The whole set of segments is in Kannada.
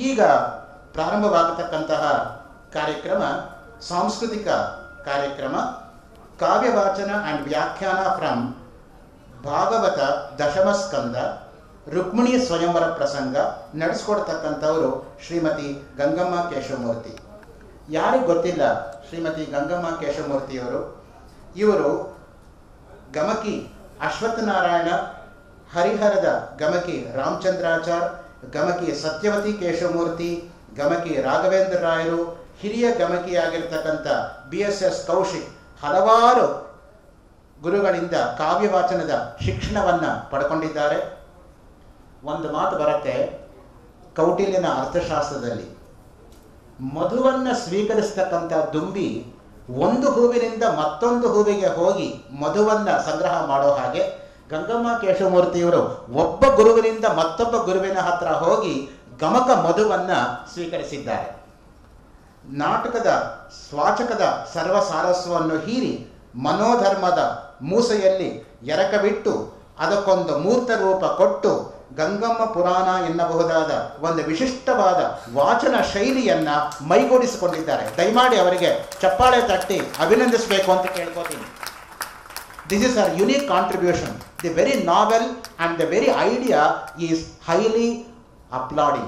ಈಗ ಪ್ರಾರಂಭವಾಗತಕ್ಕಂತಹ ಕಾರ್ಯಕ್ರಮ ಸಾಂಸ್ಕೃತಿಕ ಕಾರ್ಯಕ್ರಮ ಕಾವ್ಯವಾಚನ ಆ್ಯಂಡ್ ವ್ಯಾಖ್ಯಾನ ಫ್ರಮ್ ಭಾಗವತ ದಶಮ ಸ್ಕಂದ ರುಕ್ಮಿಣಿ ಸ್ವಯಂವರ ಪ್ರಸಂಗ ನಡೆಸ್ಕೊಡ್ತಕ್ಕಂಥವರು ಶ್ರೀಮತಿ ಗಂಗಮ್ಮ ಕೇಶವಮೂರ್ತಿ ಯಾರಿಗೆ ಗೊತ್ತಿಲ್ಲ ಶ್ರೀಮತಿ ಗಂಗಮ್ಮ ಕೇಶವಮೂರ್ತಿಯವರು ಇವರು ಗಮಕಿ ಅಶ್ವತ್ಥನಾರಾಯಣ ಹರಿಹರದ ಗಮಕಿ ರಾಮಚಂದ್ರಾಚಾರ್ ಗಮಕಿ ಸತ್ಯವತಿ ಕೇಶವಮೂರ್ತಿ ಗಮಕಿ ರಾಘವೇಂದ್ರ ರಾಯರು ಹಿರಿಯ ಗಮಕಿಯಾಗಿರ್ತಕ್ಕಂಥ ಬಿ ಎಸ್ ಎಸ್ ಕೌಶಿಕ್ ಹಲವಾರು ಗುರುಗಳಿಂದ ಕಾವ್ಯವಾಚನದ ಶಿಕ್ಷಣವನ್ನು ಪಡ್ಕೊಂಡಿದ್ದಾರೆ ಒಂದು ಮಾತು ಬರುತ್ತೆ ಕೌಟಿಲ್ಯನ ಅರ್ಥಶಾಸ್ತ್ರದಲ್ಲಿ ಮಧುವನ್ನು ಸ್ವೀಕರಿಸ್ತಕ್ಕಂಥ ದುಂಬಿ ಒಂದು ಹೂವಿನಿಂದ ಮತ್ತೊಂದು ಹೂವಿಗೆ ಹೋಗಿ ಮಧುವನ್ನು ಸಂಗ್ರಹ ಮಾಡೋ ಹಾಗೆ ಗಂಗಮ್ಮ ಕೇಶವಮೂರ್ತಿಯವರು ಒಬ್ಬ ಗುರುವಿನಿಂದ ಮತ್ತೊಬ್ಬ ಗುರುವಿನ ಹತ್ರ ಹೋಗಿ ಗಮಕ ಮಧುವನ್ನು ಸ್ವೀಕರಿಸಿದ್ದಾರೆ ನಾಟಕದ ಸ್ವಾಚಕದ ಸರ್ವಸಾರಸ್ವವನ್ನು ಹೀರಿ ಮನೋಧರ್ಮದ ಮೂಸೆಯಲ್ಲಿ ಎರಕವಿಟ್ಟು ಅದಕ್ಕೊಂದು ಮೂರ್ತ ರೂಪ ಕೊಟ್ಟು ಗಂಗಮ್ಮ ಪುರಾಣ ಎನ್ನಬಹುದಾದ ಒಂದು ವಿಶಿಷ್ಟವಾದ ವಾಚನ ಶೈಲಿಯನ್ನ ಮೈಗೂಡಿಸಿಕೊಂಡಿದ್ದಾರೆ ದಯಮಾಡಿ ಅವರಿಗೆ ಚಪ್ಪಾಳೆ ತಟ್ಟಿ ಅಭಿನಂದಿಸಬೇಕು ಅಂತ ಕೇಳ್ಕೋತೀನಿ this is our unique contribution the very novel and the very idea is highly applauding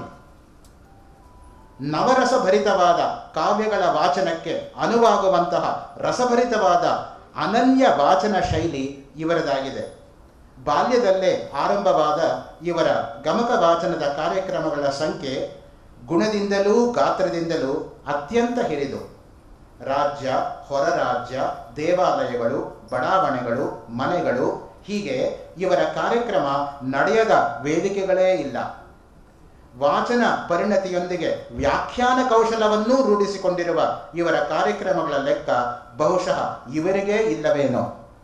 ನವರಸಭರಿತವಾದ ಕಾವ್ಯಗಳ ವಾಚನಕ್ಕೆ ಅನುವಾಗುವಂತಹ ರಸಭರಿತವಾದ ಅನನ್ಯ ವಾಚನ ಶೈಲಿ ಇವರದಾಗಿದೆ ಬಾಲ್ಯದಲ್ಲೇ ಆರಂಭವಾದ ಇವರ ಗಮಕ ವಾಚನದ ಕಾರ್ಯಕ್ರಮಗಳ ಸಂಖ್ಯೆ ಗುಣದಿಂದಲೂ ಗಾತ್ರದಿಂದಲೂ ಅತ್ಯಂತ ಹಿರಿದು ರಾಜ್ಯ ಹೊರ ರಾಜ್ಯ ದೇವಾಲಯಗಳು ಬಡಾವಣೆಗಳು ಮನೆಗಳು ಹೀಗೆ ಇವರ ಕಾರ್ಯಕ್ರಮ ನಡೆಯದ ವೇದಿಕೆಗಳೇ ಇಲ್ಲ ವಾಚನ ಪರಿಣತಿಯೊಂದಿಗೆ ವ್ಯಾಖ್ಯಾನ ಕೌಶಲವನ್ನೂ ರೂಢಿಸಿಕೊಂಡಿರುವ ಇವರ ಕಾರ್ಯಕ್ರಮಗಳ ಲೆಕ್ಕ ಬಹುಶಃ ಇವರಿಗೇ ಇಲ್ಲವೇನೋ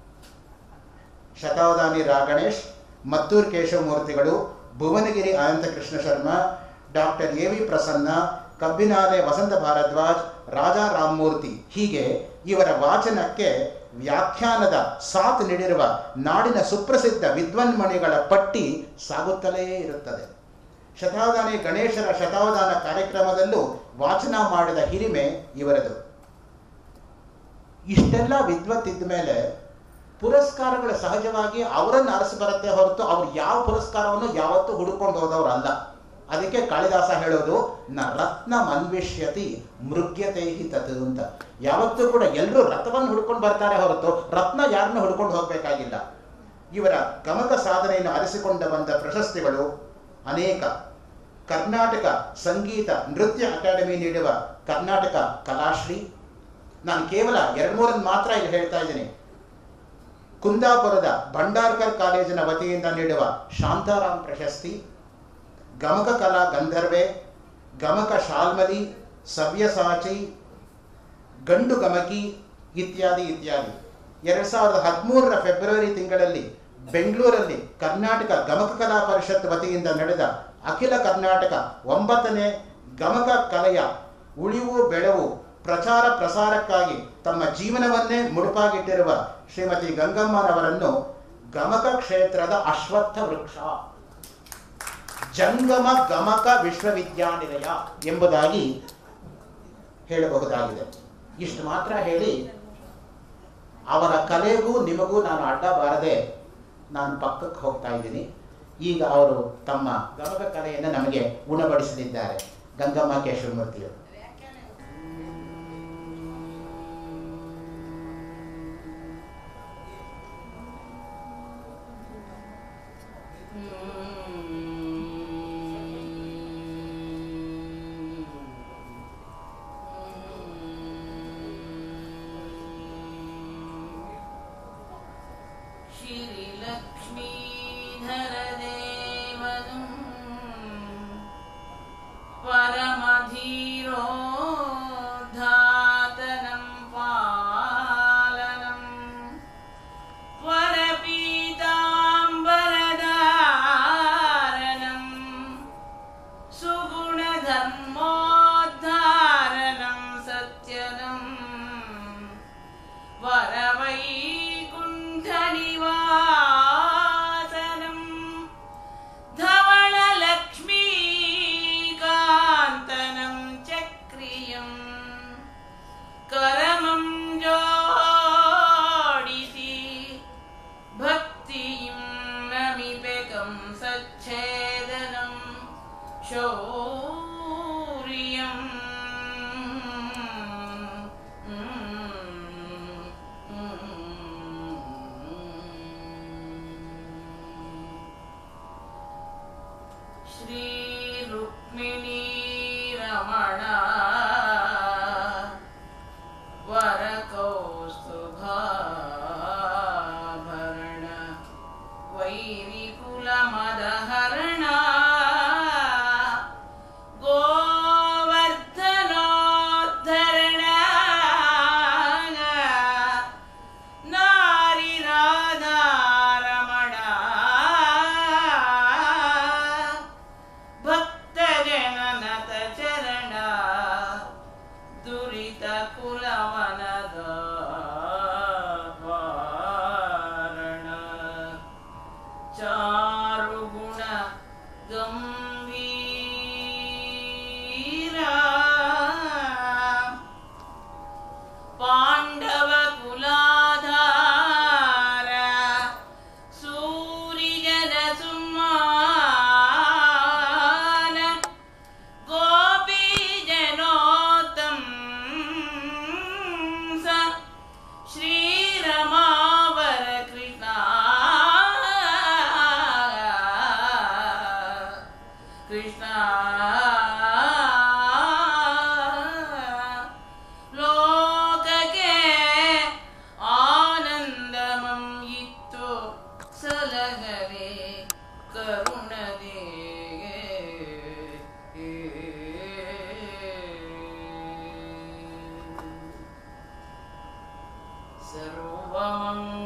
ಶತಾವಧಾನಿ ರಾಗಣೇಶ್ ಮತ್ತೂರ್ ಕೇಶವಮೂರ್ತಿಗಳು Bhuvanagiri Anantha Krishna Sharma doctor A V Prasanna Kabbinale Vasantha Bharadwaj Raja Ramamurthy ಹೀಗೆ ಇವರ ವಾಚನಕ್ಕೆ ವ್ಯಾಖ್ಯಾನದ ಸಾಥ್ ನೀಡಿರುವ ನಾಡಿನ ಸುಪ್ರಸಿದ್ಧ ವಿದ್ವನ್ಮಣಿಗಳ ಪಟ್ಟಿ ಸಾಗುತ್ತಲೇ ಇರುತ್ತದೆ ಶತಾವಧಾನಿ ಗಣೇಶರ ಶತಾವಧಾನ ಕಾರ್ಯಕ್ರಮದಲ್ಲೂ ವಾಚನ ಮಾಡಿದ ಹಿರಿಮೆ ಇವರದು ಇಷ್ಟೆಲ್ಲ ವಿದ್ವತ್ತಿದ್ದ ಮೇಲೆ ಪುರಸ್ಕಾರಗಳು ಸಹಜವಾಗಿ ಅವರನ್ನು ಅರಸಿ ಬರುತ್ತೆ ಹೊರತು ಅವ್ರು ಯಾವ ಪುರಸ್ಕಾರವನ್ನು ಯಾವತ್ತೂ ಹುಡುಕೊಂಡು ಹೋದವರಲ್ಲ ಅದಕ್ಕೆ ಕಾಳಿದಾಸ ಹೇಳೋದು ನ ರತ್ನ ಮನ್ವಿಷ್ಯತಿ ಮೃಗ್ಯತೆ ಹಿ ತತ್ ಅಂತ ಯಾವತ್ತೂ ಕೂಡ ಎಲ್ಲರೂ ರಥವನ್ನು ಹುಡ್ಕೊಂಡು ಬರ್ತಾರೆ ಹೊರತು ರತ್ನ ಯಾರನ್ನು ಹುಡ್ಕೊಂಡು ಹೋಗಬೇಕಾಗಿಲ್ಲ ಇವರ ಗಮಕ ಸಾಧನೆಯನ್ನು ಅರಿಸಿಕೊಂಡ ಬಂದ ಪ್ರಶಸ್ತಿಗಳು ಅನೇಕ ಕರ್ನಾಟಕ ಸಂಗೀತ ನೃತ್ಯ ಅಕಾಡೆಮಿ ನೀಡುವ ಕರ್ನಾಟಕ ಕಲಾಶ್ರೀ ನಾನು ಕೇವಲ ಎರಡು ಮೂರನ್ನು ಮಾತ್ರ ಇಲ್ಲಿ ಹೇಳ್ತಾ ಇದ್ದೀನಿ ಕುಂದಾಪುರದ ಭಂಡಾರ್ಕರ್ ಕಾಲೇಜಿನ ವತಿಯಿಂದ ನೀಡುವ ಶಾಂತಾರಾಮ್ ಪ್ರಶಸ್ತಿ ಗಮಕ ಕಲಾ ಗಂಧರ್ವೆ ಗಮಕ ಶಾಲ್ಮಲಿ ಸವ್ಯಸಾಚಿ ಗಂಡು ಗಮಕಿ ಇತ್ಯಾದಿ ಇತ್ಯಾದಿ ಎರಡು ಸಾವಿರದ ಹದಿಮೂರರ ಫೆಬ್ರವರಿ ತಿಂಗಳಲ್ಲಿ ಬೆಂಗಳೂರಲ್ಲಿ ಕರ್ನಾಟಕ ಗಮಕ ಕಲಾ ಪರಿಷತ್ ವತಿಯಿಂದ ನಡೆದ ಅಖಿಲ ಕರ್ನಾಟಕ ಒಂಬತ್ತನೇ ಗಮಕ ಕಲೆಯ ಉಳಿವು ಬೆಳವು ಪ್ರಚಾರ ಪ್ರಸಾರಕ್ಕಾಗಿ ತಮ್ಮ ಜೀವನವನ್ನೇ ಮುಡುಪಾಗಿಟ್ಟಿರುವ ಶ್ರೀಮತಿ ಗಂಗಮ್ಮನವರನ್ನು ಗಮಕ ಕ್ಷೇತ್ರದ ಅಶ್ವತ್ಥ ವೃಕ್ಷ ಜಂಗಮ ಗಮಕ ವಿಶ್ವವಿದ್ಯಾನಿಲಯ ಎಂಬುದಾಗಿ ಹೇಳಬಹುದಾಗಿದೆ ಇಷ್ಟು ಮಾತ್ರ ಹೇಳಿ ಅವರ ಕಲೆಗೂ ನಿಮಗೂ ನಾನು ಅಡ್ಡ ಬಾರದೆ ನಾನು ಪಕ್ಕಕ್ಕೆ ಹೋಗ್ತಾ ಇದ್ದೀನಿ ಈಗ ಅವರು ತಮ್ಮ ಗಮಕ ಕಲೆಯನ್ನು ನಮಗೆ ಉಣಬಡಿಸಲಿದ್ದಾರೆ ಗಂಗಮ್ಮ ಕೇಶವಮೂರ್ತಿಯವರು परमधीरोद्धातनं पालनम् वरपीताम्बरधारणम् सुगुणधर्मोद्धारणं सत्यदम् वरवैकुण्ठनिवासनम् धवळलक्ष्मीकान्तं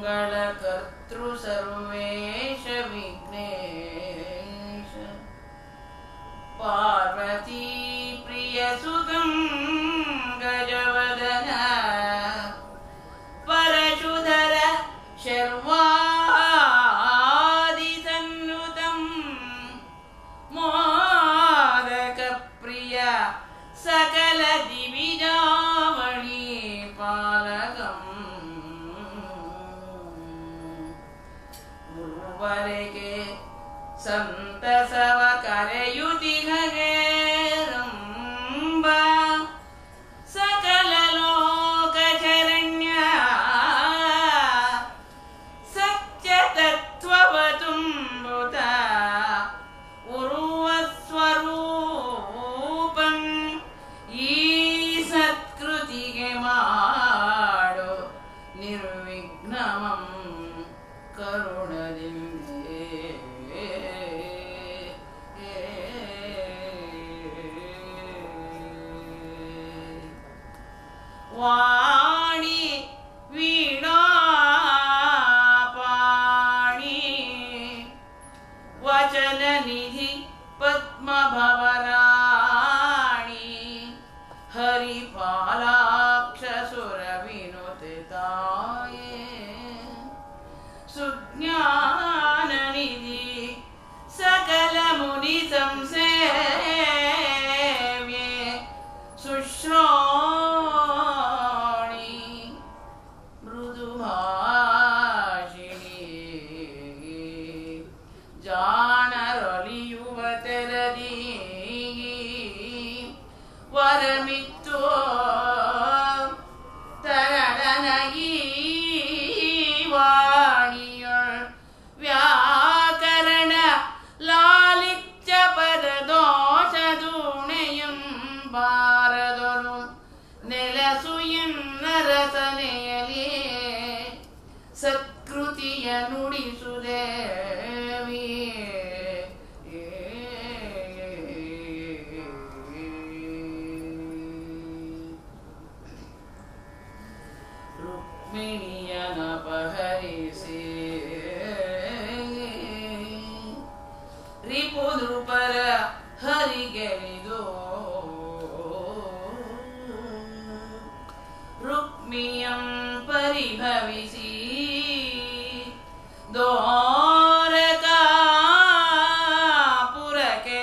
ಮಂಗಳ ಕರ್ತೃ ಸರ್ವೇಶ ವಿಘ್ನೇಶ ಪಾರ್ವತೀ ಪ್ರಿಯ ಸುಗಂ ಗಜವದನ ಪರಶುಧರ ಶರ್ವಾದಿ ಸನ್ನುತಂ ಮೋದಕ ಪ್ರಿಯ ಸಕಲ ದಿವಿಜಾವಳಿ ಪಾಲಕಂ ಗುರುವರೆಗೆ ಸಂತಸವ ಕರೆಯುತಿಗಗೆ ರಂಬ ಸಕಲ ಲೋಕ ಶರಣ್ಯ ಸತ್ಯ ತತ್ವವ ತುಂಬುತ್ತ ಉರುವ ಸ್ವರೂಪಂ ಈ ಸತ್ಕೃತಿಗೆ ಮಾಡು ನಿರ್ವಿಘ್ನಮಂ ಕರುಣದಿಂದೇ ವಾಣಿ ವೀಣಾ ಪಾಣಿ ವಚನ ನಿಧಿ ಪದ್ಮಭವರಾಣಿ ಹರಿಪಾಲಾಕ್ಷ ಸುರ ವಿನುತಾಯೇ ಸುಜ್ಞಾನ ನಿಧಿ ಸಕಲ ಮುನಿ ಸಂಸೇವ್ಯೆ ಸುಶ್ರಾಣಿ ಮೃದುಭಾಷಿಣಿ ಜಾಣರೊಲಿಯುವ ತೆರದಿ ವರಮಿತ್ತು ತರಳನಗಿ ವಾಣಿಯೊಳ್ ವ್ಯಾಕರಣ ಲಾಲಿತ್ಯ ಪದ ದೋಷ ದೂಣೆಯಂ ಬಾರದೊಳು ನೆಲಸು ಎನ್ನರಸನೆಯಲಿ ಸತ್ಕೃತಿಯ ನುಡಿಸುದೇವಿ ರುಕ್ಮಿಣಿಯನಪಹರಿಸಿ ರಿಪುದೃಪರ ಹರಿಗೆಲಿದು ರುಕ್ಮಿಯಂ ಪರಿಭವಿಸಿ ದೋರಕಾಪುರಕ್ಕೆ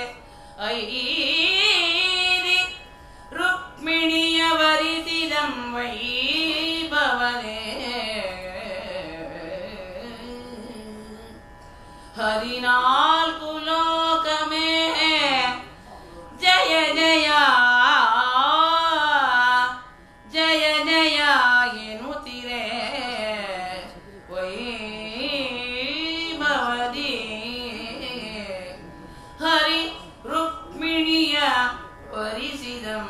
ಐರಿ ರುಕ್ಮಿಣಿಯ ವರಿಸಿದಂ ವೈಭವನೆ ಹರಿನಾಲ್ಕು ಲೋಕಮೇ ಜಯ ಜಯ ಜಯ ಜಯ ಎನ್ನುತ್ತಿರೆ ವೈಭವದಿ ಹರಿ ರುಕ್ಮಿಣಿಯ ವರಿಸಿದಂ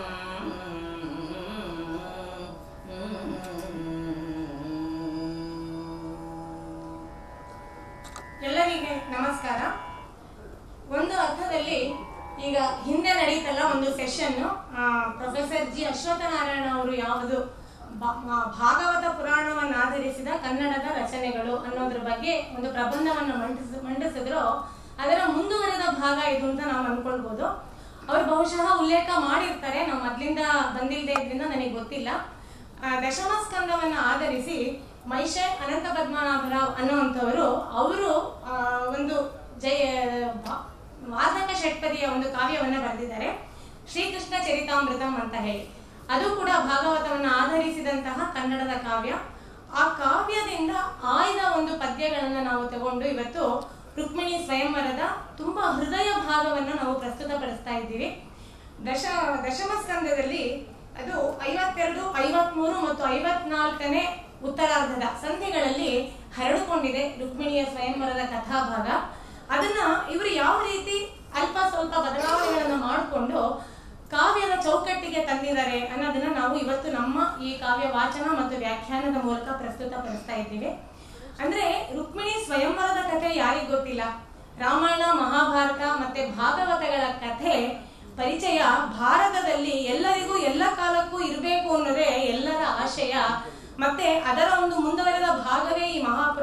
ಎಲ್ಲರಿಗೆ ನಮಸ್ಕಾರ ಒಂದು ಅರ್ಥದಲ್ಲಿ ಈಗ ಹಿಂದೆ ನಡೀತಲ್ಲ ಒಂದು ಸೆಷನ್ ಪ್ರೊಫೆಸರ್ ಜಿ ಅಶ್ವತ್ಥನಾರಾಯಣ ಅವರು ಯಾವುದು ಬ- ಆ, ಭಾಗವತ ಪುರಾಣವನ್ನು ಆಧರಿಸಿದ ಕನ್ನಡದ ರಚನೆಗಳು ಅನ್ನೋದ್ರ ಬಗ್ಗೆ ಒಂದು ಪ್ರಬಂಧವನ್ನು ಮಂಡಿಸ ಮಂಡಿಸಿದ್ರು ಅದರ ಮುಂದುವರೆದ ಭಾಗ ಇದು ಅಂತ ನಾವು ಅನ್ಕೊಳ್ಬೋದು ಅವ್ರು ಬಹುಶಃ ಉಲ್ಲೇಖ ಮಾಡಿರ್ತಾರೆ ನಾವು ಮೊದ್ಲಿಂದ ಬಂದಿಲ್ಲದೆ ಇದ್ರಿಂದ ನನಗೆ ಗೊತ್ತಿಲ್ಲ ಆ, ದಶಮ ಸ್ಕಂದವನ್ನ ಆಧರಿಸಿ ಮೈಷೆ ಅನಂತ ಪದ್ಮನಾಭರಾವ್ ಅನ್ನುವಂಥವರು ಅವರು ಆ, ಒಂದು ಜಯ ಭಾ- ವಾರ್ಧಕ ಷಟ್ಪದಿಯ ಒಂದು ಕಾವ್ಯವನ್ನ ಬರೆದಿದ್ದಾರೆ ಶ್ರೀಕೃಷ್ಣ ಚರಿತಾಮೃತಂ ಅಂತ ಹೇಳಿ ಅದು ಕೂಡ ಭಾಗವತವನ್ನ ಆಧರಿಸಿದಂತಹ ಕನ್ನಡದ ಕಾವ್ಯ ಆ ಕಾವ್ಯದಿಂದ ಆಯ್ದ ಒಂದು ಪದ್ಯಗಳನ್ನ ನಾವು ತಗೊಂಡು ಇವತ್ತು ರುಕ್ಮಿಣಿ ಸ್ವಯಂವರದ ತುಂಬಾ ಹೃದಯ ಭಾಗವನ್ನ ನಾವು ಪ್ರಸ್ತುತಪಡಿಸ್ತಾ ಇದ್ದೀವಿ ದಶ ದಶಮ ಸ್ಕಂದದಲ್ಲಿ ಅದು ಐವತ್ತೆರಡು ಐವತ್ಮೂರು ಮತ್ತು ಐವತ್ನಾಲ್ಕನೇ ಉತ್ತರಾರ್ಧದ ಸಂಧಿಗಳಲ್ಲಿ ಹರಡಿಕೊಂಡಿದೆ ರುಕ್ಮಿಣಿಯ ಸ್ವಯಂವರದ ಕಥಾಭಾಗ ಅದನ್ನ ಇವರು ಯಾವ ರೀತಿ ಅಲ್ಪ ಸ್ವಲ್ಪ ಬದಲಾವಣೆಗಳನ್ನ ಮಾಡಿಕೊಂಡು ಕಾವ್ಯದ ಚೌಕಟ್ಟಿಗೆ ತಂದಿದ್ದಾರೆ ಅನ್ನೋದನ್ನ ನಾವು ಇವತ್ತು ನಮ್ಮ ಈ ಕಾವ್ಯ ವಾಚನ ಮತ್ತು ವ್ಯಾಖ್ಯಾನದ ಮೂಲಕ ಪ್ರಸ್ತುತಪಡಿಸ್ತಾ ಇದ್ದೀವಿ ಅಂದ್ರೆ ರುಕ್ಮಿಣಿ ಸ್ವಯಂವರದ ಕಥೆ ಯಾರಿಗ್ ಗೊತ್ತಿಲ್ಲ ರಾಮಾಯಣ ಮಹಾಭಾರತ ಮತ್ತೆ ಭಾಗವತಗಳ ಕಥೆ ಪರಿಚಯ ಭಾರತದಲ್ಲಿ ಎಲ್ಲರಿಗೂ ಎಲ್ಲ ಕಾಲಕ್ಕೂ ಇರಬೇಕು ಅನ್ನೋದೇ ಎಲ್ಲರ ಆಶಯ ಮತ್ತೆ ಅದರ ಒಂದು ಮುಂದುವರೆದ ಭಾಗವೇ ಈ ಮಹಾ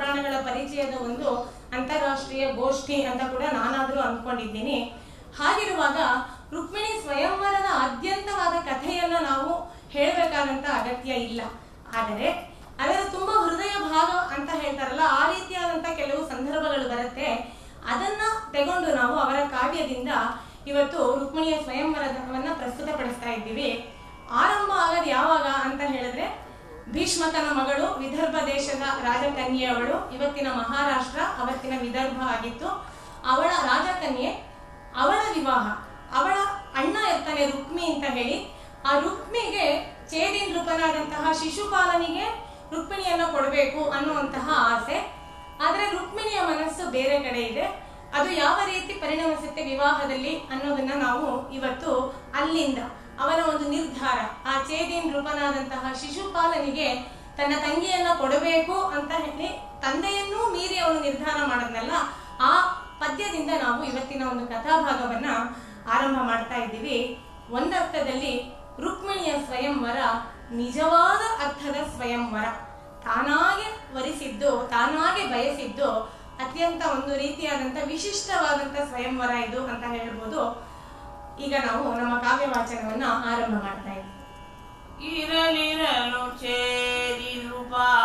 ಗೋಷ್ಠಿ ಅಂತ ಕೂಡ ನಾನಾದರೂ ಅಂದ್ಕೊಂಡಿದ್ದೀನಿ ಹಾಗಿರುವಾಗ ರುಕ್ಮಿಣಿ ಸ್ವಯಂವರದ ಆದ್ಯಂತವಾದ ಕಥೆಯನ್ನ ನಾವು ಹೇಳಬೇಕಾದಂತ ಅಗತ್ಯ ಇಲ್ಲ ಆದರೆ ಅದರ ತುಂಬಾ ಹೃದಯ ಭಾಗ ಅಂತ ಹೇಳ್ತಾರಲ್ಲ ಆ ರೀತಿಯಾದಂತ ಕೆಲವು ಸಂದರ್ಭಗಳು ಬರುತ್ತೆ ಅದನ್ನ ತಗೊಂಡು ನಾವು ಅವರ ಕಾವ್ಯದಿಂದ ಇವತ್ತು ರುಕ್ಮಿಣಿಯ ಸ್ವಯಂವರವನ್ನ ಪ್ರಸ್ತುತಪಡಿಸ್ತಾ ಇದ್ದೀವಿ ಆರಂಭ ಆಗೋದು ಯಾವಾಗ ಅಂತ ಹೇಳಿದ್ರೆ ಭೀಷ್ಮಕನ ಮಗಳು ವಿದರ್ಭ ದೇಶದ ರಾಜಕನ್ಯೆಯವಳು ಇವತ್ತಿನ ಮಹಾರಾಷ್ಟ್ರ ಅವತ್ತಿನ ವಿದರ್ಭ ಆಗಿತ್ತು ಅವಳ ರಾಜಕನ್ಯೆ ಅವಳ ವಿವಾಹ ಅವಳ ಅಣ್ಣ ಇರ್ತಾನೆ ರುಕ್ಮಿ ಅಂತ ಹೇಳಿ ಆ ರುಕ್ಮಿಗೆ ಚೇದಿನ್ ರೂಪನಾದಂತಹ ಶಿಶುಪಾಲನಿಗೆ ರುಕ್ಮಿಣಿಯನ್ನ ಕೊಡಬೇಕು ಅನ್ನುವಂತಹ ಆಸೆ ಆದ್ರೆ ರುಕ್ಮಿಣಿಯ ಮನಸ್ಸು ಬೇರೆ ಕಡೆ ಇದೆ ಅದು ಯಾವ ರೀತಿ ಪರಿಣಮಿಸುತ್ತೆ ವಿವಾಹದಲ್ಲಿ ಅನ್ನೋದನ್ನ ನಾವು ಇವತ್ತು ಅಲ್ಲಿಂದ ಅವನ ಒಂದು ನಿರ್ಧಾರ ಆ ಚೇದಿನ್ ರೂಪನಾದಂತಹ ಶಿಶುಪಾಲನಿಗೆ ತನ್ನ ತಂಗಿಯನ್ನ ಕೊಡಬೇಕು ಅಂತ ಹೇಳಿ ತಂದೆಯನ್ನೂ ಮೀರಿ ಅವನು ನಿರ್ಧಾರ ಮಾಡದ್ನಲ್ಲ ಆ ಪದ್ಯದಿಂದ ನಾವು ಇವತ್ತಿನ ಒಂದು ಕಥಾಭಾಗವನ್ನ ಆರಂಭ ಮಾಡ್ತಾ ಇದ್ದೀವಿ ಒಂದರ್ಥದಲ್ಲಿ ರುಕ್ಮಿಣಿಯ ಸ್ವಯಂವರ ನಿಜವಾದ ಅರ್ಥದ ಸ್ವಯಂವರ ತಾನಾಗೆ ವರಿಸಿದ್ದು ತಾನಾಗೆ ಬಯಸಿದ್ದು ಅತ್ಯಂತ ಒಂದು ರೀತಿಯಾದಂತ ವಿಶಿಷ್ಟವಾದಂತ ಸ್ವಯಂವರ ಇದು ಅಂತ ಹೇಳ್ಬೋದು ಈಗ ನಾವು ನಮ್ಮ ಕಾವ್ಯ ವಾಚನವನ್ನ ಆರಂಭ ಮಾಡ್ತಾ ಇದ್ದೀವಿ ಇರಲಿರಲು ಚೇರಿರುಪಾನ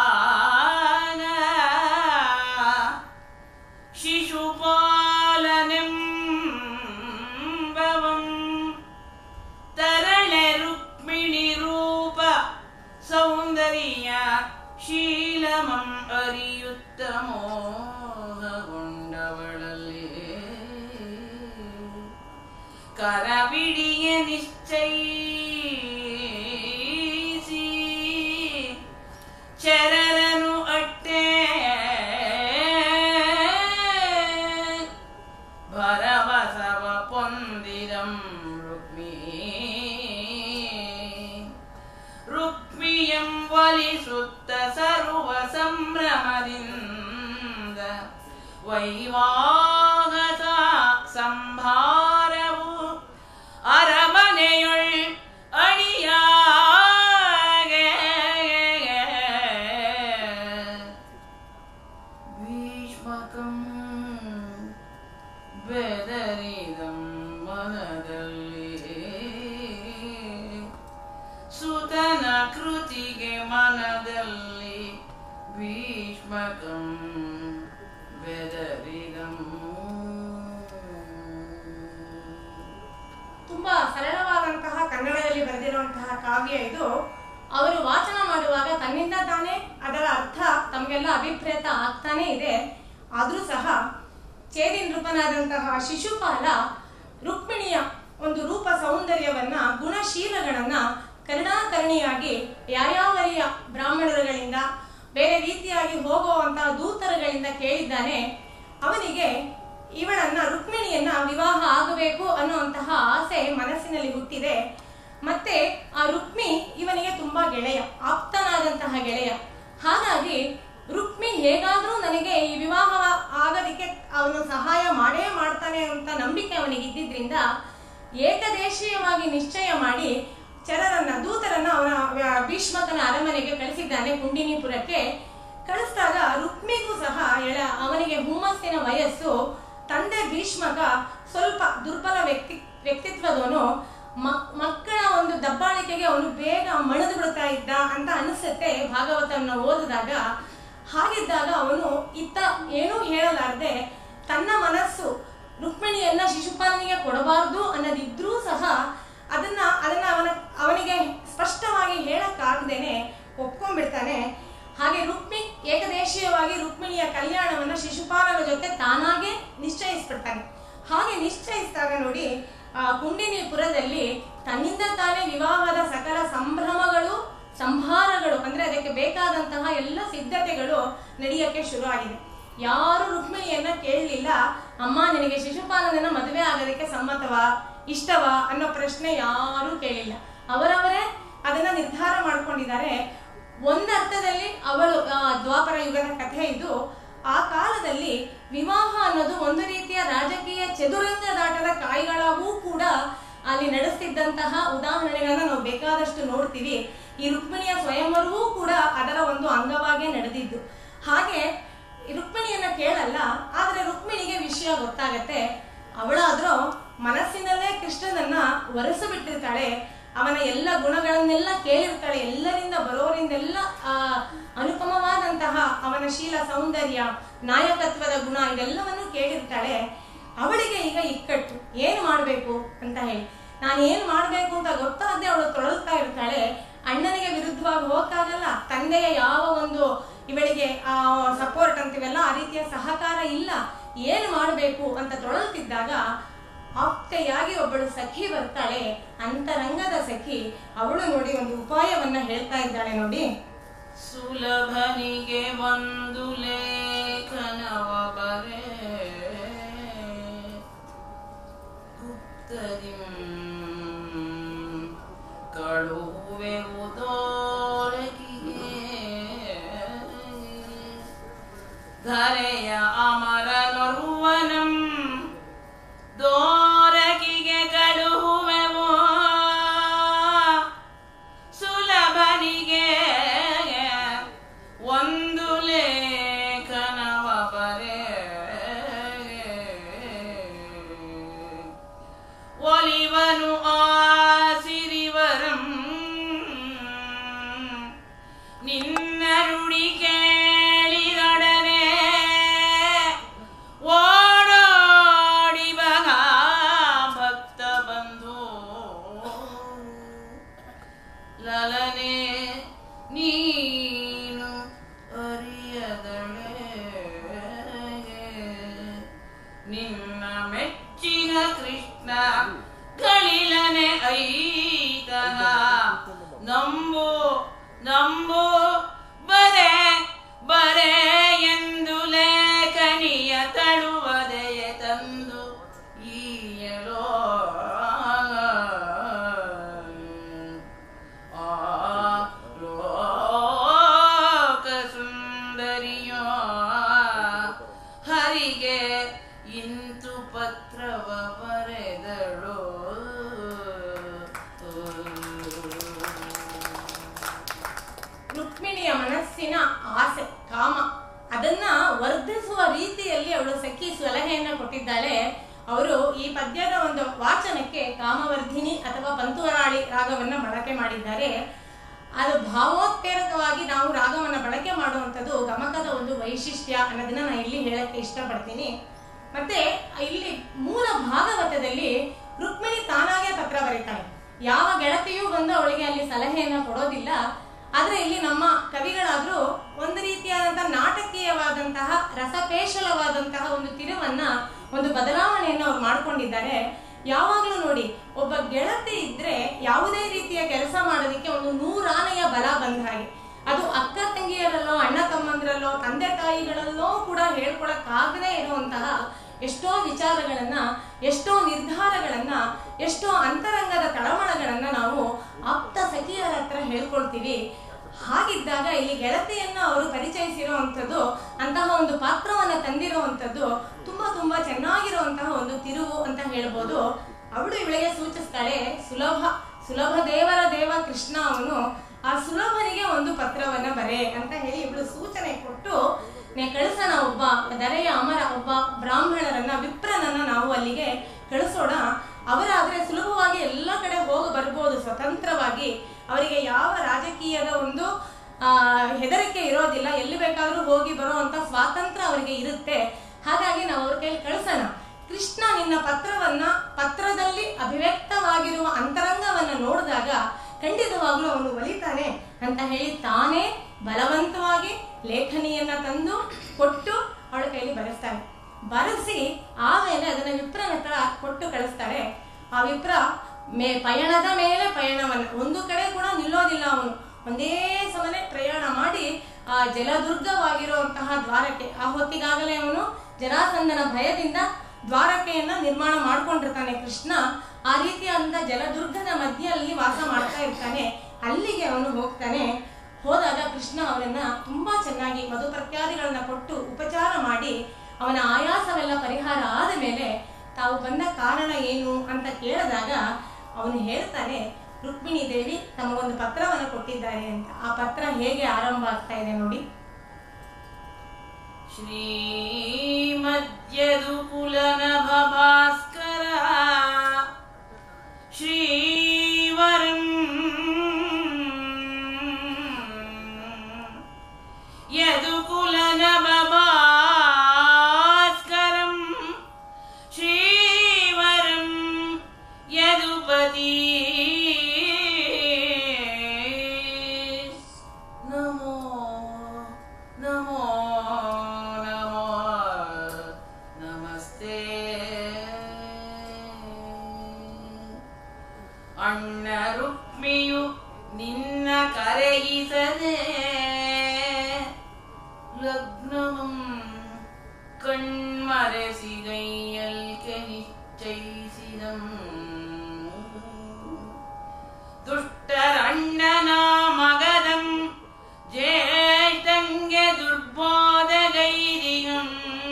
ಶಿಶುಪಾಲನೆಂಬವಂ ತರಳೆ ರುಕ್ಮಿಣಿ ರೂಪ ಸೌಂದರ್ಯ ಶೀಲಮಂ ಅರಿಯುತ್ತ ಮೋಹಗೊಂಡವಳಲ್ಲಿ ಕರವಿಡಿಯ ನಿಶ್ಚಯಿಸಿ ಚರರನು ಅಟ್ಟೆ ಭರವಸವ ಪೊಂದಿದಂ ರುಕ್ಮಿ ರುಕ್ಮಿಯಂ ಒಲಿಸುತ್ತ ಸರ್ವ ಸಂಭ್ರಮದಿಂದ ವೈವಾಹಕ ಸಂಭಾರವು ಅರಮನೆಯೊಳ್ ಅಣಿಯಾಗೆ ಭೀಷ್ಮಕಂ ಬೆದರಿದಂ ಮನದಲ್ಲಿ ಸುತನ ಕೃತಿಗೆ ಮನದಲ್ಲಿ ಭೀಷ್ಮಕಂ ಬೆದರಿದಂ ತುಂಬಾ ಸರಳವಾದಂತಹ ಕನ್ನಡದಲ್ಲಿ ಬರೆದಿರುವಂತಹ ಕಾವ್ಯ ಇದು ಅವರು ವಾಚನ ಮಾಡುವಾಗ ತನ್ನಿಂದ ತಾನೇ ಅದರ ಅರ್ಥ ತಮಗೆಲ್ಲ ಅಭಿಪ್ರೇತ ಆಗ್ತಾನೆ ಇದೆ ಆದ್ರೂ ಸಹ ಚೇದಿನ್ ರೂಪನಾದಂತಹ ಶಿಶುಪಾಲ ರುಕ್ಮಿಣಿಯ ಒಂದು ರೂಪ ಸೌಂದರ್ಯವನ್ನ ಗುಣಶೀಲಗಳನ್ನ ಕರುಣಾಕರ್ಣಿಯಾಗಿ ಯಾವ್ಯಾವರಿಯ ಬ್ರಾಹ್ಮಣರುಗಳಿಂದ ಬೇರೆ ರೀತಿಯಾಗಿ ಹೋಗುವಂತಹ ದೂತರುಗಳಿಂದ ಕೇಳಿದ್ದಾನೆ ಅವನಿಗೆ ಇವಳನ್ನ ರುಕ್ಮಿಣಿಯನ್ನ ವಿವಾಹ ಆಗಬೇಕು ಅನ್ನುವಂತಹ ಆಸೆ ಮನಸ್ಸಿನಲ್ಲಿ ಹುಟ್ಟಿದೆ ಮತ್ತೆ ಆ ರುಕ್ಮಿ ಇವನಿಗೆ ತುಂಬಾ ಗೆಳೆಯ ಆಪ್ತನಾದಂತಹ ಗೆಳೆಯ ಹಾಗಾಗಿ ರುಕ್ಮಿ ಹೇಗಾದ್ರೂ ನನಗೆ ಈ ವಿವಾಹ ಆಗೋದಕ್ಕೆ ಅವನು ಸಹಾಯ ಮಾಡೇ ಮಾಡ್ತಾನೆ ಅಂತ ನಂಬಿಕೆ ಅವನಿಗೆ ಇದ್ದಿದ್ರಿಂದ ಏಕದೇಶೀಯವಾಗಿ ನಿಶ್ಚಯ ಮಾಡಿ ಚರರನ್ನ ದೂತರನ್ನ ಅವನ ವ್ಯ- ಭೀಷ್ಮಕನ ಅರಮನೆಗೆ ಕಳಿಸಿದ್ದಾನೆ ಕುಂಡಿನಿಪುರಕ್ಕೆ ಕಳಿಸಿದಾಗ ರುಕ್ಮಿಗೂ ಸಹ ಎಳ ಅವನಿಗೆ ಹುಮ್ಮಸ್ಸಿನ ವಯಸ್ಸು ತಂದೆ ಭೀಷ್ಮಕ ಸ್ವಲ್ಪ ದುರ್ಬಲ ವ್ಯಕ್ತಿ ವ್ಯಕ್ತಿತ್ವದವನು ಮಕ್- ಮಕ್ಕಳ ಒಂದು ದಬ್ಬಾಳಿಕೆಗೆ ಅವನು ಬೇಗ ಮಣಿದು ಬಿಡ್ತಾ ಇದ್ದ ಅಂತ ಅನಿಸುತ್ತೆ ಭಾಗವತವನ್ನು ಓದಿದಾಗ ಹಾಗಿದ್ದಾಗ ಅವನು ಇತ್ತ ಏನೂ ಹೇಳಲಾರದೆ ತನ್ನ ಮನಸ್ಸು ರುಕ್ಮಿಣಿಯನ್ನ ಶಿಶುಪಾಲನಿಗೆ ಕೊಡಬಾರ್ದು ಅನ್ನೋದಿದ್ರೂ ಸಹ ಅದನ್ನ ಅದನ್ನ ಅವನ ಅವನಿಗೆ ಸ್ಪಷ್ಟವಾಗಿ ಹೇಳಕ್ಕಾಗದೇನೆ ಒಪ್ಕೊಂಡ್ಬಿಡ್ತಾನೆ ಹಾಗೆ ರುಕ್ಮಿ ಏಕದೇಶೀಯವಾಗಿ ರುಕ್ಮಿಣಿಯ ಕಲ್ಯಾಣವನ್ನ ಶಿಶುಪಾಲನ ಜೊತೆ ತಾನಾಗೆ ನಿಶ್ಚಯಿಸ್ಬಿಡ್ತಾನೆ ಹಾಗೆ ನಿಶ್ಚಯಿಸಿದಾಗ ನೋಡಿ ಆ ಕುಂಡಿನಿಪುರದಲ್ಲಿ ತನ್ನಿಂದ ತಾನೇ ವಿವಾಹದ ಸಕಲ ಸಂಭ್ರಮಗಳು ಸಂಹಾರಗಳು ಅಂದ್ರೆ ಅದಕ್ಕೆ ಬೇಕಾದಂತಹ ಎಲ್ಲ ಸಿದ್ಧತೆಗಳು ನಡೆಯಕ್ಕೆ ಶುರು ಆಗಿದೆ ಯಾರು ರುಕ್ಮಿಣಿಯನ್ನ ಕೇಳಲಿಲ್ಲ ಅಮ್ಮ ನಿನಗೆ ಶಿಶುಪಾಲನನ್ನ ಮದುವೆ ಆಗೋದಕ್ಕೆ ಸಮ್ಮತವಾ ಇಷ್ಟವಾ ಅನ್ನೋ ಪ್ರಶ್ನೆ ಯಾರೂ ಕೇಳಿಲ್ಲ ಅವರವರೇ ಅದನ್ನ ನಿರ್ಧಾರ ಮಾಡ್ಕೊಂಡಿದ್ದಾರೆ ಒಂದರ್ಥದಲ್ಲಿ ಅವಳು ಆ, ದ್ವಾಪರ ಯುಗದ ಕಥೆ ಇದು ಆ ಕಾಲದಲ್ಲಿ ವಿವಾಹ ಅನ್ನೋದು ಒಂದು ರೀತಿಯ ರಾಜಕೀಯ ಚದುರಂಗದಾಟದ ಕಾಯಿಗಳವೂ ಕೂಡ ಅಲ್ಲಿ ನಡೆಸ್ತಿದ್ದಂತಹ ಉದಾಹರಣೆಗಳನ್ನ ನಾವು ಬೇಕಾದಷ್ಟು ನೋಡ್ತೀವಿ ಈ ರುಕ್ಮಿಣಿಯ ಸ್ವಯಂವರವೂ ಕೂಡ ಅದರ ಒಂದು ಅಂಗವಾಗೇ ನಡೆದಿದ್ದು ಹಾಗೆ ಈ ರುಕ್ಮಿಣಿಯನ್ನ ಕೇಳಲ್ಲ ಆದ್ರೆ ರುಕ್ಮಿಣಿಗೆ ವಿಷಯ ಆಗತ್ತೆ ಅವಳಾದ್ರೂ ಮನಸ್ಸಿನಲ್ಲೇ ಕೃಷ್ಣನನ್ನ ಒರೆಸಿಬಿಟ್ಟಿರ್ತಾಳೆ ಅವನ ಎಲ್ಲ ಗುಣಗಳನ್ನೆಲ್ಲ ಕೇಳಿರ್ತಾಳೆ ಎಲ್ಲರಿಂದ ಬರೋರಿಂದೆಲ್ಲ ಆ ಅನುಪಮವಾದಂತಹ ಅವನ ಶೀಲ ಸೌಂದರ್ಯ ನಾಯಕತ್ವದ ಗುಣ ಇದೆಲ್ಲವನ್ನು ಕೇಳಿರ್ತಾಳೆ ಅವಳಿಗೆ ಈಗ ಇಕ್ಕಟ್ಟು ಏನು ಮಾಡಬೇಕು ಅಂತ ಹೇಳಿ ನಾನು ಏನು ಮಾಡಬೇಕು ಅಂತ ಗೊತ್ತಾಗದೆ ಅವಳು ತೊಳಲ್ತಾ ಇರ್ತಾಳೆ ಅಣ್ಣನಿಗೆ ವಿರುದ್ಧವಾಗಿ ಹೋಗಕ್ಕಾಗಲ್ಲ ತಂದೆಯ ಯಾವ ಒಂದು ಇವಳಿಗೆ ಆ ಸಪೋರ್ಟ್ ಅಂತೀವಲ್ಲ ಆ ರೀತಿಯ ಸಹಕಾರ ಇಲ್ಲ ಏನು ಮಾಡಬೇಕು ಅಂತ ತೊಳಲ್ತಿದ್ದಾಗ ಆಪ್ತೆಯಾಗಿ ಒಬ್ಬಳು ಸಖಿ ಬರ್ತಾಳೆ ಅಂತರಂಗದ ಸಖಿ ಅವಳು ನೋಡಿ ಒಂದು ಉಪಾಯವನ್ನ ಹೇಳ್ತಾ ಇದ್ದಾಳೆ ನೋಡಿ ಸುಲಭನಿಗೆ ಒಂದು ಲೇಖನವ ಬರೆ ಗುಪ್ತದಿಂ ಕಳುಹುವೆವುದೋರಕಿಗೆ ಧರೆಯ ಅಮರನೊರ್ವನಂ ದೋರಕಿಗೆ ಕಳುಹುವೆವೋ ಸುಲಭನಿಗೆ ಒಂದು ಲೇಖನವ ಬರೆ ಒಲಿವನು ಆಸಿರಿವರಂ ನಿನ್ನ ರುಡಿ ಕೇಳಿದೊಡನೆ ಓಡೋಡಿ ಬಗ ಭಕ್ತ ಬಂಧು ಲಲನೆ ನೀನು ಅರಿಯದಳೆ ನಿನ್ನ ಮೆಚ್ಚಿನ ಕೃಷ್ಣ ಗಳಿಲನೆ ಐತನ ನಂಬು ನಂಬು ಬರೆ ಬರೆ ಎಂದು ಲೇಖನಿಯ ತಳುವದೆಯ ತಂದು ಈಯಲೋ ಆ ಲೋಕ ಸುಂದರಿಯೋ ಹರಿಗೆ ಇಂತು ಪತ್ರವ ಬರೆದಳು ರುಕ್ಮಿಣಿಯ ಮನಸ್ಸಿನ ಆಸೆ ಕಾಮ ಅದನ್ನ ವರ್ಧಿಸುವ ರೀತಿಯಲ್ಲಿ ಅವಳು ಸಖಿ ಸಲಹೆಯನ್ನ ಕೊಟ್ಟಿದ್ದಾಳೆ ಅವರು ಈ ಪದ್ಯದ ಒಂದು ವಾಚನಕ್ಕೆ ಕಾಮವರ್ಧಿನಿ ಅಥವಾ ಪಂತುವರಾಳಿ ರಾಗವನ್ನ ಬಳಕೆ ಮಾಡಿದ್ದಾರೆ ಅದು ಭಾವೋತ್ಪ್ರೇರಕವಾಗಿ ನಾವು ರಾಗವನ್ನ ಬಳಕೆ ಮಾಡುವಂಥದ್ದು ಗಮಕದ ಒಂದು ವೈಶಿಷ್ಟ್ಯ ಅನ್ನೋದನ್ನ ನಾನು ಇಲ್ಲಿ ಹೇಳಕ್ಕೆ ಇಷ್ಟಪಡ್ತೀನಿ ಮತ್ತೆ ಇಲ್ಲಿ ಮೂಲ ಭಾಗವತದಲ್ಲಿ ರುಕ್ಮಿಣಿ ತಾನಾಗೆ ಪತ್ರ ಬರೀತಾಳೆ ಯಾವ ಗೆಳತಿಯೂ ಬಂದು ಅವಳಿಗೆ ಅಲ್ಲಿ ಸಲಹೆಯನ್ನ ಕೊಡೋದಿಲ್ಲ ಆದ್ರೆ ಇಲ್ಲಿ ನಮ್ಮ ಕವಿಗಳಾದ್ರೂ ಒಂದು ರೀತಿಯಾದಂತಹ ನಾಟಕೀಯವಾದಂತಹ ರಸಪೇಶಲವಾದಂತಹ ಒಂದು ತಿರುವನ್ನ ಒಂದು ಬದಲಾವಣೆಯನ್ನು ಅವ್ರು ಮಾಡ್ಕೊಂಡಿದ್ದಾರೆ ಯಾವಾಗ್ಲೂ ನೋಡಿ ಒಬ್ಬ ಗೆಳತಿ ಇದ್ರೆ ಯಾವುದೇ ರೀತಿಯ ಕೆಲಸ ಮಾಡೋದಕ್ಕೆ ಒಂದು ನೂರಾನೆಯ ಬಲ ಬಂದ ಹಾಗೆ ಅದು ಅಕ್ಕ ತಂಗಿಯರಲ್ಲೋ ಅಣ್ಣ ತಮ್ಮಂದ್ರಲ್ಲೋ ತಂದೆ ತಾಯಿಗಳಲ್ಲೋ ಕೂಡ ಹೇಳ್ಕೊಳಕ್ಕಾಗದೇ ಇರುವಂತಹ ಎಷ್ಟೋ ವಿಚಾರಗಳನ್ನ ಎಷ್ಟೋ ನಿರ್ಧಾರಗಳನ್ನ ಎಷ್ಟೋ ಅಂತರಂಗದ ತಳಮಳಗಳನ್ನ ನಾವು ಆಪ್ತ ಸಖಿಯರ ಹತ್ರ ಹೇಳ್ಕೊಳ್ತೀವಿ ಹಾಗಿದ್ದಾಗ ಇಲ್ಲಿ ಗೆಳತಿಯನ್ನ ಅವರು ಪರಿಚಯಿಸಿರುವಂಥದ್ದು ಅಂತಹ ಒಂದು ಪಾತ್ರವನ್ನ ತಂದಿರುವಂಥದ್ದು ತುಂಬಾ ತುಂಬಾ ಚೆನ್ನಾಗಿರುವಂತಹ ಒಂದು ತಿರುವು ಅಂತ ಹೇಳ್ಬೋದು ಅವಳು ಇವಳಿಗೆ ಸೂಚಿಸ್ತಾಳೆ ಸುಲಭ ಸುಲಭ ದೇವರ ದೇವ ಕೃಷ್ಣ ಅವನು ಆ ಸುಲಭನಿಗೆ ಒಂದು ಪತ್ರವನ್ನ ಬರೆ ಅಂತ ಹೇಳಿ ಇವಳು ಸೂಚನೆ ಕೊಟ್ಟು ನೇ ಕಳಿಸೋಣ ಒಬ್ಬ ದರೆಯ ಅಮರ ಒಬ್ಬ ಬ್ರಾಹ್ಮಣರನ್ನ ವಿಪ್ರನನ್ನ ನಾವು ಅಲ್ಲಿಗೆ ಕಳಿಸೋಣ ಅವರಾದ್ರೆ ಸುಲಭವಾಗಿ ಎಲ್ಲ ಕಡೆ ಹೋಗಿ ಬರ್ಬೋದು ಸ್ವತಂತ್ರವಾಗಿ ಅವರಿಗೆ ಯಾವ ರಾಜಕೀಯದ ಒಂದು ಆ ಹೆದರಿಕೆ ಇರೋದಿಲ್ಲ ಎಲ್ಲಿ ಬೇಕಾದ್ರೂ ಹೋಗಿ ಬರುವಂತ ಸ್ವಾತಂತ್ರ್ಯ ಅವರಿಗೆ ಇರುತ್ತೆ ಹಾಗಾಗಿ ನಾವು ಅವ್ರ ಕೈಲಿ ಕಳಿಸೋಣ ಕೃಷ್ಣ ನಿನ್ನ ಪತ್ರವನ್ನ ಪತ್ರದಲ್ಲಿ ಅಭಿವ್ಯಕ್ತವಾಗಿರುವ ಅಂತರಂಗವನ್ನ ನೋಡಿದಾಗ ಖಂಡಿತವಾಗ್ಲೂ ಅವನು ಒಲಿತಾನೆ ಅಂತ ಹೇಳಿ ತಾನೇ ಬಲವಂತವಾಗಿ ಲೇಖನಿಯನ್ನ ತಂದು ಕೊಟ್ಟು ಅವಳ ಕೈಲಿ ಬರೆಸ್ತಾನೆ ಬರೆಸಿ ಆಮೇಲೆ ಅದನ್ನ ವಿಪ್ರನ ಹತ್ರ ಕೊಟ್ಟು ಕಳಿಸ್ತಾರೆ ಆ ವಿಪ್ರ ಮೇ ಪಯಣದ ಮೇಲೆ ಪಯಣವನ್ನ ಒಂದು ಕಡೆ ಕೂಡ ನಿಲ್ಲೋದಿಲ್ಲ ಅವನು ಒಂದೇ ಸಮನೆ ಪ್ರಯಾಣ ಮಾಡಿ ಆ ಜಲದುರ್ಗವಾಗಿರುವಂತಹ ದ್ವಾರಕ್ಕೆ ಆ ಹೊತ್ತಿಗಾಗಲೇ ಅವನು ಜರಾಸಂಧನ ಭಯದಿಂದ ದ್ವಾರಕೆಯನ್ನ ನಿರ್ಮಾಣ ಮಾಡ್ಕೊಂಡಿರ್ತಾನೆ ಕೃಷ್ಣ ಆ ರೀತಿಯಾದಂತ ಜಲದುರ್ಗದ ಮಧ್ಯದಲ್ಲಿ ವಾಸ ಮಾಡ್ತಾ ಇರ್ತಾನೆ ಅಲ್ಲಿಗೆ ಅವನು ಹೋಗ್ತಾನೆ ಹೋದಾಗ ಕೃಷ್ಣ ಅವರನ್ನ ತುಂಬಾ ಚೆನ್ನಾಗಿ ಮಧುಪ್ರತ್ಯಾದಿಗಳನ್ನ ಕೊಟ್ಟು ಉಪಚಾರ ಮಾಡಿ ಅವನ ಆಯಾಸವೆಲ್ಲ ಪರಿಹಾರ ಆದ ಮೇಲೆ ತಾವು ಬಂದ ಕಾರಣ ಏನು ಅಂತ ಕೇಳಿದಾಗ ಅವನು ಹೇಳ್ತಾನೆ ರುಕ್ಮಿಣಿ ದೇವಿ ತಮಗೊಂದು ಪತ್ರವನ್ನು ಕೊಟ್ಟಿದ್ದಾರೆ ಅಂತ ಆ ಪತ್ರ ಹೇಗೆ ಆರಂಭ ಆಗ್ತಾ ಇದೆ ನೋಡಿ ಶ್ರೀಮಜ್ಜ ಯದುಕುಲನಭ ಭಾಸ್ಕರ ಶ್ರೀವರಂ ಯದುಕುಲನಭ ಭಾಸ್ಕರಂ ಶ್ರೀವರಂ ಯದುಪತಿ ನಮೋ ನಮೋ ನಮೋ ನಮಸ್ತೆ ಅಣ್ಣ ರುಕ್ಮಿಯು ನಿನ್ನ ಕರೆಯಿಸದೆ ಲಗ್ನವಂ ಕಣ್ಮರೆಸಿಗೈಯಲ್ಕೆ ನಿಶ್ಚಯಿಸಿದಂ ದುಷ್ಟರಣ್ಣನ ಮಗದಂ ಜೇತಂಗೆ ದುರ್ಬೋಧಗೈರಿಯಂ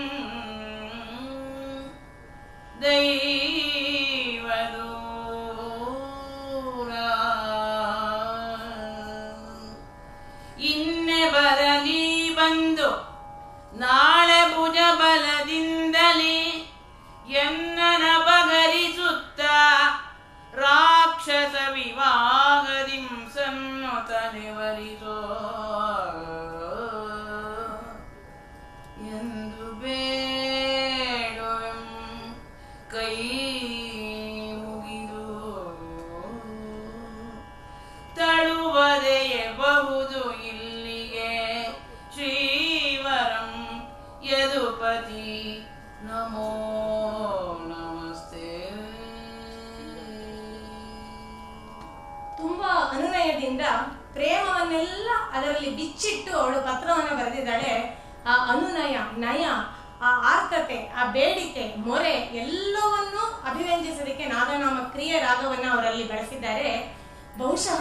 ದೈವದೂರ ಇನ್ನೆ ಬರಲಿ ಬಂದು ನಾಳೆ ಭುಜ ಬಲದಿಂದಲೇ ಎನ್ನನ ಬಗರಿಸುತ್ತ ರಾಕ್ಷಸ ವಿವಾಹದಿಂ ಸನ್ನುತನೆವರಿಸೋ ಎಂದು ಬೇಡುವೆಂ ಕೈ ಮುಗಿದು ತಳುವದೆಯೇ ಬಹುದು ಇಲ್ಲಿಗೆ ಶ್ರೀವರಂ ಯದುಪತಿ ನಮೋ ನಮಸ್ತೆ ತುಂಬಾ ಅನುನಯದಿಂದ ಪ್ರೇಮವನ್ನೆಲ್ಲ ಅದರಲ್ಲಿ ಬಿಚ್ಚಿಟ್ಟು ಅವಳು ಪತ್ರವನ್ನು ಬರೆದಿದ್ದಾಳೆ ಆ ಅನುನಯ ನಯ ಆ ಆರ್ತತೆ ಆ ಬೇಡಿಕೆ ಮೊರೆ ಎಲ್ಲವನ್ನೂ ಅಭಿವ್ಯಂಜಿಸೋದಕ್ಕೆ ನಾದನಾಮ ಕ್ರಿಯೆ ರಾಗವನ್ನ ಅವರಲ್ಲಿ ಬಳಸಿದ್ದಾರೆ ಬಹುಶಃ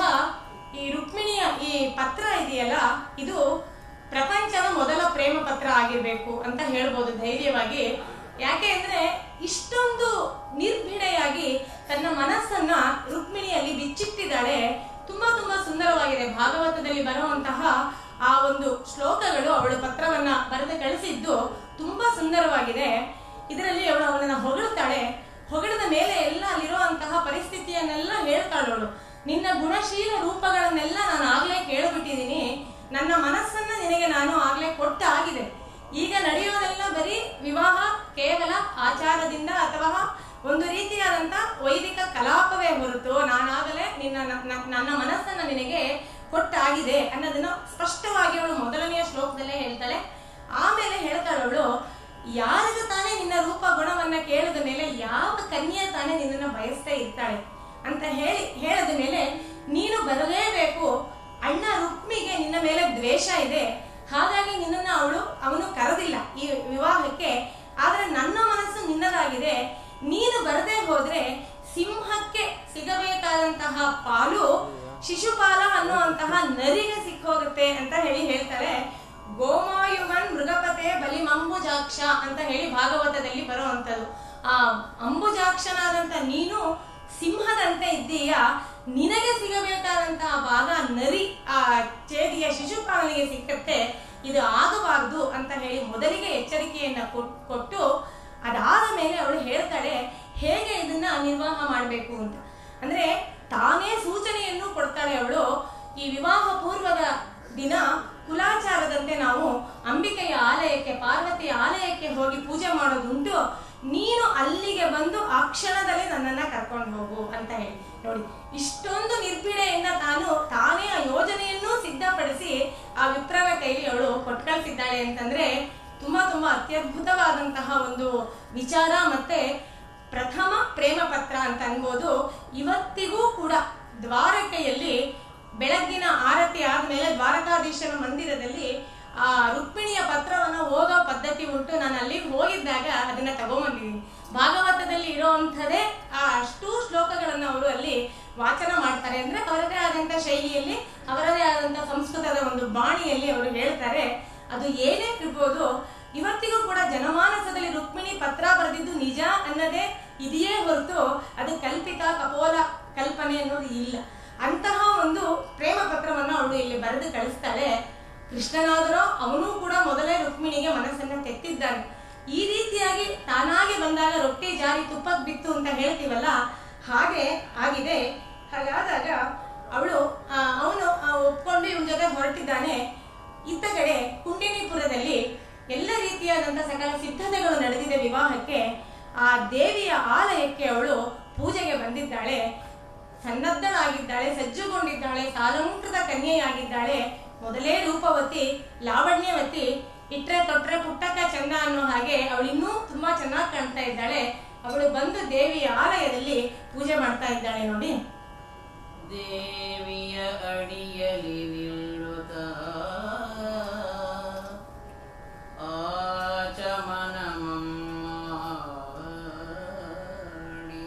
ಈ ರುಕ್ಮಿಣಿಯ ಈ ಪತ್ರ ಇದೆಯಲ್ಲ ಇದು ಪ್ರಪಂಚದ ಮೊದಲ ಪ್ರೇಮ ಪತ್ರ ಆಗಿರ್ಬೇಕು ಅಂತ ಹೇಳ್ಬೋದು ಧೈರ್ಯವಾಗಿ ಯಾಕೆ ಅಂದ್ರೆ ಇಷ್ಟೊಂದು ನಿರ್ಭಿಡೆಯಾಗಿ ತನ್ನ ಮನಸ್ಸನ್ನ ರುಕ್ಮಿಣಿಯಲ್ಲಿ ಬಿಚ್ಚಿಟ್ಟಿದ್ದಾಳೆ ತುಂಬಾ ತುಂಬಾ ಸುಂದರವಾಗಿದೆ ಭಾಗವತದಲ್ಲಿ ಬರುವಂತಹ ಆ ಒಂದು ಶ್ಲೋಕಗಳು ಅವಳು ಪತ್ರವನ್ನ ಬರೆದು ಕಳಿಸಿದ್ದು ತುಂಬಾ ಸುಂದರವಾಗಿದೆ ಇದರಲ್ಲಿ ಅವಳು ಅವಳನ್ನ ಹೊಗಳುತ್ತಾಳೆ ಹೊಗಳಿದ ಮೇಲೆ ಎಲ್ಲ ಅಲ್ಲಿರುವಂತಹ ಪರಿಸ್ಥಿತಿಯನ್ನೆಲ್ಲ ಹೇಳ್ತಾಳೆ ಅವಳು ನಿನ್ನ ಗುಣಶೀಲ ರೂಪಗಳನ್ನೆಲ್ಲ ನಾನು ಆಗ್ಲೇ ಕೇಳಿಬಿಟ್ಟಿದ್ದೀನಿ ನನ್ನ ಮನಸ್ಸನ್ನ ನಿನಗೆ ನಾನು ಆಗ್ಲೇ ಕೊಟ್ಟಾಗಿದೆ ಈಗ ನಡೆಯೋದೆಲ್ಲ ಬರೀ ವಿವಾಹ ಕೇವಲ ಆಚಾರದಿಂದ ಅಥವಾ ಒಂದು ರೀತಿಯಾದಂತ ವೈದಿಕ ಕಲಾಪವೇ ಹೊರತು ನಾನಾಗಲೇ ನಿನ್ನ ನ- ನ- ನನ್ನ ಮನಸ್ಸನ್ನ ನಿನಗೆ ಕೊಟ್ಟಾಗಿದೆ ಅನ್ನೋದನ್ನ ಸ್ಪಷ್ಟವಾಗಿ ಅವಳು ಮೊದಲನೆಯ ಶ್ಲೋಕದಲ್ಲೇ ಹೇಳ್ತಾಳೆ ಆಮೇಲೆ ಹೇಳ್ತಾಳೆ ಅವಳು ಯಾರಿಗೂ ತಾನೇ ನಿನ್ನ ರೂಪ ಗುಣವನ್ನ ಕೇಳಿದ ಮೇಲೆ ಯಾವ ಕನ್ಯೆ ತಾನೇ ನಿನ್ನನ್ನ ಬಯಸ್ತಾ ಇರ್ತಾಳೆ ಅಂತ ಹೇಳಿ ಹೇಳದ ಮೇಲೆ ನೀನು ಬರಲೇಬೇಕು ಅಣ್ಣ ರುಕ್ಮಿಗೆ ನಿನ್ನ ಮೇಲೆ ದ್ವೇಷ ಇದೆ ಹಾಗಾಗಿ ನಿನ್ನನ್ನ ಅವಳು ಅವನು ಕರೆದಿಲ್ಲ ಈ ವಿವಾಹಕ್ಕೆ ಆದ್ರೆ ನನ್ನ ಮನಸ್ಸು ನಿನ್ನದಾಗಿದೆ ನೀನು ಬರದೇ ಹೋದ್ರೆ ಸಿಂಹಕ್ಕೆ ಸಿಗಬೇಕಾದಂತಹ ಪಾಲು ಶಿಶುಪಾಲ ಅನ್ನುವಂತಹ ನರಿಗೆ ಸಿಕ್ಕೋಗುತ್ತೆ ಅಂತ ಹೇಳಿ ಹೇಳ್ತಾರೆ ಗೋಮಾಯುಗನ್ ಮೃಗಪತೆ ಬಲಿ ಮಂಬುಜಾಕ್ಷ ಅಂತ ಹೇಳಿ ಭಾಗವತದಲ್ಲಿ ಬರುವಂತದ್ದು ಆ ಅಂಬುಜಾಕ್ಷನಾದಂತ ನೀನು ಸಿಂಹದಂತೆ ಇದ್ದೀಯ ನಿನಗೆ ಸಿಗಬೇಕಾದಂತಹ ಭಾಗ ನರಿ ಆ ಚೇದಿಯ ಶಿಶುಪಾಲನಿಗೆ ಸಿಕ್ಕತ್ತೆ ಇದು ಆಗಬಾರ್ದು ಅಂತ ಹೇಳಿ ಮೊದಲಿಗೆ ಎಚ್ಚರಿಕೆಯನ್ನ ಕೊಟ್- ಕೊಟ್ಟು ಅದಾದ ಮೇಲೆ ಅವಳು ಹೇಳ್ತಾಳೆ ಹೇಗೆ ಇದನ್ನ ನಿರ್ವಾಹ ಮಾಡಬೇಕು ಅಂತ ಅಂದ್ರೆ ತಾನೇ ಸೂಚನೆಯನ್ನು ಕೊಡ್ತಾಳೆ ಅವಳು ಈ ವಿವಾಹ ಪೂರ್ವದ ದಿನ ಕುಲಾಚಾರದಂತೆ ನಾವು ಅಂಬಿಕೆಯ ಆಲಯಕ್ಕೆ ಪಾರ್ವತಿಯ ಆಲಯಕ್ಕೆ ಹೋಗಿ ಪೂಜೆ ಮಾಡೋದುಂಟು ನೀನು ಅಲ್ಲಿಗೆ ಬಂದು ಆ ಕ್ಷಣದಲ್ಲೇ ನನ್ನನ್ನ ಕರ್ಕೊಂಡು ಹೋಗು ಅಂತ ಹೇಳಿ ನೋಡಿ ಇಷ್ಟೊಂದು ನಿರ್ಭಿಡೆಯಿಂದ ತಾನು ತಾನೇ ಆ ಯೋಜನೆಯನ್ನು ಸಿದ್ಧಪಡಿಸಿ ಆ ವಿಪ್ರನ ಕೈಲಿ ಅವಳು ಕೊಟ್ಟು ಕಳ್ಸಿದ್ದಾಳೆ ಅಂತಂದ್ರೆ ತುಂಬಾ ತುಂಬಾ ಅತ್ಯದ್ಭುತವಾದಂತಹ ಒಂದು ವಿಚಾರ ಮತ್ತೆ ಪ್ರಥಮ ಪ್ರೇಮ ಪತ್ರ ಅಂತ ಅನ್ಬೋದು ಇವತ್ತಿಗೂ ಕೂಡ ದ್ವಾರಕೆಯಲ್ಲಿ ಬೆಳಗ್ಗಿನ ಆರತಿ ಆದ್ಮೇಲೆ ದ್ವಾರಕಾಧೀಶನ ಮಂದಿರದಲ್ಲಿ ಆ ರುಕ್ಮಿಣಿಯ ಪತ್ರವನ್ನ ಓದೋ ಪದ್ಧತಿ ಉಂಟು ನಾನು ಅಲ್ಲಿಗೆ ಹೋಗಿದ್ದಾಗ ಅದನ್ನ ತಗೊಂಬಂದಿದ್ದೀನಿ ಭಾಗವತದಲ್ಲಿ ಇರೋವಂಥದ್ದೇ ಆ ಅಷ್ಟೂ ಶ್ಲೋಕಗಳನ್ನ ಅವರು ಅಲ್ಲಿ ವಾಚನ ಮಾಡ್ತಾರೆ ಅಂದ್ರೆ ಅವರದೇ ಆದಂತ ಶೈಲಿಯಲ್ಲಿ ಅವರದೇ ಆದಂತ ಸಂಸ್ಕೃತದ ಒಂದು ಬಾಣಿಯಲ್ಲಿ ಅವರು ಹೇಳ್ತಾರೆ ಅದು ಏನೇ ಇರ್ಬೋದು ಇವತ್ತಿಗೂ ಕೂಡ ಜನಮಾನಸದಲ್ಲಿ ರುಕ್ಮಿಣಿ ಪತ್ರ ಬರೆದಿದ್ದು ನಿಜ ಅನ್ನೋದೇ ಇದೆಯೇ ಹೊರತು ಅದು ಕಲ್ಪಿತ ಕಪೋಲ ಕಲ್ಪನೆ ಅನ್ನೋದು ಇಲ್ಲ ಅಂತಹ ಒಂದು ಪ್ರೇಮ ಪತ್ರವನ್ನ ಅವಳು ಇಲ್ಲಿ ಬರೆದು ಕಳಿಸ್ತಾಳೆ ಕೃಷ್ಣನಾದರೂ ಅವನು ಕೂಡ ಮೊದಲೇ ರುಕ್ಮಿಣಿಗೆ ಮನಸ್ಸನ್ನ ತೆತ್ತಿದ್ದಾನೆ ಈ ರೀತಿಯಾಗಿ ರೊಟ್ಟಿ ತಾನಾಗಿ ಬಂದಾಗ ರೊಟ್ಟಿ ಜಾರಿ ತುಪ್ಪಕ್ಕೆ ಬಿತ್ತು ಅಂತ ಹೇಳ್ತೀವಲ್ಲ ಹಾಗೆ ಆಗಿದೆ ಹಾಗಾದಾಗ ಅವಳು ಅವನು ಒಪ್ಕೊಂಡು ಇವನ ಜೊತೆ ಹೊರಟಿದ್ದಾನೆ ಇತ್ತ ಕಡೆ ಕುಂಡಿನಿಪುರದಲ್ಲಿ ಎಲ್ಲ ರೀತಿಯಾದಂಥ ಸಕಲ ಸಿದ್ಧತೆಗಳು ನಡೆದಿದೆ ವಿವಾಹಕ್ಕೆ ಆ ದೇವಿಯ ಆಲಯಕ್ಕೆ ಅವಳು ಪೂಜೆಗೆ ಬಂದಿದ್ದಾಳೆ ಸನ್ನದ್ಧಳಾಗಿದ್ದಾಳೆ ಸಜ್ಜುಗೊಂಡಿದ್ದಾಳೆ ಸಾಲಂಕೃತ ಕನ್ಯೆಯಾಗಿದ್ದಾಳೆ ಮೊದಲೇ ರೂಪವತಿ ಲಾವಣ್ಯವತಿ ಇಟ್ರೆ ತೊಟ್ರೆ ಪುಟ್ಟಕ್ಕ ಚಂದ ಅನ್ನೋ ಹಾಗೆ ಅವಳು ಇನ್ನೂ ತುಂಬಾ ಚೆನ್ನಾಗಿ ಕಾಣ್ತಾ ಇದ್ದಾಳೆ ಅವಳು ಬಂದು ದೇವಿಯ ಆಲಯದಲ್ಲಿ ಪೂಜೆ ಮಾಡ್ತಾ ಇದ್ದಾಳೆ ನೋಡಿ ದೇವಿಯ ಅಡಿಯಲಿ ನಿಲ್ಲುತ್ತ ಆಚಮನ ಮಾಡಿ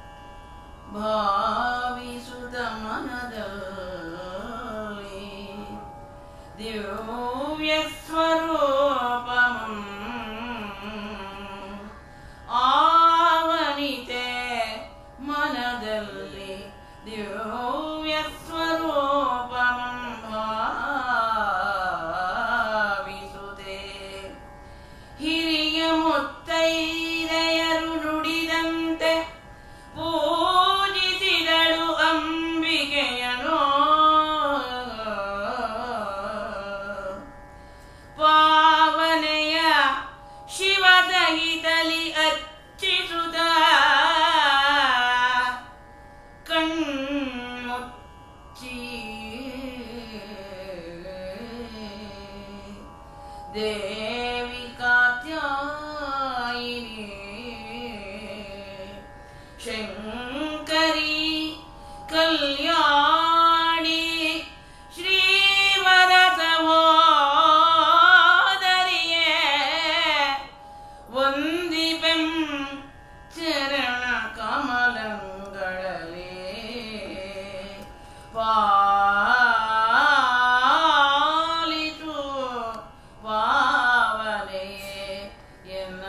ಭಾವಿಸುತ್ತ ಮನದಲ್ಲಿ ದಿವ್ಯ ಸ್ವರೂಪಮಂ ಆವನಿತೆ ಮನದಲ್ಲಿ ದಿವ್ಯ ಸ್ವರೂಪಮಂ ಭಾವಿಸುತ್ತೆ ಹಿರಿಯ ಮುತ್ತೈದೆಯರು ನುಡಿದಂತೆ ಪೂಜಿಸಿದಳು ಅಂಬಿಕೆಯನು ಪಾವನೆಯ ಶಿವದಹಿತಲಿ ಅಚ್ಚಿಸುತ್ತ ಕಣ್ಮುಚ್ಚಿ ದೇವಿ ಕಾತ್ಯಾಯಿನಿ ಶಂಕರಿ ಕಲ್ಯಾಣಿ ಶ್ರೀವರ ಸಹೋದರಿಯೇ ವಂದಿಪೆಂ ಚರಣ ಕಮಲಂಗಳೇ ಪಾಲಿತು ಪಾವನೆಯೇ ಎನ್ನ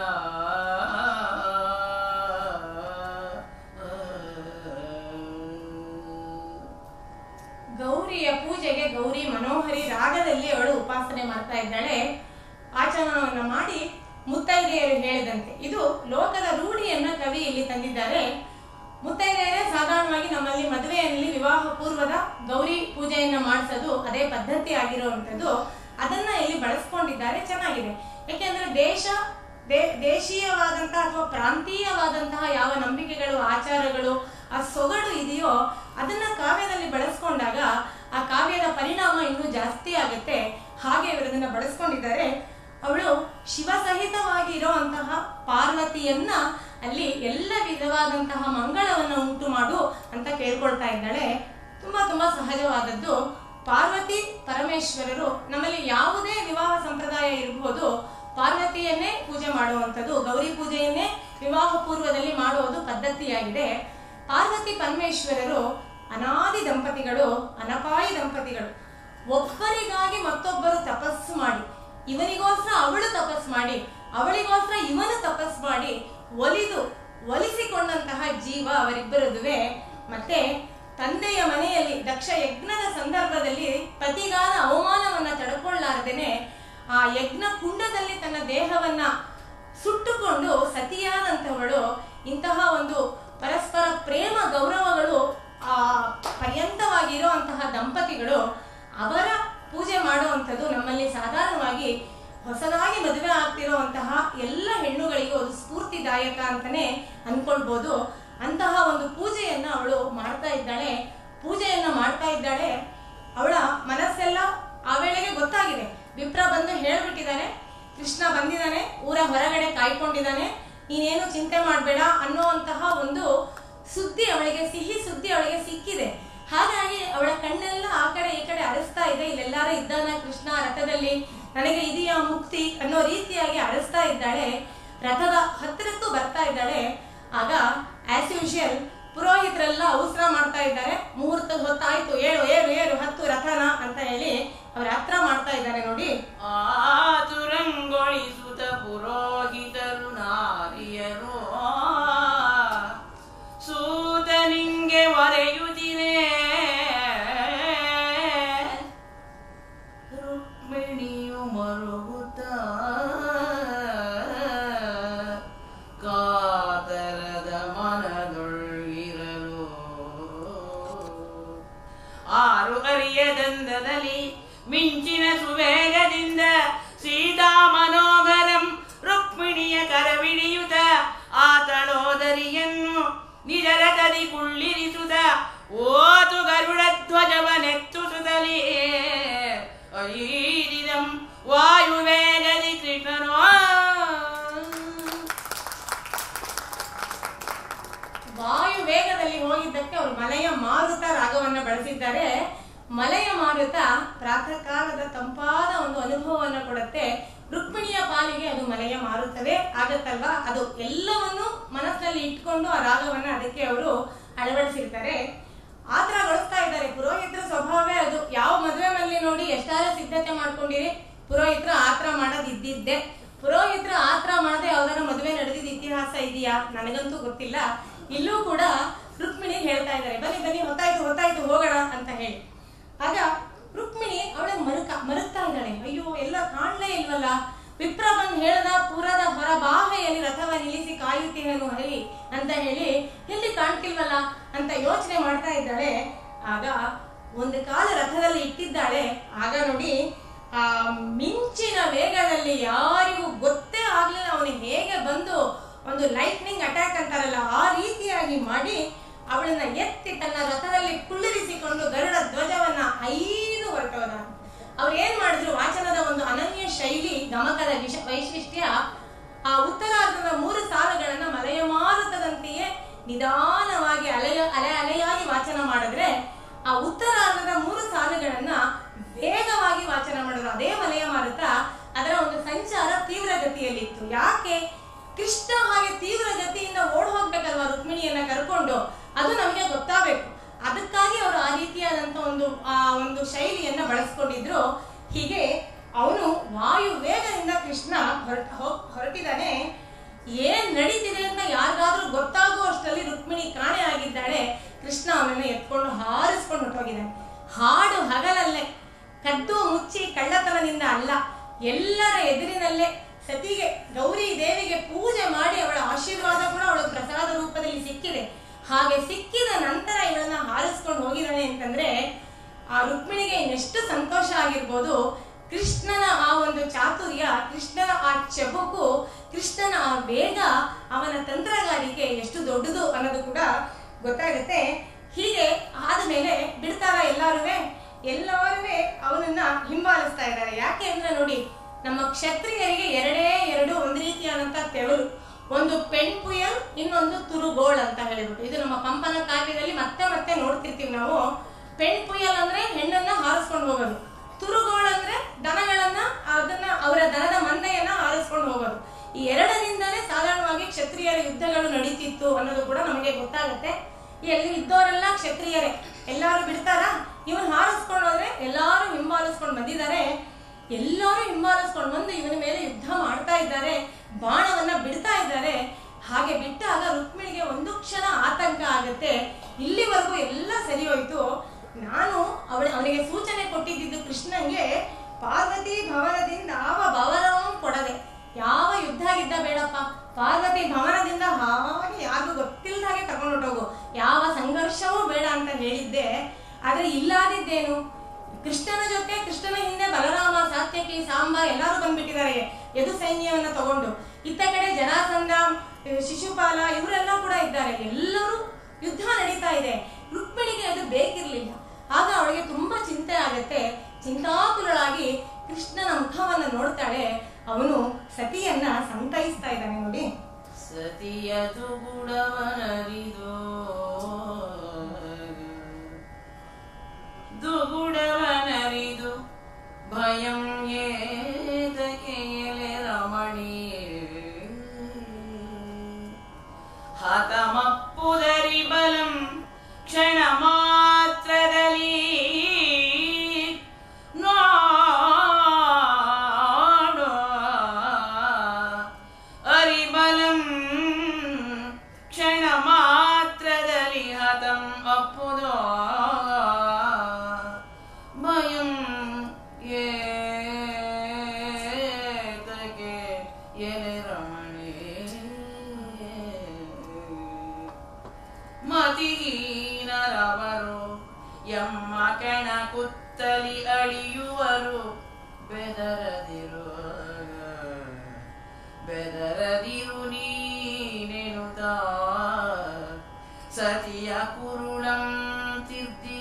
ಗೌರಿಯ ಪೂಜೆಗೆ ಗೌರಿ ಮನೋಹರಿ ರಾಗದಲ್ಲಿ ಅವಳು ಉಪಾಸನೆ ಮಾಡ್ತಾ ಇದ್ದಾಳೆ ಆಚರಣವನ್ನ ಮಾಡಿ ಮುತ್ತೈದೆಯರು ಹೇಳಿದಂತೆ ಇದು ಲೋಕದ ರೂಢಿಯನ್ನ ಕವಿ ಇಲ್ಲಿ ತಂದಿದ್ದಾರೆ ಮುತ್ತೈದೆಯರೇ ಸಾಧಾರಣವಾಗಿ ನಮ್ಮಲ್ಲಿ ಮದುವೆಯಲ್ಲಿ ವಿವಾಹ ಪೂರ್ವದ ಗೌರಿ ಪೂಜೆಯನ್ನ ಮಾಡಿಸೋದು ಅದೇ ಪದ್ಧತಿ ಆಗಿರುವಂಥದ್ದು ಅದನ್ನ ಇಲ್ಲಿ ಬಳಸ್ಕೊಂಡಿದ್ದಾರೆ ಚೆನ್ನಾಗಿದೆ ಯಾಕೆಂದ್ರೆ ದೇಶ ದೇ- ದೇಶೀಯವಾದಂತಹ ಅಥವಾ ಪ್ರಾಂತೀಯವಾದಂತಹ ಯಾವ ನಂಬಿಕೆಗಳು ಆಚಾರಗಳು ಆ ಸೊಗಡು ಇದೆಯೋ ಅದನ್ನ ಕಾವ್ಯದಲ್ಲಿ ಬಳಸ್ಕೊಂಡಾಗ ಆ ಕಾವ್ಯದ ಪರಿಣಾಮ ಇನ್ನೂ ಜಾಸ್ತಿ ಆಗುತ್ತೆ ಹಾಗೆ ಇವರು ಅದನ್ನ ಬಳಸ್ಕೊಂಡಿದ್ದಾರೆ ಅವಳು ಶಿವಸಹಿತವಾಗಿ ಇರುವಂತಹ ಪಾರ್ವತಿಯನ್ನ ಅಲ್ಲಿ ಎಲ್ಲ ವಿಧವಾದಂತಹ ಮಂಗಳವನ್ನ ಉಂಟು ಮಾಡು ಅಂತ ಕೇಳ್ಕೊಳ್ತಾ ಇದ್ದಾಳೆ ತುಂಬಾ ತುಂಬಾ ಸಹಜವಾದದ್ದು ಪಾರ್ವತಿ ಪರಮೇಶ್ವರರು ನಮ್ಮಲ್ಲಿ ಯಾವುದೇ ವಿವಾಹ ಸಂಪ್ರದಾಯ ಇರಬಹುದು ಪಾರ್ವತಿಯನ್ನೇ ಪೂಜೆ ಮಾಡುವಂಥದ್ದು ಗೌರಿ ಪೂಜೆಯನ್ನೇ ವಿವಾಹ ಪೂರ್ವದಲ್ಲಿ ಮಾಡುವುದು ಪದ್ಧತಿಯಾಗಿದೆ ಪಾರ್ವತಿ ಪರಮೇಶ್ವರರು ಅನಾದಿ ದಂಪತಿಗಳು ಅನಪಾಯಿ ದಂಪತಿಗಳು ಒಬ್ಬರಿಗಾಗಿ ಮತ್ತೊಬ್ಬರು ತಪಸ್ಸು ಮಾಡಿ ಇವನಿಗೋಸ್ಕರ ಅವಳು ತಪಸ್ ಮಾಡಿ ಅವಳಿಗೋಸ್ಕರ ಇವನು ತಪಸ್ ಮಾಡಿ ಒಲಿದು ಒಲಿಸಿಕೊಂಡಂತಹ ಜೀವ ಅವರಿಬ್ಬರದುವೆ ಮತ್ತೆ ತಂದೆಯ ಮನೆಯಲ್ಲಿ ದಕ್ಷ ಯಜ್ಞದ ಸಂದರ್ಭದಲ್ಲಿ ಪತಿಗಾದ ಅವಮಾನವನ್ನ ತಡ್ಕೊಳ್ಳಾರ್ದೇನೆ ಆ ಯಜ್ಞ ಕುಂಡದಲ್ಲಿ ತನ್ನ ದೇಹವನ್ನ ಸುಟ್ಟುಕೊಂಡು ಸತಿಯಾದಂಥವಳು ಇಂತಹ ಒಂದು ಪರಸ್ಪರ ಪ್ರೇಮ ಗೌರವಗಳು ಆ ಪರ್ಯಂತವಾಗಿರುವಂತಹ ದಂಪತಿಗಳು ಅವರ ಪೂಜೆ ಮಾಡುವಂಥದ್ದು ನಮ್ಮಲ್ಲಿ ಸಾಧಾರಣವಾಗಿ ಹೊಸದಾಗಿ ಮದುವೆ ಆಗ್ತಿರುವಂತಹ ಎಲ್ಲ ಹೆಣ್ಣುಗಳಿಗೂ ಅದು ಸ್ಫೂರ್ತಿದಾಯಕ ಅಂತಾನೆ ಅನ್ಕೊಳ್ಬೋದು ಅಂತಹ ಒಂದು ಪೂಜೆಯನ್ನ ಅವಳು ಮಾಡ್ತಾ ಇದ್ದಾಳೆ ಪೂಜೆಯನ್ನ ಮಾಡ್ತಾ ಇದ್ದಾಳೆ ಅವಳ ಮನಸ್ಸೆಲ್ಲ ಆ ವೇಳೆಗೆ ಗೊತ್ತಾಗಿದೆ ವಿಪ್ರ ಬಂದು ಹೇಳ್ಬಿಟ್ಟಿದ್ದಾನೆ ಕೃಷ್ಣ ಬಂದಿದ್ದಾನೆ ಊರ ಹೊರಗಡೆ ಕಾಯ್ಕೊಂಡಿದ್ದಾನೆ ನೀನೇನು ಚಿಂತೆ ಮಾಡಬೇಡ ಅನ್ನುವಂತಹ ಒಂದು ಸುದ್ದಿ ಅವಳಿಗೆ ಸಿಹಿ ಸುದ್ದಿ ಅವಳಿಗೆ ಸಿಕ್ಕಿದೆ ಹಾಗಾಗಿ ಅವಳ ಕಣ್ಣೆಲ್ಲ ಆ ಕಡೆ ಈ ಕಡೆ ಅರಸ್ತಾ ಇದೆ ಇಲ್ಲೆಲ್ಲಾರು ಇದ್ದಾನ ಕೃಷ್ಣ ರಥದಲ್ಲಿ ನನಗೆ ಇದೆಯಾ ಮುಕ್ತಿ ಅನ್ನೋ ರೀತಿಯಾಗಿ ಅರಸ್ತಾ ಇದ್ದಾಳೆ ರಥದ ಹತ್ತಿರಕ್ಕೂ ಬರ್ತಾ ಇದ್ದಾಳೆ ಆಗ ಆಸ್ ಯೂಶುವಲ್ ಪುರೋಹಿತರೆಲ್ಲ ಅವಸರ ಮಾಡ್ತಾ ಇದ್ದಾರೆ ಮುಹೂರ್ತದ ಹೊತ್ತಾಯ್ತು ಏಳು ಏಳು ಏಳು ಹತ್ತು ರಥನ ಅಂತ ಹೇಳಿ ಅವ್ರ ಹತ್ರ ಮಾಡ್ತಾ ಇದ್ದಾರೆ ನೋಡಿ ಆತುರಂಗೊಳಿಸುತ್ತ ಪುರೋಹಿತರು ನಾರಿಯರು ಸೂತನಿಂಗೆ ಒರೆಯುತ್ತಿದೆ ರುಕ್ಮಿಣಿಯು ಮರುಗುತ್ತ ಮಾರುತ್ತವೆ ಆಗತ್ತಲ್ವಾ ಅದು ಎಲ್ಲವನ್ನು ಮನಸ್ಸಿನಲ್ಲಿ ಇಟ್ಕೊಂಡು ಆ ರಾಗವನ್ನ ಅದಕ್ಕೆ ಅವರು ಅಳವಡಿಸಿರ್ತಾರೆ ಆತರಗೊಳಿಸ್ತಾ ಇದ್ದಾರೆ ಪುರೋಹಿತರ ಸ್ವಭಾವವೇ ಅದು ಯಾವ ಮದುವೆ ಮಲ್ಲಿ ನೋಡಿ ಎಷ್ಟಾರ ಸಿದ್ಧತೆ ಮಾಡ್ಕೊಂಡಿರಿ ಪುರೋಹಿತರ ಆತರ ಮಾಡೋದು ಇದ್ದಿದ್ದೆ ಪುರೋಹಿತರ ಆತರ ಮಾಡದೆ ಯಾವ್ದಾರ ಮದುವೆ ನಡೆದಿದ್ದ ಇತಿಹಾಸ ಇದೆಯಾ ನನಗಂತೂ ಗೊತ್ತಿಲ್ಲ ಇಲ್ಲೂ ಕೂಡ ರುಕ್ಮಿಣಿ ಹೇಳ್ತಾ ಇದ್ದಾರೆ ಬನ್ನಿ ಬನ್ನಿ ಹೊತ್ತಾಯ್ತು ಹೊತ್ತಾಯ್ತು ಹೋಗೋಣ ಅಂತ ಹೇಳಿ ಆಗ ರುಕ್ಮಿಣಿ ಅವಳ ಮರುಕ ಮರುಗ್ತಾ ಇದ್ದಾಳೆ ಅಯ್ಯೋ ಎಲ್ಲ ಕಾಣ್ಲೇ ಇಲ್ವಲ್ಲ ವಿಪ್ರ ಬಂದ್ ಹೇಳ್ದ ಪುರದ ಹೊರ ಬಾಹೆಯಲ್ಲಿ ರಥವ ನಿಲ್ಲಿಸಿ ಕಾಯುತ್ತೇನು ಹರಿ ಅಂತ ಹೇಳಿ ಎಲ್ಲಿ ಕಾಣ್ತಿಲ್ವಲ್ಲ ಅಂತ ಯೋಚನೆ ಮಾಡ್ತಾ ಇದ್ದಾಳೆ ಆಗ ಒಂದು ಕಾಲ ರಥದಲ್ಲಿ ಇಟ್ಟಿದ್ದಾಳೆ ಆಗ ನೋಡಿ ಆ ಮಿಂಚಿನ ವೇಗದಲ್ಲಿ ಯಾರಿಗೂ ಗೊತ್ತೇ ಆಗ್ಲಿಲ್ಲ ಅವನಿಗೆ ಹೇಗೆ ಬಂದು ಒಂದು ಲೈಟ್ನಿಂಗ್ ಅಟ್ಯಾಕ್ ಅಂತಾರಲ್ಲ ಆ ರೀತಿಯಾಗಿ ಮಾಡಿ ಅವಳನ್ನ ಎತ್ತಿ ತನ್ನ ರಥದಲ್ಲಿ ಕುಳ್ಳಿರಿಸಿಕೊಂಡು ಗರುಡ ಧ್ವಜವನ್ನ ಐದು ಹೊರಟೋದ ಅವ್ರು ಏನ್ ಮಾಡಿದ್ರು ವಾಚನದ ಒಂದು ಅನನ್ಯ ಶೈಲಿ ಗಮಕದ ವಿಶ ವೈಶಿಷ್ಟ್ಯ ಆ ಉತ್ತರಾರ್ಧದ ಮೂರು ಸಾಲುಗಳನ್ನ ಮಲೆಯ ಮಾರುತದಂತೆಯೇ ನಿಧಾನವಾಗಿ ಅಲೆಯ ಅಲೆ ಅಲೆಯಾಗಿ ವಾಚನ ಮಾಡಿದ್ರೆ ಆ ಉತ್ತರಾರ್ಧದ ಮೂರು ಸಾಲುಗಳನ್ನ ವೇಗವಾಗಿ ವಾಚನ ಮಾಡಿದ್ರು ಅದೇ ಮಲೆಯ ಮಾರುತ ಅದರ ಒಂದು ಸಂಚಾರ ತೀವ್ರ ಗತಿಯಲ್ಲಿತ್ತು ಯಾಕೆ ಕೃಷ್ಣ ಹಾಗೆ ತೀವ್ರ ಗತಿಯಿಂದ ಓಡ್ ಹೋಗ್ಬೇಕಲ್ವಾ ರುಕ್ಮಿಣಿಯನ್ನ ಕರ್ಕೊಂಡು ಅದು ನಮಗೆ ಗೊತ್ತಾಗಬೇಕು ಅದಕ್ಕಾಗಿ ಅವರು ಆ ರೀತಿಯಾದಂತ ಒಂದು ಆ ಒಂದು ಶೈಲಿಯನ್ನ ಬಳಸ್ಕೊಂಡಿದ್ರು ಹೀಗೆ ಅವನು ವಾಯು ವೇಗದಿಂದ ಕೃಷ್ಣ ಹೊರಟ ಹೊರಟಿದ್ದಾನೆ ಏನ್ ನಡೀತಿದೆ ಅಂತ ಯಾರಿಗಾದ್ರೂ ಗೊತ್ತಾಗುವಷ್ಟರಲ್ಲಿ ರುಕ್ಮಿಣಿ ಕಾಣೆ ಆಗಿದ್ದಾಳೆ ಕೃಷ್ಣ ಅವನನ್ನ ಎತ್ಕೊಂಡು ಹಾರಿಸ್ಕೊಂಡು ಹೊರಟೋಗಿದ್ದಾನೆ ಹಾಡು ಹಗಲಲ್ಲೇ ಕದ್ದು ಮುಚ್ಚಿ ಕಳ್ಳತನದಿಂದ ಅಲ್ಲ ಎಲ್ಲರ ಎದುರಿನಲ್ಲೇ ಸತಿಗೆ ಗೌರಿ ದೇವಿಗೆ ಪೂಜೆ ಮಾಡಿ ಅವಳ ಆಶೀರ್ವಾದ ಕೂಡ ಅವಳ ಪ್ರಸಾದ ರೂಪದಲ್ಲಿ ಸಿಕ್ಕಿದೆ ಹಾಗೆ ಸಿಕ್ಕಿದ ನಂತರ ಇವಳನ್ನ ಹಾರಿಸ್ಕೊಂಡು ಹೋಗಿದ್ದಾನೆ ಅಂತಂದ್ರೆ ಆ ರುಕ್ಮಿಣಿಗೆ ಇನ್ನೆಷ್ಟು ಸಂತೋಷ ಆಗಿರ್ಬೋದು ಕೃಷ್ಣನ ಆ ಒಂದು ಚಾತುರ್ಯ ಕೃಷ್ಣನ ಆ ಚಬುಕು ಕೃಷ್ಣನ ಆ ವೇಗ ಅವನ ತಂತ್ರಗಾರಿಕೆ ಎಷ್ಟು ದೊಡ್ಡದು ಅನ್ನೋದು ಕೂಡ ಗೊತ್ತಾಗುತ್ತೆ ಹೀಗೆ ಆದ್ಮೇಲೆ ಬಿಡ್ತಾರ ಎಲ್ಲಾರುವೆ ಎಲ್ಲಾರು ಅವನನ್ನ ಹಿಂಬಾಲಿಸ್ತಾ ಇದ್ದಾರೆ ಯಾಕೆ ಅಂದ್ರೆ ನೋಡಿ ನಮ್ಮ ಕ್ಷತ್ರಿಯರಿಗೆ ಎರಡೇ ಎರಡು ಒಂದು ರೀತಿಯಾದಂತ ತೆವಲು ಒಂದು ಪೆಣ್ ಪುಯಲ್ ಇನ್ನೊಂದು ತುರುಗೋಳ್ ಅಂತ ಹೇಳಿಬಿಟ್ಟು ಇದು ನಮ್ಮ ಪಂಪನ ಕಾವ್ಯದಲ್ಲಿ ಮತ್ತೆ ಮತ್ತೆ ನೋಡ್ತಿರ್ತೀವಿ ನಾವು ಪೆಣ್ ಪುಯಲ್ ಅಂದ್ರೆ ಹೆಣ್ಣನ್ನ ಹಾರಿಸ್ಕೊಂಡು ಹೋಗೋದು ತುರುಗೋಳ್ ಅಂದ್ರೆ ದನಗಳನ್ನ ಅದನ್ನ ಅವರ ದನದ ಮಂದೆಯನ್ನ ಹಾರಿಸ್ಕೊಂಡು ಹೋಗೋದು ಈ ಎರಡರಿಂದಲೇ ಸಾಧಾರಣವಾಗಿ ಕ್ಷತ್ರಿಯರ ಯುದ್ಧಗಳು ನಡೀತಿತ್ತು ಅನ್ನೋದು ಕೂಡ ನಮಗೆ ಗೊತ್ತಾಗುತ್ತೆ ಎಲ್ಲಿ ಇದ್ದವರೆಲ್ಲ ಕ್ಷತ್ರಿಯರೇ ಎಲ್ಲಾರು ಬಿಡ್ತಾರ ಇವನ್ ಹಾರಿಸ್ಕೊಂಡು ಹೋದ್ರೆ ಎಲ್ಲಾರು ಹಿಂಬಾಲಿಸ್ಕೊಂಡು ಬಂದಿದ್ದಾರೆ ಎಲ್ಲರೂ ಹಿಂಬಾಲಿಸ್ಕೊಂಡು ಬಂದು ಇವನ ಮೇಲೆ ಯುದ್ಧ ಮಾಡ್ತಾ ಇದ್ದಾರೆ ಬಾಣವನ್ನ ಬಿಡ್ತಾ ಇದ್ದಾರೆ ಹಾಗೆ ಬಿಟ್ಟಾಗ ರುಕ್ಮಿಣಿಗೆ ಒಂದು ಕ್ಷಣ ಆತಂಕ ಆಗುತ್ತೆ ಇಲ್ಲಿವರೆಗೂ ಎಲ್ಲ ಸರಿ ಹೋಯ್ತು ನಾನು ಅವಳ ಅವನಿಗೆ ಸೂಚನೆ ಕೊಟ್ಟಿದ್ದು ಕೃಷ್ಣನ್ಗೆ ಪಾರ್ವತಿ ಭವನದಿಂದ ಯಾವ ಭವನವೂ ಕೊಡದೆ ಯಾವ ಯುದ್ಧ ಗಿದ್ದ ಬೇಡಪ್ಪ ಪಾರ್ವತಿ ಭವನದಿಂದ ಹಾಗೆ ಯಾರಿಗೂ ಗೊತ್ತಿಲ್ಲದ ಹಾಗೆ ತಗೊಂಡು ಹೊರ್ಟೋಗು ಯಾವ ಸಂಘರ್ಷವೂ ಬೇಡ ಅಂತ ಹೇಳಿದ್ದೆ ಆದ್ರೆ ಇಲ್ಲಾದಿದ್ದೇನು ಕೃಷ್ಣನ ಜೊತೆ ಕೃಷ್ಣನ ಹಿಂದೆ ಬಲರಾಮ ಸಾತ್ಯಕಿ ಸಾಂಬ ಎಲ್ಲರೂ ಬಂದ್ಬಿಟ್ಟಿದ್ದಾರೆ ಯದು ಸೈನ್ಯವನ್ನ ತಗೊಂಡು ಇತ್ತ ಕಡೆ ಜರಾಸಂಧ ಶಿಶುಪಾಲ ಇವರೆಲ್ಲ ಕೂಡ ಇದ್ದಾರೆ ಎಲ್ಲರೂ ಯುದ್ಧ ನಡೀತಾ ಇದೆ ರುಕ್ಮಿಣಿಗೆ ಅದು ಬೇಕಿರ್ಲಿಲ್ಲ ಆಗ ಅವಳಿಗೆ ತುಂಬಾ ಚಿಂತೆ ಆಗತ್ತೆ ಚಿಂತಾಕುಲಳಾಗಿ ಕೃಷ್ಣನ ಮುಖವನ್ನ ನೋಡ್ತಾಳೆ ಅವನು ಸತಿಯನ್ನ ಸಂತೈಸ್ತಾ ಇದ್ದಾನೆ ನೋಡಿ ಸತಿಯದು ಗುಡವನರಿದು ದುಗುಡವನರಿದು ಭಯಂ ಏತಕ್ಕೆ ಎಲೆ ರಮಣಿ ಹತಮಪ್ಪುದರಿ ಬಲಂ ಕ್ಷಣ ಮಾತ್ರದಲ್ಲಿ ನೋಡೋ ಅರಿಬಲಂ ಕ್ಷಣ ಮಾತ್ರದಲ್ಲಿ ಹತಂ ಅಪ್ಪುದೋ ಭಯಂ ಏತಗೆ ಎಲೆ ರಮಣಿ ಮತಿಹೀನರವರು ಎಮ್ಮ ಕೆಣ ಕುತ್ತಲಿ ಅಳಿಯುವರು ಬೆದರದಿರು ಬೆದರದಿರು ನೀನೆನುತ ಸತಿಯ ಕುರುಳಂ ತಿದ್ದಿ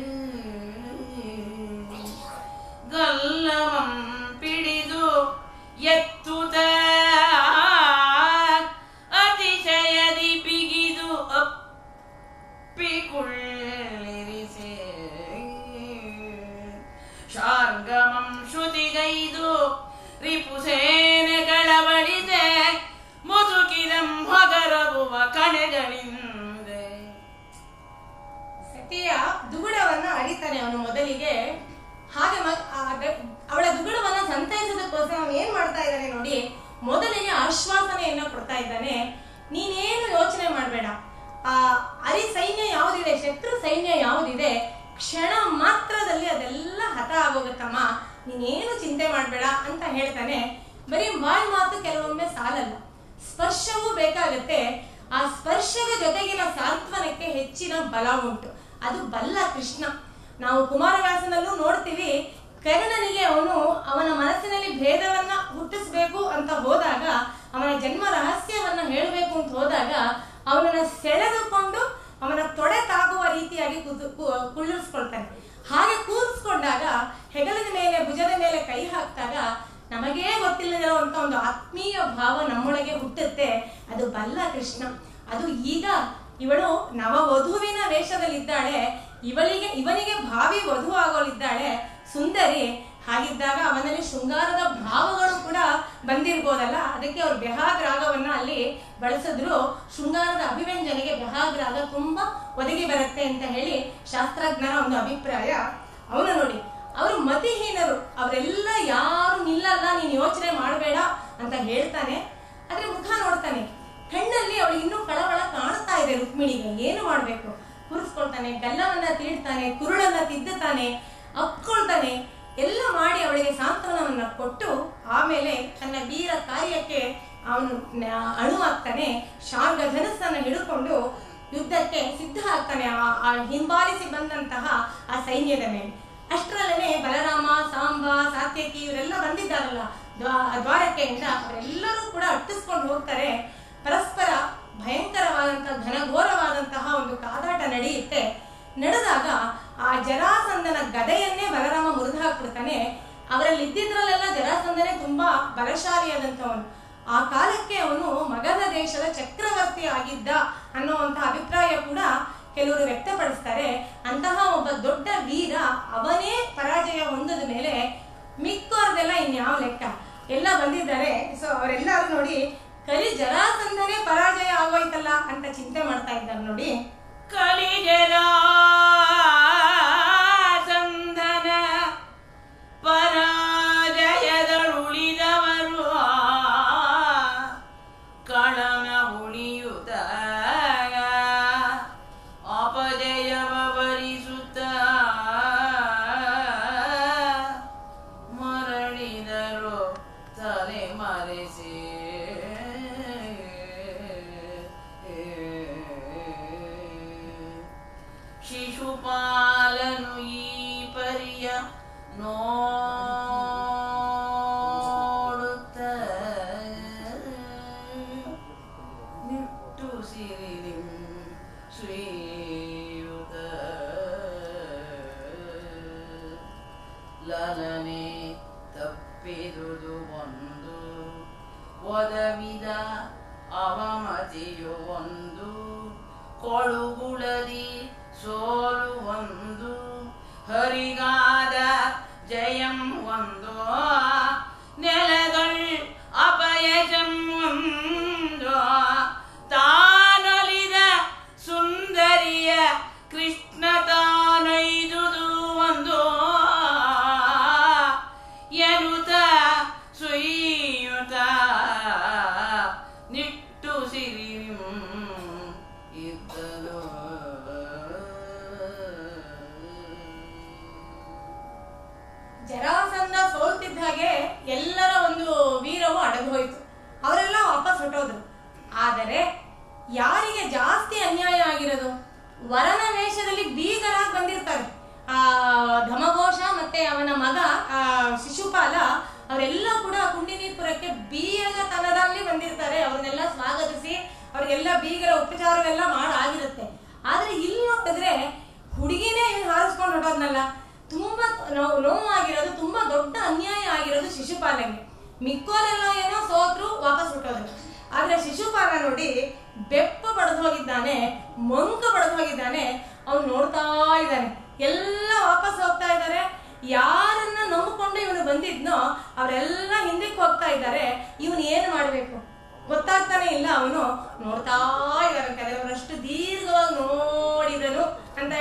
ಗಲ್ಲವಂ ಪಿಡಿದು ಎತ್ತುತ್ತ ಅತಿಶಯದಿ ಬಿಗಿದು ಅಪ್ಪಿಕೊಳ್ಳಿರಿಸೆ ಶಾರ್ಗಮಂ ಶ್ರುತಿಗೈದು ರಿಪುಸೇನೆಗಳ ಬಡಿದೆ ಕಾಣೆಗಳಿಂದೆ ಸತಿಯ ದುಗುಡವನ್ನ ಅರಿತಾನೆ ಅವನು ಮೊದಲಿಗೆ ಹಾಗೆ ಮ- ಆ ದ- ಅವಳ ದುಗುಡವನ್ನ ಸಂತೈಸೋದಕ್ಕೋಸ್ಕರ ಅವನು ಏನ್ ಮಾಡ್ತಾ ಇದ್ದಾನೆ ನೋಡಿ ಮೊದಲಿಗೆ ಆಶ್ವಾಸನೆಯನ್ನ ಕೊಡ್ತಾ ಇದ್ದಾನೆ ನೀನೇನು ಯೋಚನೆ ಮಾಡಬೇಡ ಆ ಅರಿ ಸೈನ್ಯ ಯಾವುದಿದೆ ಶತ್ರು ಸೈನ್ಯ ಯಾವುದಿದೆ ಕ್ಷಣ ಮಾತ್ರದಲ್ಲಿ ಅದೆಲ್ಲ ಹತ ಆಗೋಗುತ್ತಮ್ಮ ನೀನೇನು ಚಿಂತೆ ಮಾಡಬೇಡ ಅಂತ ಹೇಳ್ತಾನೆ ಬರೀ ಬಾಯಿ ಮಾತು ಕೆಲವೊಮ್ಮೆ ಸಾಲಲ್ಲ ಸ್ಪರ್ಶವೂ ಬೇಕಾಗತ್ತೆ ಆ ಸ್ಪರ್ಶದ ಜೊತೆಗಿನ ಸಾಂತ್ವನಕ್ಕೆ ಹೆಚ್ಚಿನ ಬಲ ಉಂಟು ಅದು ಬಲ್ಲ ಕೃಷ್ಣ ನಾವು ಕುಮಾರವ್ಯಾಸನಲ್ಲೂ ನೋಡ್ತೀವಿ ಕರ್ಣನಿಗೆ ಅವನು ಅವನ ಮನಸ್ಸಿನಲ್ಲಿ ಭೇದವನ್ನ ಹುಟ್ಟಿಸ್ಬೇಕು ಅಂತ ಹೋದಾಗ ಅವನ ಜನ್ಮ ರಹಸ್ಯವನ್ನ ಹೇಳಬೇಕು ಅಂತ ಹೋದಾಗ ಅವನನ್ನ ಸೆಳೆದುಕೊಂಡು ಅವನ ತೊಡೆ ತಾಗುವ ರೀತಿಯಾಗಿ ಕುದು ಕು- ಕುಳ್ಳಿರಿಸ್ಕೊಳ್ತಾನೆ ಹಾಗೆ ಕೂರಿಸ್ಕೊಂಡಾಗ ಹೆಗಲದ ಮೇಲೆ ಭುಜದ ಮೇಲೆ ಕೈ ಹಾಕಿದಾಗ ನಮಗೇ ಗೊತ್ತಿಲ್ಲದಿರುವಂತ ಒಂದು ಆತ್ಮೀಯ ಭಾವ ನಮ್ಮೊಳಗೆ ಹುಟ್ಟುತ್ತೆ ಅದು ಬಲ್ಲ ಕೃಷ್ಣ ಅದು ಈಗ ಇವಳು ನವವಧುವಿನ ವೇಷದಲ್ಲಿದ್ದಾಳೆ ಇವಳಿಗೆ ಇವನಿಗೆ ಭಾವಿ ವಧು ಆಗೋಲಿದ್ದಾಳೆ ಸುಂದರಿ ಹಾಗಿದ್ದಾಗ ಅವನಲ್ಲಿ ಶೃಂಗಾರದ ಭಾವಗಳು ಕೂಡ ಬಂದಿರ್ಬೋದಲ್ಲ ಅದಕ್ಕೆ ಅವ್ರು ಬೆಹಾಗ್ ರಾಗವನ್ನ ಅಲ್ಲಿ ಬಳಸಿದ್ರು ಶೃಂಗಾರದ ಅಭಿವ್ಯಂಜನೆಗೆ ಬೆಹಾಗ್ ರಾಗ ತುಂಬಾ ಒದಗಿ ಬರುತ್ತೆ ಅಂತ ಹೇಳಿ ಶಾಸ್ತ್ರಜ್ಞರ ಒಂದು ಅಭಿಪ್ರಾಯ ಅವನು ನೋಡಿ ಅವರು ಮತಿಹೀನರು ಅವರೆಲ್ಲ ಯಾರು ನಿಲ್ಲಲ್ಲ ನೀನು ಯೋಚನೆ ಮಾಡಬೇಡ ಅಂತ ಹೇಳ್ತಾನೆ ಆದ್ರೆ ಮುಖ ನೋಡ್ತಾನೆ ಕಣ್ಣಲ್ಲಿ ಅವಳು ಇನ್ನೂ ಕಳವಳ ಕಾಣ್ತಾ ಇದೆ ರುಕ್ಮಿಣಿಗೆ ಏನು ಮಾಡ್ಬೇಕು ಕೂರಿಸ್ಕೊಳ್ತಾನೆ ಬೆಲ್ಲವನ್ನ ತೀಡ್ತಾನೆ ಕುರುಳನ್ನ ತಿದ್ದುತ್ತಾನೆ ಅಪ್ಕೊಳ್ತಾನೆ ಎಲ್ಲ ಮಾಡಿ ಅವಳಿಗೆ ಸಾಂತ್ವನವನ್ನ ಕೊಟ್ಟು ಆಮೇಲೆ ತನ್ನ ವೀರ ಕಾರ್ಯಕ್ಕೆ ಅವನು ನ- ಅಣುವಾಗ್ತಾನೆ ಶಾರ್ಗ ಧನಸ್ಸನ್ನ ಹಿಡ್ಕೊಂಡು ಯುದ್ಧಕ್ಕೆ ಸಿದ್ಧ ಆಗ್ತಾನೆ ಆ- ಆ ಹಿಂಬಾಲಿಸಿ ಬಂದಂತಹ ಆ ಸೈನ್ಯದ ಮೇಲೆ ಅಷ್ಟರಲ್ಲೇ ಬಲರಾಮ ಸಾಂಬ ಸಾತ್ಯಕಿ ಇವರೆಲ್ಲ ಬಂದಿದ್ದಾರಲ್ಲ ದ್ವಾ- ದ್ವಾರಕೆಯಿಂದ ಅವರೆಲ್ಲರೂ ಕೂಡ ಅಟ್ಟಿಸ್ಕೊಂಡು ಹೋಗ್ತಾರೆ ಪರಸ್ಪರ ಭಯಂಕರವಾದಂತಹ ಘನಘೋರವಾದಂತಹ ಒಂದು ಕಾದಾಟ ನಡೆಯುತ್ತೆ ನಡೆದಾಗ ಆ ಜರಾಸಂದನ ಗದೆಯನ್ನೇ ಬಲರಾಮ ಮುರಿದು ಹಾಕ್ಬಿಡ್ತಾನೆ ಅವರಲ್ಲಿ ಇದ್ದಿದ್ರಲ್ಲೆಲ್ಲ ಜರಾಸಂದನೇ ತುಂಬಾ ಬಲಶಾಲಿಯಾದಂಥವನು ಆ ಕಾಲಕ್ಕೆ ಅವನು ಮಗಧ ದೇಶದ ಚಕ್ರವರ್ತಿ ಆಗಿದ್ದ ಅನ್ನುವಂಥ ಅಭಿಪ್ರಾಯ ಕೂಡ ಕೆಲವರು ವ್ಯಕ್ತಪಡಿಸ್ತಾರೆ ಅಂತಹ ಒಬ್ಬ ದೊಡ್ಡ ವೀರ ಅವನೇ ಪರಾಜಯ ಹೊಂದದ ಮೇಲೆ ಮಿಕ್ಕವ್ರದೆಲ್ಲ ಇನ್ಯಾವ ಲೆಕ್ಕ ಎಲ್ಲ ಬಂದಿದ್ದಾರೆ ಸೊ ಅವರೆಲ್ಲರೂ ನೋಡಿ ಕಲಿ ಜರಾಸಂಧನೇ ಪರಾಜಯ ಆಗೋಯ್ತಲ್ಲ ಅಂತ ಚಿಂತೆ ಮಾಡ್ತಾ ಇದ್ದಾರೆ ನೋಡಿ ಕಲಿಜರ ಸಂಧನ ಪರಾಜಯದಳುಳಿದವರು ಕಳನ ಉಳಿಯುತ್ತ ಅಪಜಯವ ವರಿಸುತ್ತ ಮರಳಿದರು ತಲೆ ಮರೆಸಿ ಶಿಶುಪಾಲನು ಈ ಪರಿಯ ನೋಡುತ್ತ ನಿಟ್ಟು ಸಿರಿಲಿಂ ಶ್ರೀಯುತ ಲಲನೆ ತಪ್ಪಿದುದು ಒಂದು ಒದವಿದ ಅವಮತಿಯು ಒಂದು ಕೊಳುಗುಳದಿ ಸೋಲು ಒಂದು ಹರಿಗಾದ ಜಯಂ ಒಂದು ನೆಲದೊಳ್ ಅಪಯಜಂ ಒಂದು ತಾನೊಲಿದ ಸುಂದರಿಯ ಕೃಷ್ಣ ತಾನೈದುದು ಒಂದು ಎನುತ ಸುಯ್ಯುತ ನಿಟ್ಟು ಸಿರಿಂ ಇದ್ದನು ಜರಾಸಂಧ ಸೋಲ್ತಿದ್ದ ಹಾಗೆ ಎಲ್ಲರ ಒಂದು ವೀರವು ಅಡಗು ಹೋಯ್ತು ಅವರೆಲ್ಲ ವಾಪಸ್ ಹೊರಟೋದ್ರು ಆದರೆ ಯಾರಿಗೆ ಜಾಸ್ತಿ ಅನ್ಯಾಯ ಆಗಿರೋದು ವರನ ವೇಷದಲ್ಲಿ ಬೀಗರಾಗಿ ಬಂದಿರ್ತಾರೆ ಆ ಧಮಘೋಷ ಮತ್ತೆ ಅವನ ಮಗ ಆ ಶಿಶುಪಾಲ ಅವರೆಲ್ಲ ಕೂಡ ಕುಂಡಿನೀಪುರಕ್ಕೆ ಬೀಗತನದಲ್ಲಿ ಬಂದಿರ್ತಾರೆ ಅವ್ರನ್ನೆಲ್ಲ ಸ್ವಾಗತಿಸಿ ಅವ್ರಿಗೆಲ್ಲ ಬೀಗರ ಉಪಚಾರವೆಲ್ಲ ಮಾಡಾಗಿರುತ್ತೆ ಆದ್ರೆ ಇಲ್ಲಿ ನೋಡಿದ್ರೆ ಹುಡುಗಿನೇ ಹಾರಿಸ್ಕೊಂಡು ಹೊರಟೋದ್ನಲ್ಲ ತುಂಬಾ ನೋವು ನೋವಾಗಿರೋದು ತುಂಬಾ ದೊಡ್ಡ ಅನ್ಯಾಯ ಆಗಿರೋದು ಶಿಶುಪಾಲನಿಗೆ ಮಿಕ್ಕೋರೆಲ್ಲ ಏನೋ ಸೋತ್ರು ವಾಪಸ್ ಹೊಟ್ಟೋದ್ರು ಆದ್ರೆ ಶಿಶುಪಾಲ ನೋಡಿ ಬೆಪ್ಪ ಪಡೆದು ಹೋಗಿದ್ದಾನೆ ಮಂಕ ಪಡೆದು ಹೋಗಿದ್ದಾನೆ ಅವ್ನು ನೋಡ್ತಾ ಇದ್ದಾನೆ ಎಲ್ಲ ವಾಪಸ್ ಹೋಗ್ತಾ ಇದ್ದಾರೆ ಯಾರನ್ನ ನಂಬಿಕೊಂಡು ಇವನು ಬಂದಿದ್ನೋ ಅವರೆಲ್ಲ ಹಿಂದಕ್ಕೆ ಹೋಗ್ತಾ ಇದ್ದಾರೆ ಇವನು ಏನು ಮಾಡಬೇಕು ಗೊತ್ತಾಗ್ತಾನೆ ಇಲ್ಲ ಅವನು ನೋಡ್ತಾ ಇದ್ದಾರಂತೆ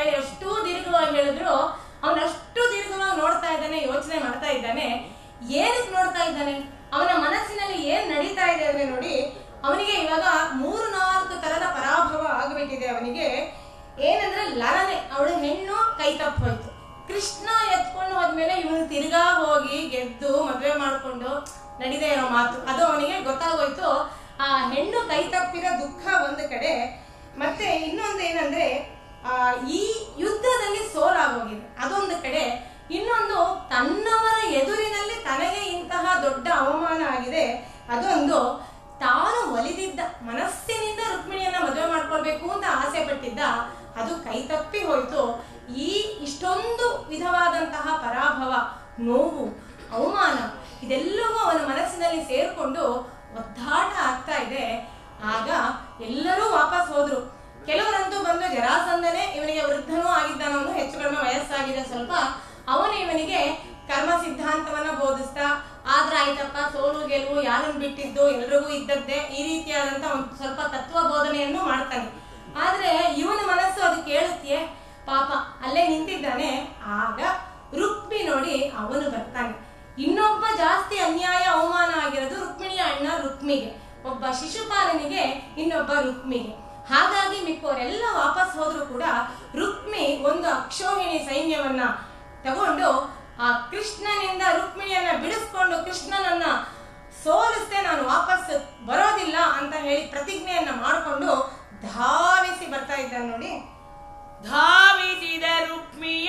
ಹೇಳಿ ಅಷ್ಟು ದೀರ್ಘವಾಗಿ ಹೇಳಿದ್ರು ಅವನು ಅಷ್ಟು ದೀರ್ಘವಾಗಿ ನೋಡ್ತಾ ಇದ್ದಾನೆ ಯೋಚನೆ ಮಾಡ್ತಾ ಇದ್ದಾನೆ ಏನಕ್ಕೆ ನೋಡ್ತಾ ಇದ್ದಾನೆ ಅವನ ಮನಸ್ಸಿನಲ್ಲಿ ಏನ್ ನಡೀತಾ ಇದೆ ಅಂದ್ರೆ ನೋಡಿ ಅವನಿಗೆ ಇವಾಗ ಮೂರು ನಾಲ್ಕು ತರದ ಪರಾಭವ ಆಗಬೇಕಿದೆ ಅವನಿಗೆ ಏನಂದ್ರೆ ಲರನೆ ಅವಳ ಹೆಣ್ಣು ಕೈ ತಪ್ಪೋಯ್ತು ಕೃಷ್ಣ ಎತ್ಕೊಂಡು ಹೋದ್ಮೇಲೆ ಇವನು ತಿರ್ಗಾ ಹೋಗಿ ಗೆದ್ದು ಮದುವೆ ಮಾಡ್ಕೊಂಡು ನಡೀದೇ ಇರೋ ಮಾತು ಅದು ಅವನಿಗೆ ಗೊತ್ತಾಗೋಯ್ತು ಆ ಹೆಣ್ಣು ಕೈ ತಪ್ಪಿರೋ ದುಃಖ ಒಂದು ಕಡೆ ಮತ್ತೆ ಇನ್ನೊಂದು ಏನಂದ್ರೆ ಆ ಈ ಯುದ್ಧದಲ್ಲಿ ಸೋಲಾಗೋಗಿದೆ ಅದೊಂದು ಕಡೆ ಇನ್ನೊಂದು ತನ್ನವರ ಎದುರಿನಲ್ಲಿ ತನಗೆ ಇಂತಹ ದೊಡ್ಡ ಅವಮಾನ ಆಗಿದೆ ಅದೊಂದು ತಾನು ಒಲಿದಿದ್ದ ಮನಸ್ಸಿನಿಂದ ರುಕ್ಮಿಣಿಯನ್ನ ಮದುವೆ ಮಾಡ್ಕೊಳ್ಬೇಕು ಅಂತ ಆಸೆ ಪಟ್ಟಿದ್ದ ಅದು ಕೈ ತಪ್ಪಿ ಹೋಯ್ತು ಈ ಇಷ್ಟೊಂದು ವಿಧವಾದಂತಹ ಪರಾಭವ ನೋವು ಅವಮಾನ ಇದೆಲ್ಲವೂ ಅವನ ಮನಸ್ಸಿನಲ್ಲಿ ಸೇರಿಕೊಂಡು ಒದ್ದಾಟ ಆಗ್ತಾ ಇದೆ ಆಗ ಎಲ್ಲರೂ ವಾಪಸ್ ಹೋದ್ರು ಕೆಲವರಂತೂ ಬಂದು ಜರಾಸಂದನೆ ಇವನಿಗೆ ವೃದ್ಧನೂ ಆಗಿದ್ದಾನವನು ಹೆಚ್ಚು ಕಡಿಮೆ ವಯಸ್ಸಾಗಿದೆ ಸ್ವಲ್ಪ ಅವನು ಇವನಿಗೆ ಕರ್ಮ ಸಿದ್ಧಾಂತವನ್ನ ಬೋಧಿಸ್ತಾ ಆದ್ರ ಆಯ್ತಪ್ಪ ಸೋಲು ಗೆಲುವು ಯಾರನ್ನು ಬಿಟ್ಟಿದ್ದು ಎಲ್ರಿಗೂ ಇದ್ದದ್ದೇ ಈ ರೀತಿಯಾದಂತ ಒಂದು ಸ್ವಲ್ಪ ತತ್ವ ಬೋಧನೆಯನ್ನು ಮಾಡ್ತಾನೆ ಆದ್ರೆ ಇವನ ಮನಸ್ಸು ಅದು ಕೇಳುತ್ತೆಯೇ ಪಾಪ ಅಲ್ಲೇ ನಿಂತಿದ್ದಾನೆ ಆಗ ರುಕ್ಮಿ ನೋಡಿ ಅವನು ಬರ್ತಾನೆ ಇನ್ನೊಬ್ಬ ಜಾಸ್ತಿ ಅನ್ಯಾಯ ಅವಮಾನ ಆಗಿರೋದು ರುಕ್ಮಿಣಿಯ ಅಣ್ಣ ರುಕ್ಮಿಗೆ ಒಬ್ಬ ಶಿಶುಪಾಲನಿಗೆ ಇನ್ನೊಬ್ಬ ರುಕ್ಮಿಗೆ ಹಾಗಾಗಿ ಮಿಕ್ಕವರೆಲ್ಲ ವಾಪಸ್ ಹೋದ್ರು ಕೂಡ ರುಕ್ಮಿ ಒಂದು ಅಕ್ಷೋಹಿಣಿ ಸೈನ್ಯವನ್ನ ತಗೊಂಡು ಆ ಕೃಷ್ಣನಿಂದ ರುಕ್ಮಿಣಿಯನ್ನ ಬಿಡಿಸ್ಕೊಂಡು ಕೃಷ್ಣನನ್ನ ಸೋಲಿಸ್ದೆ ನಾನು ವಾಪಸ್ ಬರೋದಿಲ್ಲ ಅಂತ ಹೇಳಿ ಪ್ರತಿಜ್ಞೆಯನ್ನ ಮಾಡಿಕೊಂಡು ಧಾವಿಸಿ ಬರ್ತಾ ಇದ್ದಾನೆ ನೋಡಿ ಧಾವಿಸಿದ ರುಕ್ಮಿಯ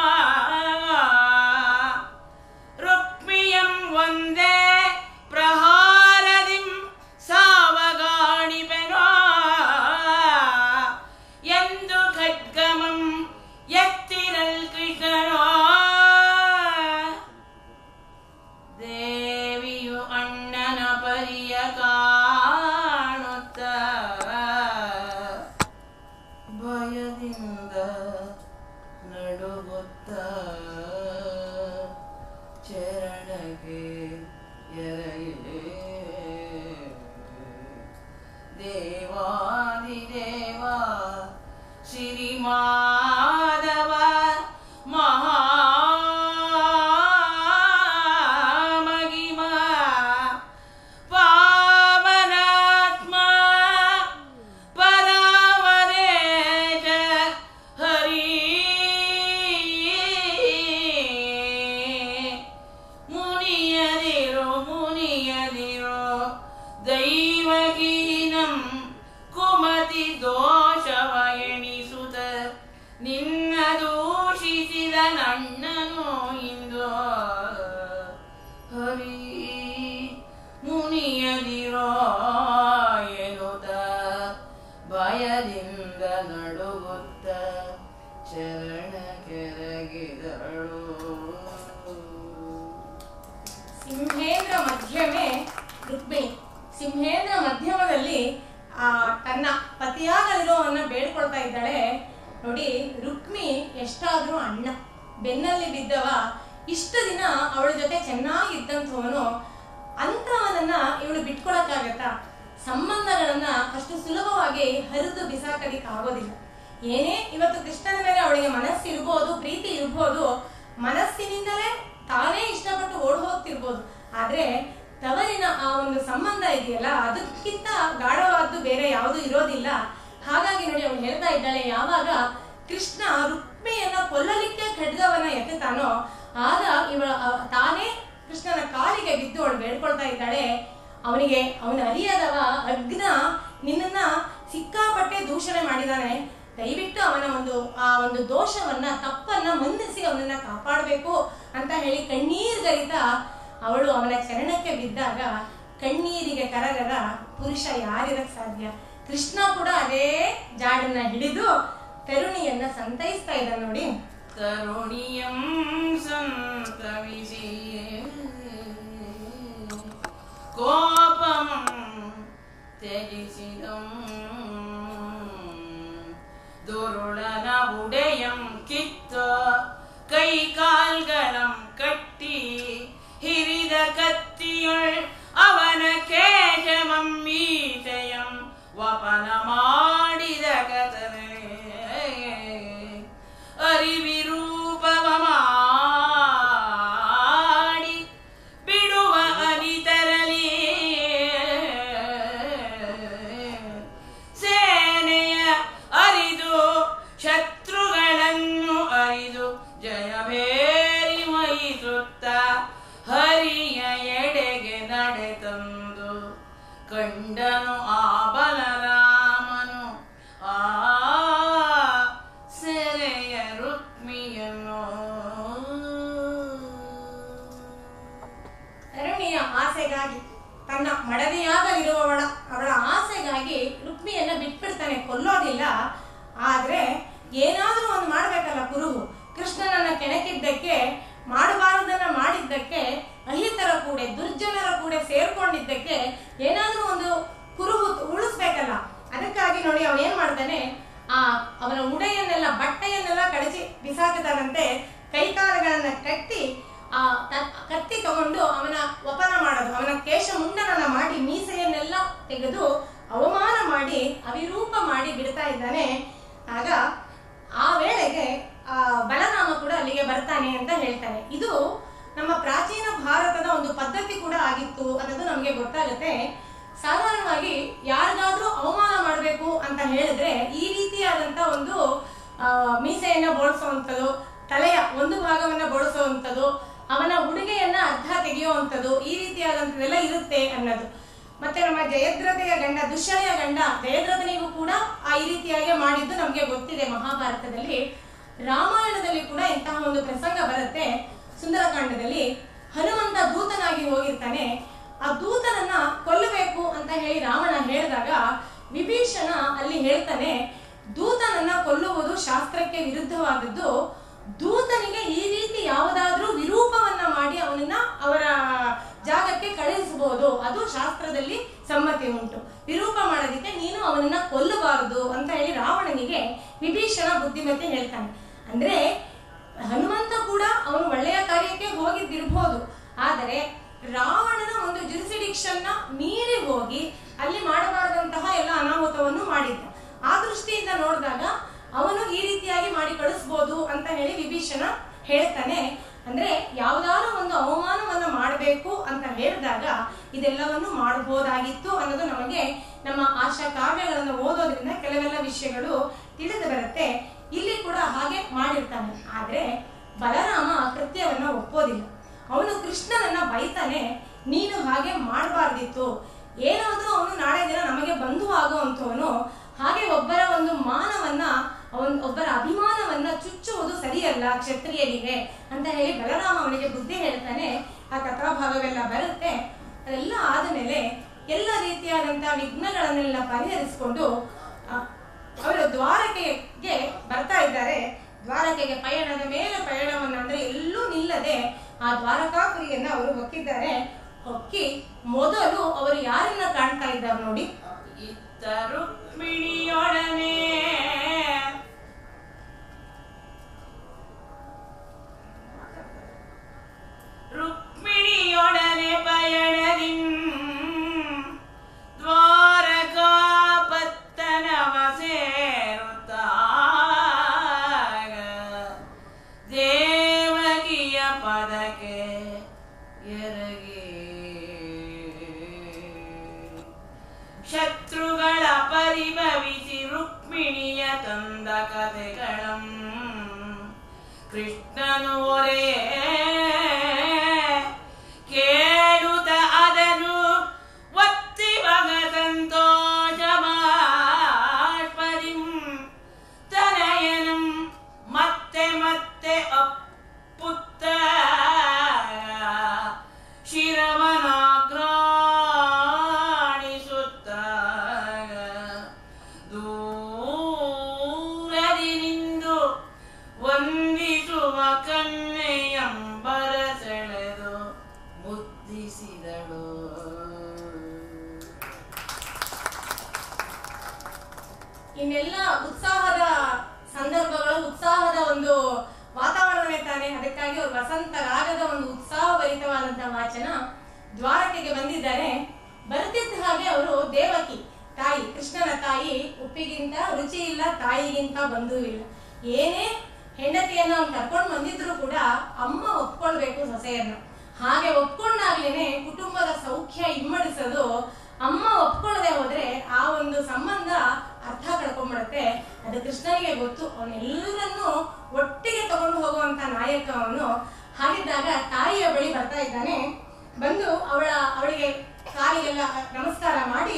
ರುಕ್ಮಿಯಂ ಒಂದೇ ಪ್ರಹಾರದಿಂ ಸಾವಗಾಣಿಬೆನೋ ಎಂದು ಖಡ್ಗಮಂ ಎತ್ತಿರಲ್ ಕೃಷ್ಣನೋ ದೇವಿಯು ಅಣ್ಣನ ಪರಿಯ ಕಾಣುತ್ತ ಭಯದಿಂದ ನಡುಗುತ್ತ ಚರಣಕ್ಕೆ ಎರಗಿದೆ ದೇವಾದಿದೇವ ಶ್ರೀಮಾಧವ ಮಹಾಮಗಿಮ ಪಾವನಾತ್ಮ ಪರಾವರೇಶ ಹರಿ ಮುನಿಯದಿರೋ ಮುನಿಯದಿರೋ ದೈವಗೀನಂ ಕುಮತಿ ದೋಷವ ಎಣಿಸುತ್ತ ನಿನ್ನ ದೂಷಿಸಿದ ನಣ್ಣನು ಇಂದು ಹರಿ ಮುನಿಯದಿರೋ ಎನ್ನುತ್ತ ಭಯದಿಂದ ನಡುಗುತ್ತ ಶರಣ ಕೆರಗಿದಳು ಸಿಂಹೇಂದ್ರ ಮಧ್ಯಮೆ ರುಕ್ಮಿಣಿ ಸಿಂಹೇಂದ್ರ ಮಧ್ಯಮದಲ್ಲಿ ಆ ತನ್ನ ಪತಿಯಾಗಲಿರೋವನ್ನ ಬೇಡ್ಕೊಳ್ತಾ ಇದ್ದಾಳೆ ನೋಡಿ ರುಕ್ಮಿ ಎಷ್ಟಾದ್ರೂ ಅಣ್ಣ ಬೆನ್ನಲ್ಲಿ ಬಿದ್ದವ ಇಷ್ಟು ದಿನ ಅವಳ ಜೊತೆ ಚೆನ್ನಾಗಿದ್ದಂಥವನು ಅಂಥವನನ್ನ ಇವಳು ಬಿಟ್ಕೊಳಕ್ಕಾಗತ್ತಾ ಸಂಬಂಧಗಳನ್ನ ಅಷ್ಟು ಸುಲಭವಾಗಿ ಹರಿದು ಬಿಸಾಕಲಿಕ್ಕೆ ಆಗೋದಿಲ್ಲ ಏನೇ ಇವತ್ತು ಕೃಷ್ಣನ ಮೇಲೆ ಅವಳಿಗೆ ಮನಸ್ಸು ಇರ್ಬೋದು ಪ್ರೀತಿ ಇರ್ಬೋದು ಮನಸ್ಸಿನಿಂದಲೇ ತಾನೇ ಇಷ್ಟಪಟ್ಟು ಓಡ್ ಹೋಗ್ತಿರ್ಬೋದು ಆದ್ರೆ ತವರಿನ ಆ ಒಂದು ಸಂಬಂಧ ಇದೆಯಲ್ಲ ಅದಕ್ಕಿಂತ ಗಾಢವಾದ್ದು ಬೇರೆ ಯಾವುದು ಇರೋದಿಲ್ಲ ಹಾಗಾಗಿ ನೋಡಿ ಅವಳು ಹೇಳ್ತಾ ಇದ್ದಾಳೆ ಯಾವಾಗ ಕೃಷ್ಣ ರುಕ್ಮಿಯನ್ನ ಕೊಲ್ಲಲಿಕ್ಕೆ ಖಡ್ಗವನ್ನ ಎತ್ತುತ್ತಾನೋ ಆಗ ಇವಳ ಅವ- ತಾನೇ ಕೃಷ್ಣನ ಕಾಲಿಗೆ ಬಿದ್ದು ಅವಳು ಬೇಡ್ಕೊಳ್ತಾ ಇದ್ದಾಳೆ ಅವನಿಗೆ ಅವನ ಅರಿಯದವ ಅಗ್ನ ನಿನ್ನನ್ನ ಸಿಕ್ಕಾಪಟ್ಟೆ ದೂಷಣೆ ಮಾಡಿದಾನೆ ದಯವಿಟ್ಟು ಅವನ ಒಂದು ಆ ಒಂದು ದೋಷವನ್ನ ತಪ್ಪನ್ನ ಮನ್ನಿಸಿ ಅವನನ್ನ ಕಾಪಾಡಬೇಕು ಅಂತ ಹೇಳಿ ಕಣ್ಣೀರ್ಗರಿತಾ ಅವಳು ಅವನ ಚರಣಕ್ಕೆ ಬಿದ್ದಾಗ ಕಣ್ಣೀರಿಗೆ ಕರಗದ ಪುರುಷ ಯಾರಿರಕ್ ಸಾಧ್ಯ ಕೃಷ್ಣ ಕೂಡ ಅದೇ ಜಾಡನ್ನ ಹಿಡಿದು ತರುಣಿಯನ್ನ ಸಂತೈಸ್ತಾ ಇದ್ದ ನೋಡಿ ತರುಣಿಯಂ ಸಂತವಿಸಿ ಕೋಪಂ ತ್ಯಜಿಸಿದಂ ದುರುಳನ ಉಡೆಯಂ ಕಿತ್ತು ಕೈ ಕಾಲ್ಗಳಂ ಕಟ್ಟಿ ಹಿರಿದ ಕತ್ತಿಯೊಳ್ ಅವನ ಕೇಶಮಂ ಮೀಸೆಯಂ ವಪನ ಮಾಡಿದ ಕತನೆ ಕಂಡನು ಆ ಬಲರಾಮನು ಆ ಸೆರೆಯ ರುಕ್ಮಿಯನ್ನು ತರುಣಿಯ ಆಸೆಗಾಗಿ ತನ್ನ ಮಡದಿಯಾಗಲಿರುವವಳ ಅವಳ ಆಸೆಗಾಗಿ ರುಕ್ಮಿಯನ್ನ ಬಿಟ್ಬಿಡ್ತಾನೆ ಕೊಲ್ಲೋದಿಲ್ಲ ಆದ್ರೆ ಏನಾದ್ರೂ ಒಂದು ಮಾಡ್ಬೇಕಲ್ಲ ಕುರುಹು ಕೃಷ್ಣನನ್ನ ಕೆಣಕಿದ್ದಕ್ಕೆ ಮಾಡಬಾರದನ್ನ ಮಾಡಿದ್ದಕ್ಕೆ ಅಹಿತರ ಕೂಡ ದುರ್ಜನರ ಕೂಡ ಸೇರ್ಕೊಂಡಿದ್ದಕ್ಕೆ ಏನಾದ್ರೂ ಒಂದು ಕುರುಹು ಉಳಿಸ್ಬೇಕಲ್ಲ ಅದಕ್ಕಾಗಿ ನೋಡಿ ಅವನು ಏನ್ ಮಾಡ್ತಾನೆ ಆ ಅವನ ಉಡೆಯನ್ನೆಲ್ಲ ಬಟ್ಟೆಯನ್ನೆಲ್ಲ ಕಳಚಿ ಬಿಸಾಕಿದಾನಂತೆ ಕೈಕಾಲುಗಳನ್ನ ಕಟ್ಟಿ ಆ ತ- ಕತ್ತಿ ತಗೊಂಡು ಅವನ ವಪನ ಮಾಡೋದು ಅವನ ಕೇಶ ಮುಂಡನನ್ನ ಮಾಡಿ ಮೀಸೆಯನ್ನೆಲ್ಲ ತೆಗೆದು ಅವಮಾನ ಮಾಡಿ ಅವಿರೂಪ ಮಾಡಿ ಬಿಡ್ತಾ ಇದ್ದಾನೆ ಆಗ ಆ ವೇಳೆಗೆ ಆ ಬಲರಾಮ ಕೂಡ ಅಲ್ಲಿಗೆ ಬರ್ತಾನೆ ಅಂತ ಹೇಳ್ತಾನೆ ಇದು ನಮ್ಮ ಪ್ರಾಚೀನ ಭಾರತದ ಒಂದು ಪದ್ಧತಿ ಕೂಡ ಆಗಿತ್ತು ಅನ್ನೋದು ನಮಗೆ ಗೊತ್ತಾಗುತ್ತೆ ಸಾಧಾರಣವಾಗಿ ಯಾರಿಗಾದ್ರೂ ಅವಮಾನ ಮಾಡಬೇಕು ಅಂತ ಹೇಳಿದ್ರೆ ಈ ರೀತಿಯಾದಂತ ಒಂದು ಆ, ಮೀಸೆಯನ್ನ ಬೋಳಿಸುವಂಥದ್ದು ತಲೆಯ ಒಂದು ಭಾಗವನ್ನ ಬೋಳಿಸುವಂಥದ್ದು ಅವನ ಉಡುಗೆಯನ್ನ ಅರ್ಧ ತೆಗೆಯುವಂಥದ್ದು ಈ ರೀತಿಯಾದಂಥದ್ದೆಲ್ಲ ಇರುತ್ತೆ ಅನ್ನೋದು ಮತ್ತೆ ನಮ್ಮ ಜಯದ್ರಥೆಯ ಗಂಡ ದುಶ್ಶಳೆಯ ಗಂಡ ಜಯದ್ರಥನಿಗೂ ಕೂಡ ಆ ಈ ರೀತಿಯಾಗಿ ಮಾಡಿದ್ದು ನಮಗೆ ಗೊತ್ತಿದೆ ಮಹಾಭಾರತದಲ್ಲಿ ರಾಮಾಯಣದಲ್ಲಿ ಕೂಡ ಇಂತಹ ಒಂದು ಪ್ರಸಂಗ ಬರುತ್ತೆ ಸುಂದರಕಾಂಡದಲ್ಲಿ ಹನುಮಂತ ದೂತನಾಗಿ ಹೋಗಿರ್ತಾನೆ ಆ ದೂತನನ್ನ ಕೊಲ್ಲಬೇಕು ಅಂತ ಹೇಳಿ ರಾವಣ ಹೇಳಿದಾಗ ವಿಭೀಷಣ ಅಲ್ಲಿ ಹೇಳ್ತಾನೆ ದೂತನನ್ನ ಕೊಲ್ಲುವುದು ಶಾಸ್ತ್ರಕ್ಕೆ ವಿರುದ್ಧವಾದದ್ದು ದೂತನಿಗೆ ಈ ರೀತಿ ಯಾವುದಾದ್ರೂ ವಿರೂಪವನ್ನ ಮಾಡಿ ಅವನನ್ನ ಅವರ ಜಾಗಕ್ಕೆ ಕಳುಹಿಸಬಹುದು ಅದು ಶಾಸ್ತ್ರದಲ್ಲಿ ಸಮ್ಮತಿ ಉಂಟು ವಿರೂಪ ಮಾಡೋದಕ್ಕೆ ನೀನು ಅವನನ್ನ ಕೊಲ್ಲಬಾರದು ಅಂತ ಹೇಳಿ ರಾವಣನಿಗೆ ವಿಭೀಷಣ ಬುದ್ಧಿಮತ್ತೆ ಹೇಳ್ತಾನೆ ಅಂದ್ರೆ ಹನುಮಂತ ಕೂಡ ಅವನು ಒಳ್ಳೆಯ ಕಾರ್ಯಕ್ಕೆ ಹೋಗಿದ್ದಿರ್ಬೋದು ಆದರೆ ರಾವಣನ ಒಂದು ಜುರಿಸಿಡಿಕ್ಷನ್ ನ ಮೀರಿ ಹೋಗಿ ಅಲ್ಲಿ ಮಾಡಬಾರದಂತಹ ಎಲ್ಲ ಅನಾಹುತವನ್ನು ಮಾಡಿದ್ದ ಆ ದೃಷ್ಟಿಯಿಂದ ನೋಡಿದಾಗ ಅವನು ಈ ರೀತಿಯಾಗಿ ಮಾಡಿ ಕಳಿಸ್ಬೋದು ಅಂತ ಹೇಳಿ ವಿಭೀಷಣ ಹೇಳ್ತಾನೆ ಅಂದ್ರೆ ಯಾವ್ದಾದ್ರು ಒಂದು ಅವಮಾನವನ್ನ ಮಾಡಬೇಕು ಅಂತ ಹೇಳಿದಾಗ ಇದೆಲ್ಲವನ್ನು ಮಾಡಬಹುದಾಗಿತ್ತು ಅನ್ನೋದು ನಮಗೆ ನಮ್ಮ ಆಶಾ ಕಾವ್ಯಗಳನ್ನು ಓದೋದ್ರಿಂದ ಕೆಲವೆಲ್ಲ ವಿಷಯಗಳು ತಿಳಿದು ಬರುತ್ತೆ ಇಲ್ಲಿ ಕೂಡ ಹಾಗೆ ಮಾಡಿರ್ತಾನೆ ಆದ್ರೆ ಬಲರಾಮ ಆ ಕೃತ್ಯವನ್ನ ಒಪ್ಪೋದಿಲ್ಲ ಅವನು ಕೃಷ್ಣನನ್ನ ಬೈತಾನೆ ನೀನು ಹಾಗೆ ಮಾಡಬಾರ್ದಿತ್ತು ಏನಾದ್ರೂ ಅವನು ನಾಳೆ ದಿನ ನಮಗೆ ಬಂಧು ಆಗುವಂಥವನು ಹಾಗೆ ಒಬ್ಬರ ಒಂದು ಮಾನವನ್ನ ಅವನ್ ಒಬ್ಬರ ಅಭಿಮಾನವನ್ನ ಚುಚ್ಚುವುದು ಸರಿಯಲ್ಲ ಕ್ಷತ್ರಿಯನಿಗೆ ಅಂತ ಹೇಳಿ ಬಲರಾಮ ಅವನಿಗೆ ಬುದ್ಧಿ ಹೇಳ್ತಾನೆ ಆ ಕಥಾಭಾಗವೆಲ್ಲ ಬರುತ್ತೆ ಅದೆಲ್ಲ ಆದಮೇಲೆ ಎಲ್ಲ ರೀತಿಯಾದಂತಹ ವಿಘ್ನಗಳನ್ನೆಲ್ಲ ಪರಿಹರಿಸಿಕೊಂಡು ಅವರು ದ್ವಾರಕೆಗೆ ಬರ್ತಾ ಇದ್ದಾರೆ ದ್ವಾರಕೆಗೆ ಪಯಣದ ಮೇಲೆ ಪಯಣವನ್ನ ಅಂದ್ರೆ ಎಲ್ಲೂ ನಿಲ್ಲದೆ ಆ ದ್ವಾರಕಾಪುರಿಯನ್ನ ಅವರು ಹೊಕ್ಕಿದ್ದಾರೆ ಹೊಕ್ಕಿ ಮೊದಲು ಅವರು ಯಾರನ್ನ ಕಾಣ್ತಾ ಇದ್ದಾರೆ ನೋಡಿ ಇತ್ತ ರುಕ್ಮಿಣಿಯೊಡನೆ ರುಕ್ಮಿಣಿಯೊಡನೆ ಪಯಣದಿಂ ದ್ವಾರಕಾಪತ್ತನವ ಸೇರುತ್ತಾಗ ದೇವಕಿಯ ಪದಕ್ಕೆ ಎರಗಿ ಶತ್ರುಗಳ ಪರಿಭವಿಸಿ ರುಕ್ಮಿಣಿಯ ತಂದ ಕಥೆಗಳಂ ಕೃಷ್ಣನು ಒರೇ ಕೇಳುತ್ತ ಅದನು ಒತ್ತಿ ಮಗ ಸಂತೋಷ ಬಾಷ್ಪದಿಂ ತನಯನಂ ಮತ್ತೆ ಮತ್ತೆ ಅಪ್ಪುತ್ತ ಶಿರವನಾಗ್ರಾಣಿಸುತ್ತ ದೂರದಿ ನಿಂದು ವಂದಿಸುವ ಕನ್ನೆಯಂಬರ ಸೆಳೆದು ಮುದ್ದಿಸಿದಳು ಇನ್ನೆಲ್ಲ ಉತ್ಸಾಹದ ಸಂದರ್ಭಗಳು ಉತ್ಸಾಹದ ಒಂದು ವಾತಾವರಣವೇ ತಾನೆ ಅದಕ್ಕಾಗಿ ಅವರು ವಸಂತ ರಾಗದ ಒಂದು ಉತ್ಸಾಹಭರಿತವಾದಂತಹ ವಾಚನ ದ್ವಾರಕೆಗೆ ಬಂದಿದ್ದಾರೆ ಬರ್ತಿದ್ದ ಹಾಗೆ ಅವರು ದೇವಕಿ ತಾಯಿ ಕೃಷ್ಣನ ತಾಯಿ ಉಪ್ಪಿಗಿಂತ ರುಚಿ ಇಲ್ಲ ತಾಯಿಗಿಂತ ಬಂಧು ಇಲ್ಲ ಏನೇ ಹೆಂಡತಿಯನ್ನ ಅವ್ನು ಕರ್ಕೊಂಡು ಬಂದಿದ್ರು ಕೂಡ ಅಮ್ಮ ಒಪ್ಕೊಳ್ಬೇಕು ಸೊಸೆಯನ್ನ ಹಾಗೆ ಒಪ್ಕೊಂಡಾಗ್ಲೇನೆ ಕುಟುಂಬದ ಸೌಖ್ಯ ಇಮ್ಮಡಿಸೋದು ಅಮ್ಮ ಒಪ್ಕೊಳ್ಳದೆ ಹೋದ್ರೆ ಆ ಒಂದು ಸಂಬಂಧ ಅರ್ಥ ಕಳ್ಕೊಂಡ್ಬಿಡುತ್ತೆ ಅದು ಕೃಷ್ಣನಿಗೆ ಗೊತ್ತು ಅವನೆಲ್ಲರನ್ನೂ ಒಟ್ಟಿಗೆ ತಗೊಂಡು ಹೋಗುವಂತ ನಾಯಕ ಅವನು ಹಾಗಿದ್ದಾಗ ತಾಯಿಯ ಬಳಿ ಬರ್ತಾ ಇದ್ದಾನೆ ಬಂದು ಅವಳ ಅವಳಿಗೆ ಕಾಲಿಗೆಲ್ಲ ನಮಸ್ಕಾರ ಮಾಡಿ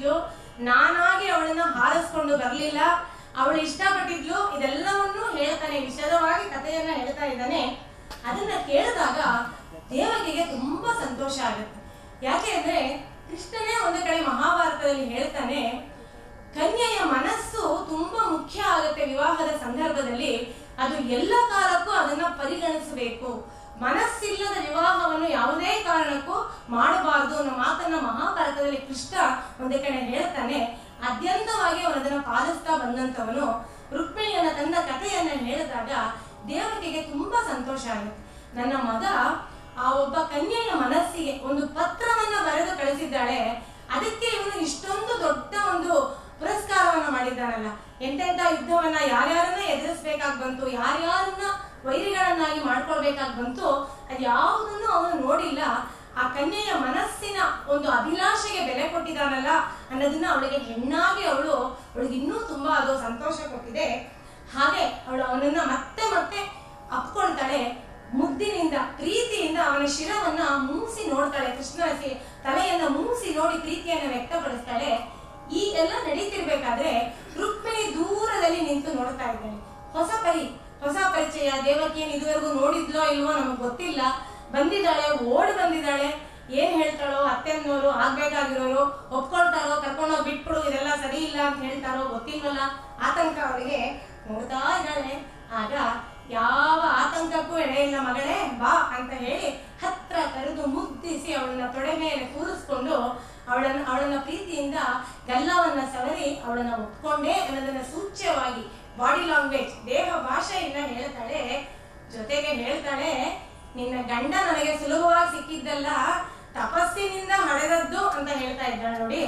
ಇಷ್ಟಪಟ್ಟಿದ್ಲು ನಾನಾಗಿ ಅವಳನ್ನ ಹಾರಿಸ್ಕೊಂಡು ಬರ್ಲಿಲ್ಲ ಅವಳು ಇಷ್ಟಪಟ್ಟಿದ್ಲು ಇದೆಲ್ಲವನ್ನೂ ಹೇಳ್ತಾನೆ ವಿಶದವಾಗಿ ಕಥೆಯನ್ನ ಹೇಳ್ತಾ ಇದ್ದಾನೆ ಅದನ್ನ ಕೇಳಿದಾಗ ದೇವಕಿಗೆ ತುಂಬಾ ಸಂತೋಷ ಆಗುತ್ತೆ ಯಾಕೆ ಅಂದ್ರೆ ಕೃಷ್ಣನೇ ಒಂದು ಕಡೆ ಮಹಾಭಾರತದಲ್ಲಿ ಹೇಳ್ತಾನೆ ಕನ್ಯೆಯ ಮನಸ್ಸು ತುಂಬಾ ಮುಖ್ಯ ಆಗುತ್ತೆ ವಿವಾಹದ ಸಂದರ್ಭದಲ್ಲಿ ಅದು ಎಲ್ಲ ಕಾಲಕ್ಕೂ ಅದನ್ನ ಪರಿಗಣಿಸಬೇಕು ಮನಸ್ಸಿಲ್ಲದ ವಿವಾಹವನ್ನು ಯಾವುದೇ ಕಾರಣಕ್ಕೂ ಮಾಡಬಾರದು ಅನ್ನೋ ಮಾತನ್ನ ಮಹಾಭಾರತದಲ್ಲಿ ಕೃಷ್ಣ ಒಂದೇ ಕಡೆ ಹೇಳ್ತಾನೆ ಅತ್ಯಂತವಾಗಿ ಅವನು ಅದನ್ನ ಪಾಲಿಸ್ತಾ ಬಂದಂತವನು ರುಕ್ಮಿಣಿಯನ್ನ ತನ್ನ ಕಥೆಯನ್ನ ಹೇಳಿದಾಗ ದೇವಕಿಗೆ ತುಂಬಾ ಸಂತೋಷ ಆಗುತ್ತೆ ನನ್ನ ಮಗ ಆ ಒಬ್ಬ ಕನ್ಯೆಯ ಮನಸ್ಸಿಗೆ ಒಂದು ಪತ್ರವನ್ನ ಬರೆದು ಕಳಿಸಿದ್ದಾಳೆ ಅದಕ್ಕೆ ಇವನು ಇಷ್ಟೊಂದು ದೊಡ್ಡ ಒಂದು ಪುರಸ್ಕಾರವನ್ನ ಮಾಡಿದ್ದಾನಲ್ಲ ಎಂತೆಂತ ಯುದ್ಧವನ್ನ ಯಾರ್ಯಾರನ್ನ ಎದುರಿಸ್ಬೇಕಾಗ್ ಬಂತು ಯಾರ್ಯಾರನ್ನ ವೈರಿಗಳನ್ನಾಗಿ ಮಾಡ್ಕೊಳ್ಬೇಕಾಗ್ ಬಂತು ಅದ್ಯಾವುದನ್ನು ಅವನು ನೋಡಿಲ್ಲ ಆ ಕನ್ಯೆಯ ಮನಸ್ಸಿನ ಒಂದು ಅಭಿಲಾಷೆಗೆ ಬೆಲೆ ಕೊಟ್ಟಿದ್ದಾನಲ್ಲ ಅನ್ನೋದನ್ನ ಅವಳಿಗೆ ಹೆಣ್ಣಾಗಿ ಅವಳು ಅವಳಿಗೆ ಇನ್ನೂ ತುಂಬಾ ಅದು ಸಂತೋಷ ಕೊಟ್ಟಿದೆ ಹಾಗೆ ಅವಳು ಅವನನ್ನ ಮತ್ತೆ ಮತ್ತೆ ಅಪ್ಕೊಳ್ತಾಳೆ ಮುದ್ದಿನಿಂದ ಪ್ರೀತಿಯಿಂದ ಅವನ ಶಿರವನ್ನ ಮೂಸಿ ನೋಡ್ತಾಳೆ ಕೃಷ್ಣನ ಸಿ- ತಲೆಯನ್ನ ಮೂಸಿ ನೋಡಿ ಪ್ರೀತಿಯನ್ನ ವ್ಯಕ್ತಪಡಿಸ್ತಾಳೆ ಈ ಎಲ್ಲ ನಡೀತಿರ್ಬೇಕಾದ್ರೆ ರುಕ್ಮಿಣಿ ದೂರದಲ್ಲಿ ನಿಂತು ನೋಡ್ತಾ ಇದ್ದಾಳೆ ಹೊಸ ಪರಿ ಹೊಸ ಪರಿಚಯ ದೇವಕಿಯನ್ನು ಇದುವರೆಗೂ ನೋಡಿದ್ಲೋ ಇಲ್ವೋ ನಮಗ್ ಗೊತ್ತಿಲ್ಲ ಬಂದಿದ್ದಾಳೆ ಓಡಿ ಬಂದಿದ್ದಾಳೆ ಏನ್ ಹೇಳ್ತಾಳೋ ಅತ್ತೆನ್ನೋರು ಆಗ್ಬೇಕಾಗಿರೋರು ಒಪ್ಕೊಳ್ತಾರೋ ಕರ್ಕೊಂಡೋಗಿ ಬಿಟ್ಬಿಡು ಇದೆಲ್ಲ ಸರಿ ಇಲ್ಲ ಅಂತ ಹೇಳ್ತಾರೋ ಗೊತ್ತಿಲ್ವಲ್ಲ ಆತಂಕ ಅವಳಿಗೆ ನೋಡ್ತಾ ಇದ್ದಾಳೆ ಆಗ ಯಾವ ಆತಂಕಕ್ಕೂ ಎಡೆ ಇಲ್ಲ ಮಗಳೇ ಬಾ ಅಂತ ಹೇಳಿ ಹತ್ರ ಕರೆದು ಮುದ್ದಿಸಿ ಅವಳನ್ನ ತೊಡೆ ಮೇಲೆ ಕೂರಿಸ್ಕೊಂಡು ಅವಳನ್ನ ಅವಳನ್ನ ಪ್ರೀತಿಯಿಂದ ಗಲ್ಲವನ್ನ ಸವರಿ ಅವಳನ್ನ ಒಪ್ಕೊಂಡೆ ಅನ್ನೋದನ್ನ ಸೂಚ್ಯವಾಗಿ ಬಾಡಿ ಲ್ಯಾಂಗ್ವೇಜ್ ದೇಹ ಭಾಷೆಯಿಂದ ಹೇಳ್ತಾಳೆ ಜೊತೆಗೆ ಹೇಳ್ತಾಳೆ ನಿನ್ನ ಗಂಡ ನನಗೆ ಸುಲಭವಾಗಿ ಸಿಕ್ಕಿದ್ದಲ್ಲ ತಪಸ್ಸಿನಿಂದ ಹಡೆದದ್ದು ಅಂತ ಹೇಳ್ತಾ ಇದ್ದಾಳೆ ನೋಡಿ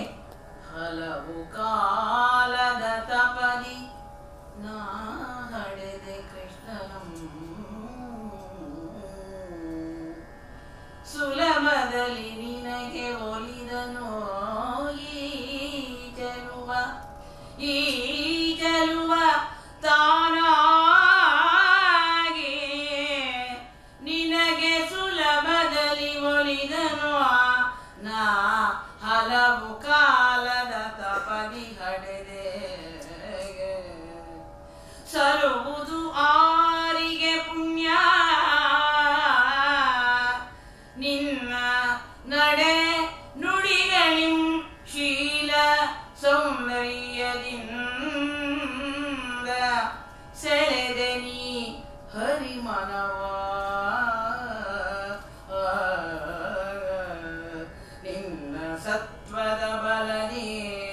ಹಲವು ಕಾಲದ ತಪದಿ ನಾ ಹಡೆದೆ ಕೃಷ್ಣನಂ ಸುಲಭದಲ್ಲಿ ನಿನಗೆ ಒಲಿದನು ಈ ಜನುವ ಈ ಜನುವ ತಾನಾಗಿ ನಿನಗೆ ಸುಲಭದಲ್ಲಿ ಒಲಿದನು ನಾ ಹಲವು ಕಾಲದ ತಪದಿ ಹಡೆದೆ ಸರುವುದು ಆರಿಗೆ ಪುಣ್ಯ ನಿನ್ನ ನಡೆ ನುಡಿಗಳಿಂ ಶೀಲ ಸೌಂದರ್ಯದಿಂದ ಸೆಳೆದೆ ನೀ ಹರಿಮನವ ನಿನ್ನ ಸತ್ವದ ಬಲನೇ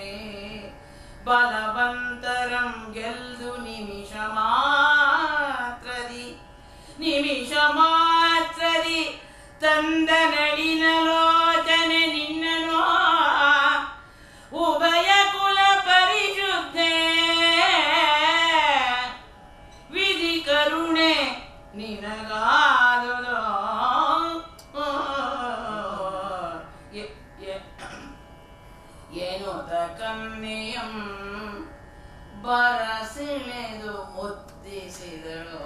ಬಲವಂತರಂ ಗೆಲ್ದು ನಿಮಿಷ ಮಾತ್ರದಿ ನಿಮಿಷ ಮಾತ್ರದಿ ತಂದ ನಳಿನಲೋಚನೆ ನಿನ್ನನೋ ಉಭಯ ಕುಲ ಪರಿಶುದ್ಧೆ ವಿಧಿ ಕರುಣೆ ನಿನಗಾದುದೋ ಎ- ಎ- ಏನೋ ಕನ್ನೆಯಂ ಬರಸೆಳೆದು ಮುದ್ದಿಸಿದಳು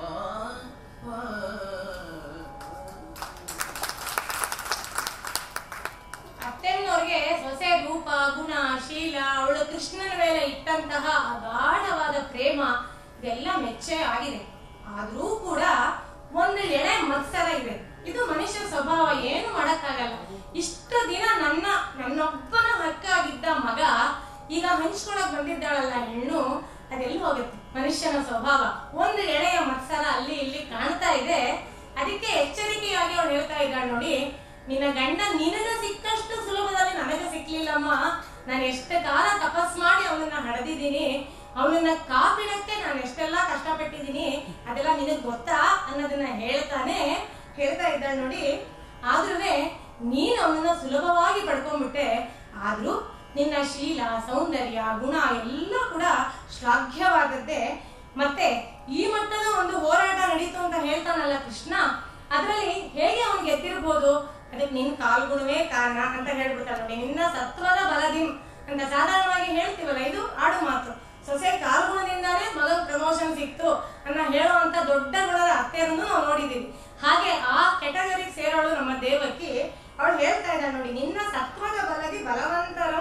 ಅತ್ತೆನ್ನೋರ್ಗೆ ಸೊಸೆ ರೂಪ ಗುಣ ಶೀಲ ಅವಳು ಕೃಷ್ಣನ ಮೇಲೆ ಇಟ್ಟಂತಹ ಅಗಾಢವಾದ ಪ್ರೇಮ ಇದೆಲ್ಲ ಮೆಚ್ಚೆ ಆಗಿದೆ ಆದ್ರೂ ಕೂಡ ಒಂದು ಎಳೆ ಮತ್ಸರ ಇದೆ ಇದು ಮನುಷ್ಯ ಸ್ವಭಾವ ಏನು ಮಾಡಕ್ಕಾಗಲ್ಲ ಇಷ್ಟು ದಿನ ನನ್ನ ನನ್ನೊಬ್ಬನ ಹಕ್ಕಾಗಿದ್ದ ಮಗ ಈಗ ಹಂಚ್ಕೊಳಕ್ ಬಂದಿದ್ದಾಳಲ್ಲ ಹೆಣ್ಣು ಅದೆಲ್ಲಿ ಹೋಗುತ್ತೆ ಮನುಷ್ಯನ ಸ್ವಭಾವ ಒಂದು ಎಳೆಯ ಮತ್ಸರ ಅಲ್ಲಿ ಇಲ್ಲಿ ಕಾಣ್ತಾ ಇದೆ ಅದಕ್ಕೆ ಎಚ್ಚರಿಕೆಯಾಗಿ ಅವಳು ಹೇಳ್ತಾ ಇದ್ದಾಳೆ ನೋಡಿ ನಿನ್ನ ಗಂಡ ನಿನಗೆ ಸಿಕ್ಕಷ್ಟು ಸುಲಭದಲ್ಲಿ ನನಗೆ ಸಿಕ್ಲಿಲ್ಲಮ್ಮ ನಾನು ಎಷ್ಟು ಕಾಲ ತಪಸ್ ಮಾಡಿ ಅವನನ್ನ ಹಡೆದಿದ್ದೀನಿ ಅವನನ್ನ ಕಾಪಿಡಕ್ಕೆ ನಾನು ಎಷ್ಟೆಲ್ಲ ಕಷ್ಟಪಟ್ಟಿದ್ದೀನಿ ಅದೆಲ್ಲ ನಿನಗ್ ಗೊತ್ತಾ ಅನ್ನೋದನ್ನ ಹೇಳ್ತಾನೆ ಹೇಳ್ತಾ ಇದ್ದಾಳೆ ನೋಡಿ ಆದ್ರೂ ನೀನ್ ಅವನನ್ನ ಸುಲಭವಾಗಿ ಪಡ್ಕೊಂಡ್ಬಿಟ್ಟೆ ಆದ್ರೂ ನಿನ್ನ ಶೀಲ ಸೌಂದರ್ಯ ಗುಣ ಎಲ್ಲ ಕೂಡ ಶ್ಲಾಘ್ಯವಾದದ್ದೇ ಮತ್ತೆ ಈ ಮಟ್ಟದ ಒಂದು ಹೋರಾಟ ನಡೀತು ಅಂತ ಹೇಳ್ತಾನಲ್ಲ ಕೃಷ್ಣ ಅದರಲ್ಲಿ ಹೇಗೆ ಅವನ್ ಗೆದ್ದಿರ್ಬೋದು ಅದಕ್ಕೆ ನಿನ್ ಕಾಲ್ಗುಣವೇ ಕಾರಣ ಅಂತ ಹೇಳ್ಬಿಟ್ಟ ನೋಡಿ ನಿನ್ನ ಸತ್ವದ ಬಲದಿಂ ಅಂತ ಸಾಧಾರಣವಾಗಿ ಹೇಳ್ತೀವಲ್ಲ ಇದು ಆಡು ಮಾತು ಸೊಸೆ ಕಾಲ್ಗುಣದಿಂದಾನೇ ಮಗನ್ ಪ್ರಮೋಷನ್ ಸಿಕ್ತು ಅನ್ನ ಹೇಳುವಂತ ದೊಡ್ಡ ಗುಣದ ಅತ್ತೆಯನ್ನು ನಾವು ನೋಡಿದೀವಿ ಹಾಗೆ ಆ ಕೆಟಗರಿಗೆ ಸೇರೋಳು ನಮ್ಮ ದೇವಕಿ ಅವಳು ಹೇಳ್ತಾ ಇದ್ದಾಳೆ ನೋಡಿ ನಿನ್ನ ಸತ್ವದ ಬಲದಿ ಬಲವಂತರಂ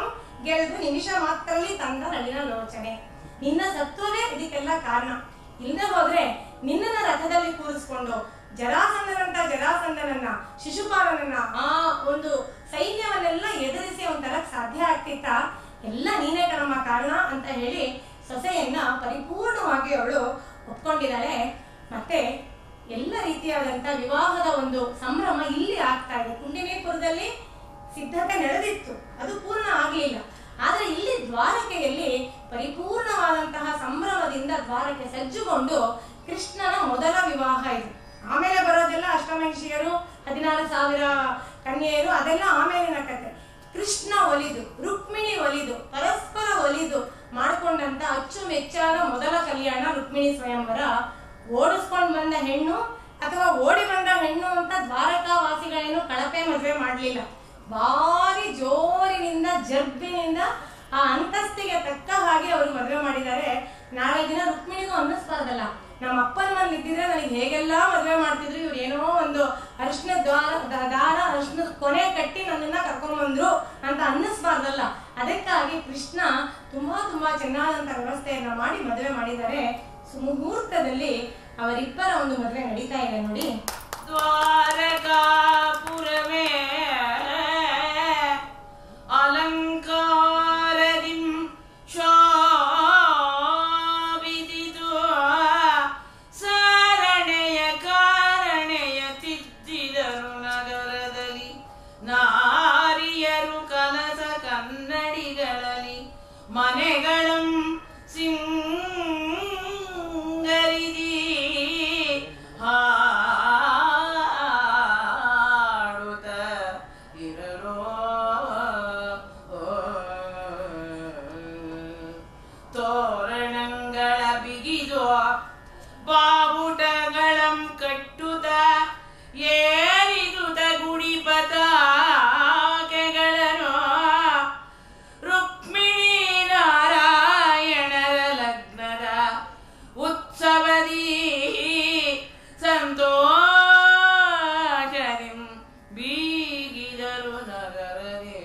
ಗೆಲ್ದು ನಿಮಿಷ ಮಾತ್ರದಲ್ಲಿ ತಂದ ನಳಿನ ಲೋಚನೆ ನಿನ್ನ ಸತ್ವವೇ ಇದಕ್ಕೆಲ್ಲ ಕಾರಣ ಇಲ್ಲದೆ ಹೋದ್ರೆ ನಿನ್ನನ್ನ ರಥದಲ್ಲಿ ಕೂರಿಸ್ಕೊಂಡು ಜರಾಸಂಧನಂತ ಜರಾಸಂಧನನ್ನ ಶಿಶುಪಾಲನನ್ನ ಆ ಒಂದು ಸೈನ್ಯವನ್ನೆಲ್ಲ ಎದುರಿಸಿ ಒಂಥರ ಸಾಧ್ಯ ಆಗ್ತಿತ್ತ ಎಲ್ಲ ನೀನೇ ಕಣಮ್ಮ ಕಾರಣ ಅಂತ ಹೇಳಿ ಸೊಸೆಯನ್ನ ಪರಿಪೂರ್ಣವಾಗಿ ಅವಳು ಒಪ್ಕೊಂಡಿದ್ದಾಳೆ ಮತ್ತೆ ಎಲ್ಲ ರೀತಿಯಾದಂತ ವಿವಾಹದ ಒಂದು ಸಂಭ್ರಮ ಇಲ್ಲಿ ಆಗ್ತಾ ಇದೆ ಕುಂಡಿನೇಪುರದಲ್ಲಿ ಸಿದ್ಧತೆ ನಡೆದಿತ್ತು ಅದು ಪೂರ್ಣ ಆಗ್ಲಿಲ್ಲ ಆದ್ರೆ ಇಲ್ಲಿ ದ್ವಾರಕೆಯಲ್ಲಿ ಪರಿಪೂರ್ಣವಾದಂತಹ ಸಂಭ್ರಮದಿಂದ ದ್ವಾರಕೆ ಸಜ್ಜುಗೊಂಡು ಕೃಷ್ಣನ ಮೊದಲ ವಿವಾಹ ಇದು ಆಮೇಲೆ ಬರೋದೆಲ್ಲ ಅಷ್ಟಮಹಿಷಿಯರು ಹದಿನಾರು ಸಾವಿರ ಕನ್ಯೆಯರು ಅದೆಲ್ಲ ಆಮೇಲಿನ ಕತೆ ಕೃಷ್ಣ ಒಲಿದು ರುಕ್ಮಿಣಿ ಒಲಿದು ಪರಸ್ಪರ ಒಲಿದು ಮಾಡಿಕೊಂಡಂತ ಅಚ್ಚುಮೆಚ್ಚಾದ ಮೊದಲ ಕಲ್ಯಾಣ ರುಕ್ಮಿಣಿ ಸ್ವಯಂವರ ಓಡಿಸ್ಕೊಂಡ್ ಬಂದ ಹೆಣ್ಣು ಅಥವಾ ಓಡಿ ಬಂದ ಹೆಣ್ಣು ಅಂತ ದ್ವಾರಕಾ ವಾಸಿಗಳೇನು ಕಳಪೆ ಮದುವೆ ಮಾಡ್ಲಿಲ್ಲ ಭಾರಿ ಜೋರಿನಿಂದ ಜರ್ಬಿನಿಂದ ಆ ಅಂತಸ್ತಿಗೆ ತಕ್ಕ ಹಾಗೆ ಅವರು ಮದುವೆ ಮಾಡಿದ್ದಾರೆ ನಾಳೆ ದಿನ ರುಕ್ಮಿಣಿಗೂ ಅನ್ನಿಸ್ಬಾರ್ದಲ್ಲ ನಮ್ಮ ಅಪ್ಪನ ಮನೇಲಿ ಇದ್ದಿದ್ರೆ ನನಗೆ ಹೇಗೆಲ್ಲ ಮದುವೆ ಮಾಡ್ತಿದ್ರು ಇವ್ರು ಏನೋ ಒಂದು ಅರಿಶಿನ ದ್ವಾರ ದ- ದಾರ ಅರಿಶಿನ ಕೊನೆ ಕಟ್ಟಿ ನನ್ನನ್ನ ಕರ್ಕೊಂಡ್ ಬಂದ್ರು ಅಂತ ಅನ್ನಿಸ್ಬಾರ್ದಲ್ಲ ಅದಕ್ಕಾಗಿ ಕೃಷ್ಣ ತುಂಬಾ ತುಂಬಾ ಚೆನ್ನಾದಂತ ವ್ಯವಸ್ಥೆಯನ್ನ ಮಾಡಿ ಮದುವೆ ಮಾಡಿದ್ದಾರೆ ಸುಮುಹೂರ್ತದಲ್ಲಿ ಅವರಿಬ್ಬರ ಒಂದು ಮದುವೆ ನಡೀತಾ ಇದೆ ನೋಡಿ ದ್ವಾರಕಾಪುರವೇ ಅಲಂಕಾರದಿಂ ಶೋಭಿಸಿತು ಸಾರಣೆಯ ಕಾರಣೆಯ ತಿದ್ದಿದರು ನಗರದಲ್ಲಿ ನಾರಿಯರು ಕನಸ ಕನ್ನಡಿಗಳಲ್ಲಿ ಮನೆಗಳಂ ಸಿಂಗರಿದಿ ಹಾಡುತ್ತ ಇರರೋ ತೋರಣಗಳ ಬಿಗಿದು ಬಾವುಟಗಳಂ ಕಟ್ಟುತ್ತ ಏರಿದುತ ಗುಡಿ ಪತಾಕೆಗಳನ್ನು ರುಕ್ಮಿಣಿ ನಾರಾಯಣರ ಲಗ್ನದ ಉತ್ಸವದಿ ಸಂತೋಷದಿಂ ಬೀಗಿದರು ನಗರದೇ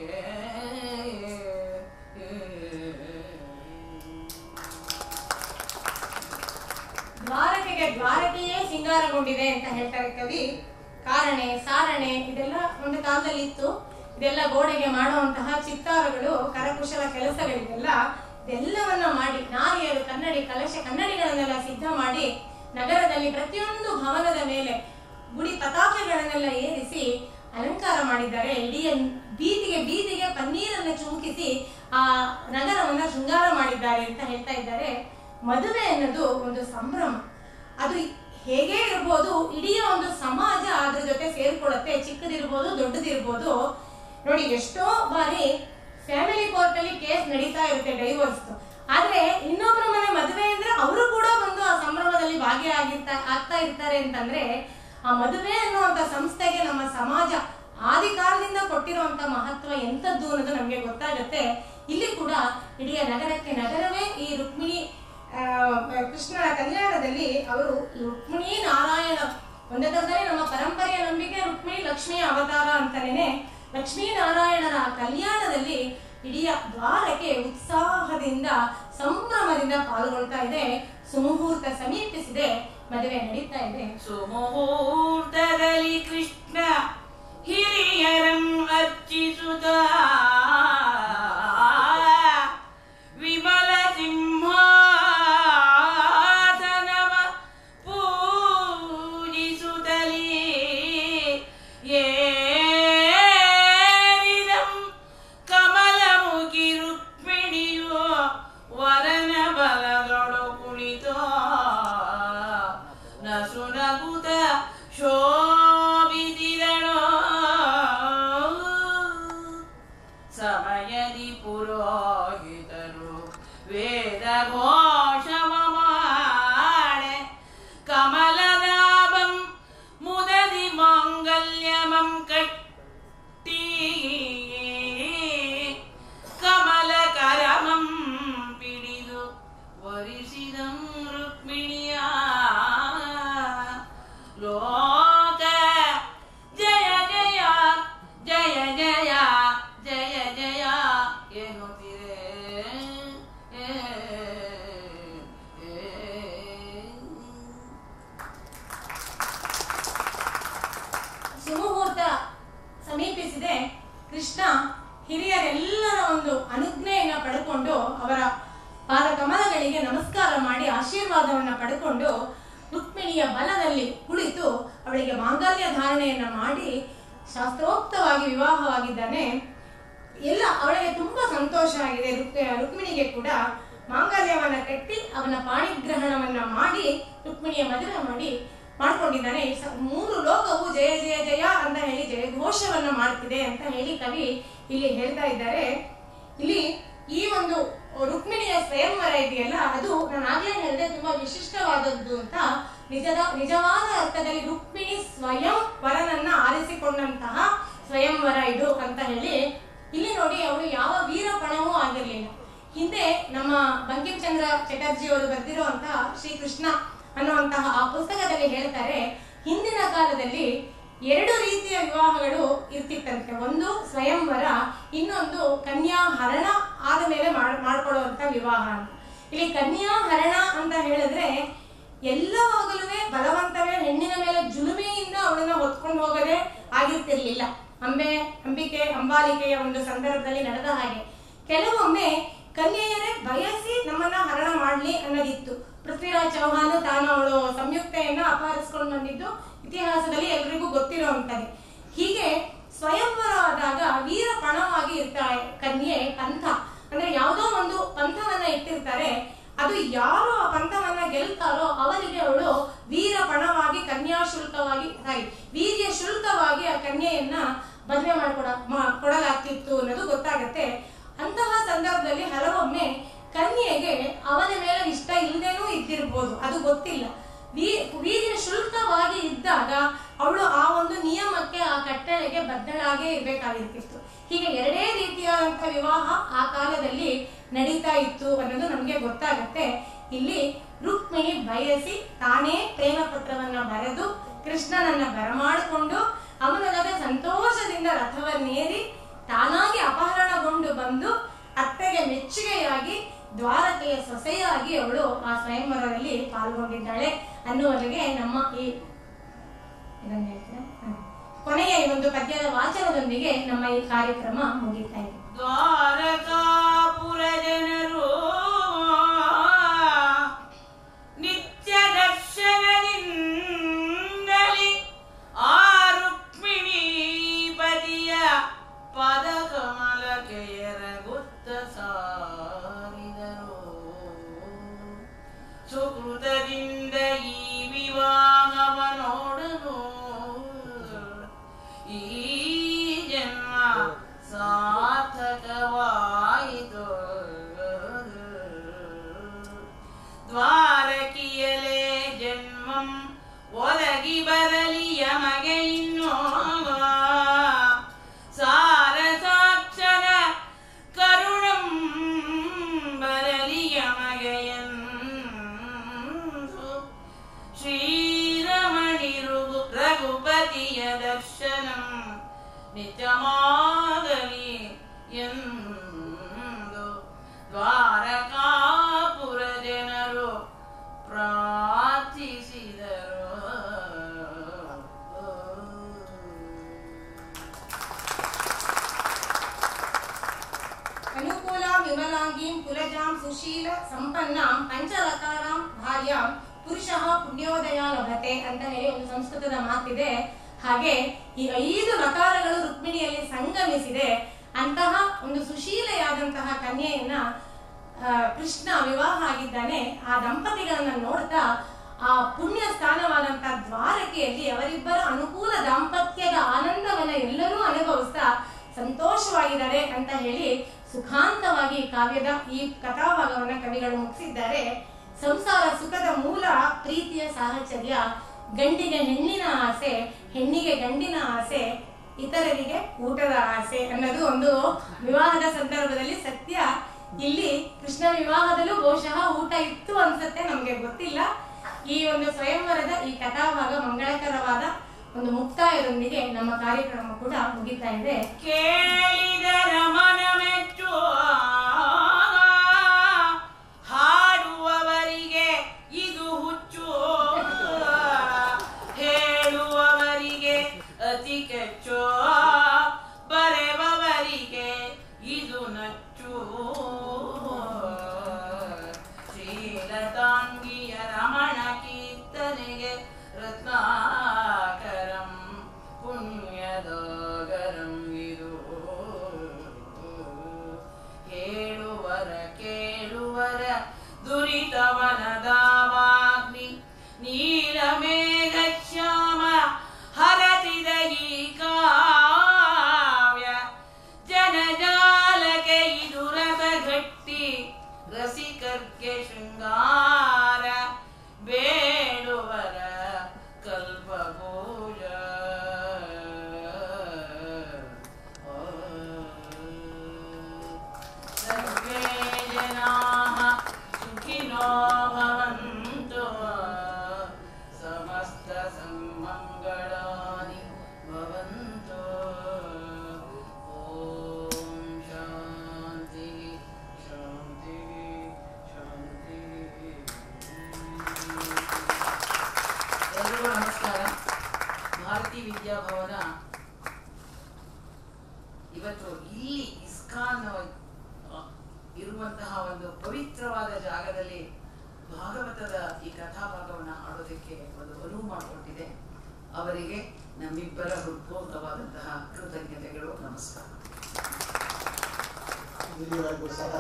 ದ್ವಾರಕೆಗೆ ದ್ವಾರಕೆಯೇ ಸಿಂಗಾರಗೊಂಡಿದೆ ಅಂತ ಹೇಳ್ತಾರೆ ಕವಿ ಕಾರಣೆ ಸಾರಣೆ ಇದೆಲ್ಲ ಒಂದು ಕಾಲದಲ್ಲಿ ಇತ್ತು ಇದೆಲ್ಲ ಗೋಡೆಗೆ ಮಾಡುವಂತಹ ಚಿತ್ತಾರಗಳು ಕರಕುಶಲ ಕೆಲಸಗಳಿಗೆಲ್ಲ ಇದೆಲ್ಲವನ್ನ ಮಾಡಿ ನಾರಿಯರು ಕನ್ನಡಿ ಕಲಶ ಕನ್ನಡಿಗಳನ್ನೆಲ್ಲ ಸಿದ್ಧ ಮಾಡಿ ನಗರದಲ್ಲಿ ಪ್ರತಿಯೊಂದು ಭವನದ ಮೇಲೆ ಗುಡಿ ಪತಾಕೆಗಳನ್ನೆಲ್ಲ ಏರಿಸಿ ಅಲಂಕಾರ ಮಾಡಿದ್ದಾರೆ ಇಡೀ ಬೀದಿಗೆ ಬೀದಿಗೆ ಪನ್ನೀರನ್ನು ಚುಮುಕಿಸಿ ಆ ನಗರವನ್ನ ಶೃಂಗಾರ ಮಾಡಿದ್ದಾರೆ ಅಂತ ಹೇಳ್ತಾ ಇದ್ದಾರೆ ಮದುವೆ ಅನ್ನೋದು ಒಂದು ಸಂಭ್ರಮ ಅದು ಹೇಗೆ ಇರ್ಬೋದು ಇಡೀ ಒಂದು ಸಮಾಜ ಅದ್ರ ಜೊತೆ ಸೇರ್ಕೊಳ್ಳುತ್ತೆ ಚಿಕ್ಕದಿರ್ಬೋದು ದೊಡ್ಡದಿರ್ಬೋದು ನೋಡಿ ಎಷ್ಟೋ ಬಾರಿ ಫ್ಯಾಮಿಲಿ ಕೋರ್ಟ್ ಅಲ್ಲಿ ಕೇಸ್ ನಡೀತಾ ಇರುತ್ತೆ ಡೈವೋರ್ಸ್ ಆದ್ರೆ ಇನ್ನೊಬ್ಬರ ಮನೆ ಮದುವೆ ಅಂದ್ರೆ ಅವರು ಕೂಡ ಬಂದು ಆ ಸಂಭ್ರಮದಲ್ಲಿ ಭಾಗಿಯಾಗಿರ್ತಾ ಆಗ್ತಾ ಇರ್ತಾರೆ ಅಂತಂದ್ರೆ ಆ ಮದುವೆ ಅನ್ನುವಂತ ಸಂಸ್ಥೆಗೆ ನಮ್ಮ ಸಮಾಜ ಆದಿ ಕಾಲದಿಂದ ಕೊಟ್ಟಿರುವಂತ ಮಹತ್ವ ಎಂತದ್ದು ಅನ್ನೋದು ನಮ್ಗೆ ಗೊತ್ತಾಗತ್ತೆ ಇಲ್ಲಿ ಕೂಡ ಇಡೀ ನಗರಕ್ಕೆ ನಗರವೇ ಈ ರುಕ್ಮಿಣಿ ಆ, ಕೃಷ್ಣನ ಕಲ್ಯಾಣದಲ್ಲಿ ಅವರು ರುಕ್ಮಿಣಿ ನಾರಾಯಣ ಒಂದೇ ತರದಲ್ಲಿ ನಮ್ಮ ಪರಂಪರೆಯ ನಂಬಿಕೆ ರುಕ್ಮಿಣಿ ಲಕ್ಷ್ಮಿಯ ಅವತಾರ ಅಂತಾನೇನೆ ಲಕ್ಷ್ಮೀ ನಾರಾಯಣರ ಆ ಕಲ್ಯಾಣದಲ್ಲಿ ಇಡೀ ದ್ವಾರಕ್ಕೆ ಉತ್ಸಾಹದಿಂದ ಸಂಭ್ರಮದಿಂದ ಪಾಲ್ಗೊಳ್ತಾ ಇದೆ ಸುಮುಹೂರ್ತ ಸಮೀಪಿಸಿದೆ ಮದುವೆ ನಡೀತಾ ಇದೆ ಸುಮುಹೂರ್ತದಲ್ಲಿ ಕೃಷ್ಣ ಹಿರಿಯರಂ ಅರ್ಚಿಸುತ್ತ ವಿಮಲ ಸಿಂಹಾಸನವ ಪೂಜಿಸುತ್ತಲೀ ಏರಿದಂ ಕಮಲಮುಖಿ ರುಕ್ಮಿಣಿಯು ವರನ ಬಲದೊಳು ಕುಳಿತೋ ನಸು ನಗುತ ಶೋಭಿಸಿದಳೋ ಸಮಯದಿ ಪುರೋಹಿತರು ವೇದ ಘೋಷವ ಮಾಡೆ ಕಮಲನಾಭಂ ಮುದದಿ ಮಾಂಗಲ್ಯಮಂ ಕಟ್ಟಿ ಕಮಲ ಕರಮಂ ಪಿಡಿದು ವರಿಸಿದಂ ರುಕ್ಮಿಣಿಯ ಲೋಕ ಜಯ ಜಯ ಜಯ ಜಯ ಜಯ ಜಯ ಎನ್ನುತ್ತಿರ ಸಮೀಪಿಸಿದೆ ಕೃಷ್ಣ ಹಿರಿಯರೆಲ್ಲರ ಒಂದು ಅನುಜ್ಞೆಯನ್ನ ಪಡ್ಕೊಂಡು ಅವರ ಪಾದಕಮಲಗಳಿಗೆ ನಮಸ್ಕಾರ ಮಾಡಿ ಆಶೀರ್ವಾದವನ್ನ ಪಡ್ಕೊಂಡು ರುಕ್ಮಿಣಿಯ ಬಲದಲ್ಲಿ ಕುಳಿತು ಅವಳಿಗೆ ಮಾಂಗಲ್ಯ ಧಾರಣೆಯನ್ನ ಮಾಡಿ ಶಾಸ್ತ್ರೋಕ್ತವಾಗಿ ವಿವಾಹವಾಗಿದ್ದಾನೆ ಎಲ್ಲ ಅವಳಿಗೆ ತುಂಬಾ ಸಂತೋಷ ಆಗಿದೆ ರುಕ್- ರುಕ್ಮಿಣಿಗೆ ಕೂಡ ಮಾಂಗಲ್ಯವನ್ನ ಕಟ್ಟಿ ಅವನ ಪಾಣಿಗ್ರಹಣವನ್ನ ಮಾಡಿ ರುಕ್ಮಿಣಿಯ ಮದುವೆ ಮಾಡಿ ಮಾಡ್ಕೊಂಡಿದ್ದಾನೆ ಸ- ಮೂರು ಲೋಕವು ಜಯ ಜಯ ಜಯ ಅಂತ ಹೇಳಿ ಜಯಘೋಷವನ್ನ ಮಾಡ್ತಿದೆ ಅಂತ ಹೇಳಿ ಕವಿ ಇಲ್ಲಿ ಹೇಳ್ತಾ ಇದ್ದಾರೆ ಇಲ್ಲಿ ಈ ಒಂದು ರುಕ್ಮಿಣಿಯ ಸ್ವಯಂವರ ಇದೆಯಲ್ಲ ಅದು ನಾನು ಆಗ್ಲೇ ಹೇಳಿದೆ ತುಂಬಾ ವಿಶಿಷ್ಟವಾದದ್ದು ಅಂತ ನಿಜದ ನಿಜವಾದ ಅರ್ಥದಲ್ಲಿ ರುಕ್ಮಿಣಿ ಸ್ವಯಂ ವರನನ್ನ ಆರಿಸಿಕೊಂಡಂತಹ ಸ್ವಯಂವರ ಇದು ಅಂತ ಹೇಳಿ ಇಲ್ಲಿ ನೋಡಿ ಅವಳು ಯಾವ ವೀರ ಪಣವೂ ಆಗಿರ್ಲಿಲ್ಲ ಹಿಂದೆ ನಮ್ಮ ಬಂಕಿಂಚಂದ್ರ ಚಟರ್ಜಿ ಅವರು ಬರೆದಿರುವಂತಹ ಶ್ರೀಕೃಷ್ಣ ಅನ್ನುವಂತಹ ಆ ಪುಸ್ತಕದಲ್ಲಿ ಹೇಳ್ತಾರೆ ಹಿಂದಿನ ಕಾಲದಲ್ಲಿ ಎರಡು ರೀತಿಯ ವಿವಾಹಗಳು ಇರ್ತಿತ್ತಂತೆ ಒಂದು ಸ್ವಯಂವರ ಇನ್ನೊಂದು ಕನ್ಯಾ ಹರಣ ಆದ ಮೇಲೆ ಮಾಡ್ ಮಾಡ್ಕೊಳ್ಳುವಂತ ವಿವಾಹ ಅಂತ ಇಲ್ಲಿ ಕನ್ಯಾ ಹರಣ ಅಂತ ಹೇಳಿದ್ರೆ ಎಲ್ಲವಾಗಲೂ ಬಲವಂತವೇ ಹೆಣ್ಣಿನ ಮೇಲೆ ಜುಲುಮೆಯಿಂದ ಅವಳನ್ನ ಹೊತ್ಕೊಂಡು ಹೋಗದೆ ಆಗಿರ್ತಿರ್ಲಿಲ್ಲ ಅಂಬೆ ಅಂಬಿಕೆ ಅಂಬಾಲಿಕೆಯ ಒಂದು ಸಂದರ್ಭದಲ್ಲಿ ನಡೆದ ಹಾಗೆ ಕೆಲವೊಮ್ಮೆ ಕನ್ಯೆಯರೇ ಬಯಸಿ ನಮ್ಮನ್ನ ಹರಣ ಮಾಡ್ಲಿ ಅನ್ನೋದಿತ್ತು ಪೃಥ್ವಿರಾಜ್ ಚೌಹಾನ್ ತಾನು ಅವಳು ಸಂಯುಕ್ತೆಯನ್ನ ಅಪಹರಿಸ್ಕೊಂಡು ಬಂದಿದ್ದು ಇತಿಹಾಸದಲ್ಲಿ ಎಲ್ರಿಗೂ ಗೊತ್ತಿರುವಂತದ್ದು ಹೀಗೆ ಸ್ವಯಂವರ ಆದಾಗ ವೀರ ಪಣವಾಗಿ ಇರ್ತಾಳೆ ಕನ್ಯೆ ಪಂಥ ಅಂದ್ರೆ ಯಾವುದೋ ಒಂದು ಪಂಥವನ್ನ ಇಟ್ಟಿರ್ತಾರೆ ಅದು ಯಾರು ಆ ಪಂಥವನ್ನ ಗೆಲ್ತಾರೋ ಅವರಿಗೆ ಅವಳು ವೀರ ಪಣವಾಗಿ ಕನ್ಯಾ ಶುಲ್ಕವಾಗಿ ಸಾರಿ ವೀರ್ಯ ಶುಲ್ಕವಾಗಿ ಆ ಕನ್ಯೆಯನ್ನ ಮದುವೆ ಮಾಡ್ಕೊಡ ಮಾ- ಕೊಡಲಾಗ್ತಿತ್ತು ಅನ್ನೋದು ಗೊತ್ತಾಗತ್ತೆ ಅಂತಹ ಸಂದರ್ಭದಲ್ಲಿ ಹಲವೊಮ್ಮೆ ಕನ್ಯೆಗೆ ಅವನ ಮೇಲೆ ಇಷ್ಟ ಇಲ್ಲದೇನೂ ಇದ್ದಿರ್ಬೋದು ಅದು ಗೊತ್ತಿಲ್ಲ ವೀ- ವೀರ್ಯ ಶುಲ್ಕವಾಗಿ ಇದ್ದಾಗ ಅವಳು ಆ ಒಂದು ನಿಯಮಕ್ಕೆ ಆ ಕಟ್ಟಳೆಗೆ ಬದ್ಧಳಾಗೇ ಇರ್ಬೇಕಾಗಿರ್ತಿತ್ತು ಹೀಗೆ ಎರಡೇ ರೀತಿಯಾದಂತಹ ವಿವಾಹ ಆ ಕಾಲದಲ್ಲಿ ನಡೀತಾ ಇತ್ತು ಅನ್ನೋದು ನಮ್ಗೆ ಗೊತ್ತಾಗತ್ತೆ ಇಲ್ಲಿ ರುಕ್ಮಿಣಿ ಬಯಸಿ ತಾನೇ ಪ್ರೇಮ ಪತ್ರವನ್ನ ಬರೆದು ಕೃಷ್ಣನನ್ನ ಬರಮಾಡಿಕೊಂಡು ಅವನೊಳಗೆ ಸಂತೋಷದಿಂದ ರಥವನ್ನೇರಿ ತಾನಾಗಿ ಅಪಹರಣಗೊಂಡು ಬಂದು ಅತ್ತೆಗೆ ಮೆಚ್ಚುಗೆಯಾಗಿ ದ್ವಾರಕೆಯ ಸೊಸೆಯಾಗಿ ಅವಳು ಆ ಸ್ವಯಂವರದಲ್ಲಿ ಪಾಲ್ಗೊಂಡಿದ್ದಾಳೆ ಅನ್ನುವರೆಗೆ ನಮ್ಮ ಈ ಇದನ್ನ ಹೇಳ್ತೀರಾ? ಹ. ಕೊನೆಯ ಈ ಒಂದು ಪದ್ಯದ ವಾಚನದೊಂದಿಗೆ ನಮ್ಮ ಈ ಕಾರ್ಯಕ್ರಮ ಮುಗಿತಾ ಇದೆ ದ್ವಾರಕಾಪುರ ಜನರು ನಿತ್ಯ ದರ್ಶನದಿಂದಲಿ ಆ ರುಕ್ಮಿಣಿ ಪದಿಯ ಪದ ಕಮಲಕ್ಕೆ ಎರಗುತ್ತ ಸಾರಿದರು ಸುಕೃತದಿಂದ ಈ ವಿವಾಹವ ನೋಡಲು ಈ ಜನ್ಮ ಸಾರ್ಥಕವಾಯಿತು ದ್ವಾರಕಿಯಲೇ ಜನ್ಮಂ ಒದಗಿ ಬರಲಿ ಯಮಗೆ ಇನ್ನೋ ಸಾರ ಸಾಕ್ಷರ ಕರುಣಂ ಬರಲಿ ಯಮಗೆ ಎಂದು ಶ್ರೀರಮಣಿ ರುಗು ರಘುಪತಿಯ ದರ್ಶನಂ ನಿತ್ಯಮಾಗಲಿ ಎಂದು ದ್ವಾರಕಾಪುರ ಜನರು ಪ್ರಾರ್ಥಿಸಿದರು ಅನುಕೂಲಾಂ ವಿಮಲಾಂಗೀಂ ಕುಲಜಾಂ ಸುಶೀಲ ಸಂಪನ್ನಾಂ ಪಂಚರಕಾರಾಂ ಭಾರ್ಯಾಂ ಪುರುಷಃ ಪುಣ್ಯೋದಯ ಲಭತೆ ಅಂತ ಹೇಳಿ ಒಂದು ಸಂಸ್ಕೃತದ ಮಾತಿದೆ ಹಾಗೆ ಈ ಐದು ಲಕಾರಗಳು ರುಕ್ಮಿಣಿಯಲ್ಲಿ ಸಂಗಮಿಸಿದೆ ಅಂತಹ ಒಂದು ಸುಶೀಲೆಯಾದಂತಹ ಕನ್ಯೆಯನ್ನ ಆ, ಕೃಷ್ಣ ವಿವಾಹ ಆಗಿದ್ದಾನೆ ಆ ದಂಪತಿಗಳನ್ನ ನೋಡ್ತಾ ಆ ಪುಣ್ಯ ಸ್ಥಾನವಾದಂತಹ ದ್ವಾರಕೆಯಲ್ಲಿ ಅವರಿಬ್ಬರ ಅನುಕೂಲ ದಾಂಪತ್ಯದ ಆನಂದವನ್ನ ಎಲ್ಲರೂ ಅನುಭವಿಸ್ತಾ ಸಂತೋಷವಾಗಿದ್ದಾರೆ ಅಂತ ಹೇಳಿ ಸುಖಾಂತವಾಗಿ ಈ ಕಾವ್ಯದ ಈ ಕಥಾಭಾಗವನ್ನ ಕವಿಗಳು ಮುಗಿಸಿದ್ದಾರೆ ಸಂಸಾರ ಸುಖದ ಮೂಲ ಪ್ರೀತಿಯ ಸಾಹಚರ್ಯ ಗಂಡಿಗೆ ಹೆಣ್ಣಿನ ಆಸೆ ಹೆಣ್ಣಿಗೆ ಗಂಡಿನ ಆಸೆ ಇತರರಿಗೆ ಊಟದ ಆಸೆ ಅನ್ನೋದು ಒಂದು ವಿವಾಹದ ಸಂದರ್ಭದಲ್ಲಿ ಸತ್ಯ ಇಲ್ಲಿ ಕೃಷ್ಣ ವಿವಾಹದಲ್ಲೂ ಬಹುಶಃ ಊಟ ಇತ್ತು ಅನ್ಸುತ್ತೆ ನಮ್ಗೆ ಗೊತ್ತಿಲ್ಲ ಈ ಒಂದು ಸ್ವಯಂವರದ ಈ ಕಥಾಭಾಗ ಮಂಗಳಕರವಾದ ಒಂದು ಮುಕ್ತಾಯದೊಂದಿಗೆ ನಮ್ಮ ಕಾರ್ಯಕ್ರಮ ಕೂಡ ಮುಗಿತಾ ಇದೆ ಕೇಳಿದರ ಮನ ಮೆಚ್ಚುವ ಹಾಡುವವರಿಗೆ ಇದು ಹುಚ್ಚು ಹೇಳುವವರಿಗೆ ಅತಿ ಕೆಚ್ಚು ಇವತ್ತು ಇಲ್ಲಿ ಇಸ್ಕಾನ್ ಆ, ಇರುವಂತಹ ಒಂದು ಪವಿತ್ರವಾದ ಜಾಗದಲ್ಲಿ ಭಾಗವತದ ಈ ಕಥಾಭಾಗವನ್ನು ಆಡೋದಕ್ಕೆ ಒಂದು ಅನುವು ಮಾಡಿಕೊಟ್ಟಿದೆ ಅವರಿಗೆ ನಮ್ಮಿಬ್ಬರ ಹೃತ್ಪೂರ್ವಕವಾದಂತಹ ಕೃತಜ್ಞತೆಗಳು ನಮಸ್ಕಾರ ಇಲ್ಲಿವರೆಗೂ ಸಹ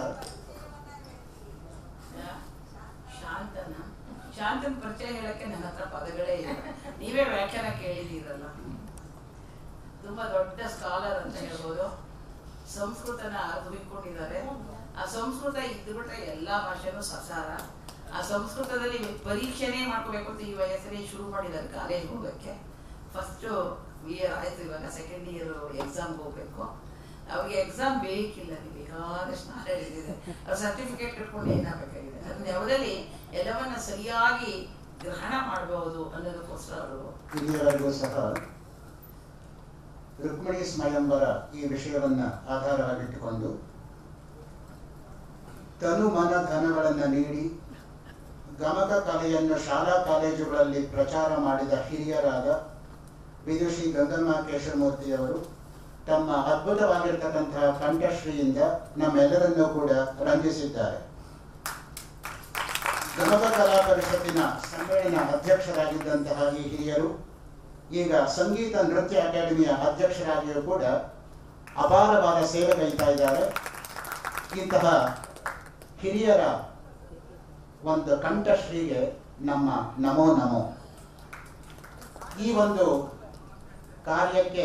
ಶಾಂತನ ಶಾಂತನ ಪರಿಚಯ ಹೇಳಕ್ಕೆ ನನ್ನ ಹತ್ರ ಪದಗಳೇ ಇಲ್ಲ ನೀವೇ ವ್ಯಾಖ್ಯಾನ ಕೇಳಿದ್ದೀರಲ್ಲ ತುಂಬಾ ದೊಡ್ಡ ಸ್ಕಾಲರ್ ಅಂತ ಹೇಳ್ಬೋದು ಸಂಸ್ಕೃತನ ಅರಿದುಕೊಂಡಿದ್ದಾರೆ ಆ ಸಂಸ್ಕೃತ ಇದ್ದುಬಿಟ್ರೆ ಎಲ್ಲಾ ಭಾಷೆನೂ ಸಸಾರ ಆ ಸಂಸ್ಕೃತದಲ್ಲಿ ಪರೀಕ್ಷೆನೇ ಮಾಡ್ಕೋಬೇಕು ಅಂತ ಈ ವಯಸ್ಸಲ್ಲಿ ಶುರು ಮಾಡಿದ್ದಾರೆ ಕಾಲೇಜ್ ಹೋಗಕ್ಕೆ ಫಸ್ಟ್ ಇಯರ್ ಆಯ್ತು ಇವಾಗ ಸೆಕೆಂಡ್ ಇಯರ್ ಎಕ್ಸಾಮ್ಗೆ ಹೋಗ್ಬೇಕು ಅವ್ರಿಗೆ ಎಕ್ಸಾಮ್ ಬೇಕಿಲ್ಲ ನೀವು ಬೇಕಾದಷ್ಟು ನಾಲೆಜ್ ಇದೆ ಅವ್ರ ಸರ್ಟಿಫಿಕೇಟ್ ಇಟ್ಕೊಂಡು ಏನಾಗಬೇಕಾಗಿದೆ ಅದನ್ನ ಯಾವುದಲ್ಲಿ ಎಲ್ಲವನ್ನ ಸರಿಯಾಗಿ ಗ್ರಹಣ ಮಾಡಬಹುದು ಅನ್ನೋದಕ್ಕೋಸ್ಕರ ಅವರು ಇಲ್ಲಿಯವರೆಗೂ ಸಹ ರುಕ್ಮಿಣಿ ಸ್ವಯಂವರ ಈ ವಿಷಯವನ್ನ ಆಧಾರವಾಗಿಟ್ಟುಕೊಂಡು ತನು ಮನ ಧನಗಳನ್ನು ನೀಡಿ ಗಮಕ ಕಲೆಯನ್ನು ಶಾಲಾ ಕಾಲೇಜುಗಳಲ್ಲಿ ಪ್ರಚಾರ ಮಾಡಿದ ಹಿರಿಯರಾದ ವಿದುಷಿ ಗಂಗಮ್ಮ ಕೇಶವಮೂರ್ತಿಯವರು ತಮ್ಮ ಅದ್ಭುತವಾಗಿರ್ತಕ್ಕಂತಹ ಕಂಠಶ್ರೀಯಿಂದ ನಮ್ಮೆಲ್ಲರನ್ನೂ ಕೂಡ ರಂಜಿಸಿದ್ದಾರೆ ಗಮಕ ಕಲಾ ಪರಿಷತ್ತಿನ ಸಮ್ಮೇಳನ ಅಧ್ಯಕ್ಷರಾಗಿದ್ದಂತಹ ಈ ಹಿರಿಯರು ಈಗ ಸಂಗೀತ ನೃತ್ಯ ಅಕಾಡೆಮಿಯ ಅಧ್ಯಕ್ಷರಾಗಿಯೂ ಕೂಡ ಅಪಾರವಾದ ಸೇವೆಗೈತಾ ಇದ್ದಾರೆ ಇಂತಹ ಹಿರಿಯರ ಒಂದು ಕಂಠಶ್ರೀಗೆ ನಮ್ಮ ನಮೋ ನಮೋ ಈ ಒಂದು ಕಾರ್ಯಕ್ಕೆ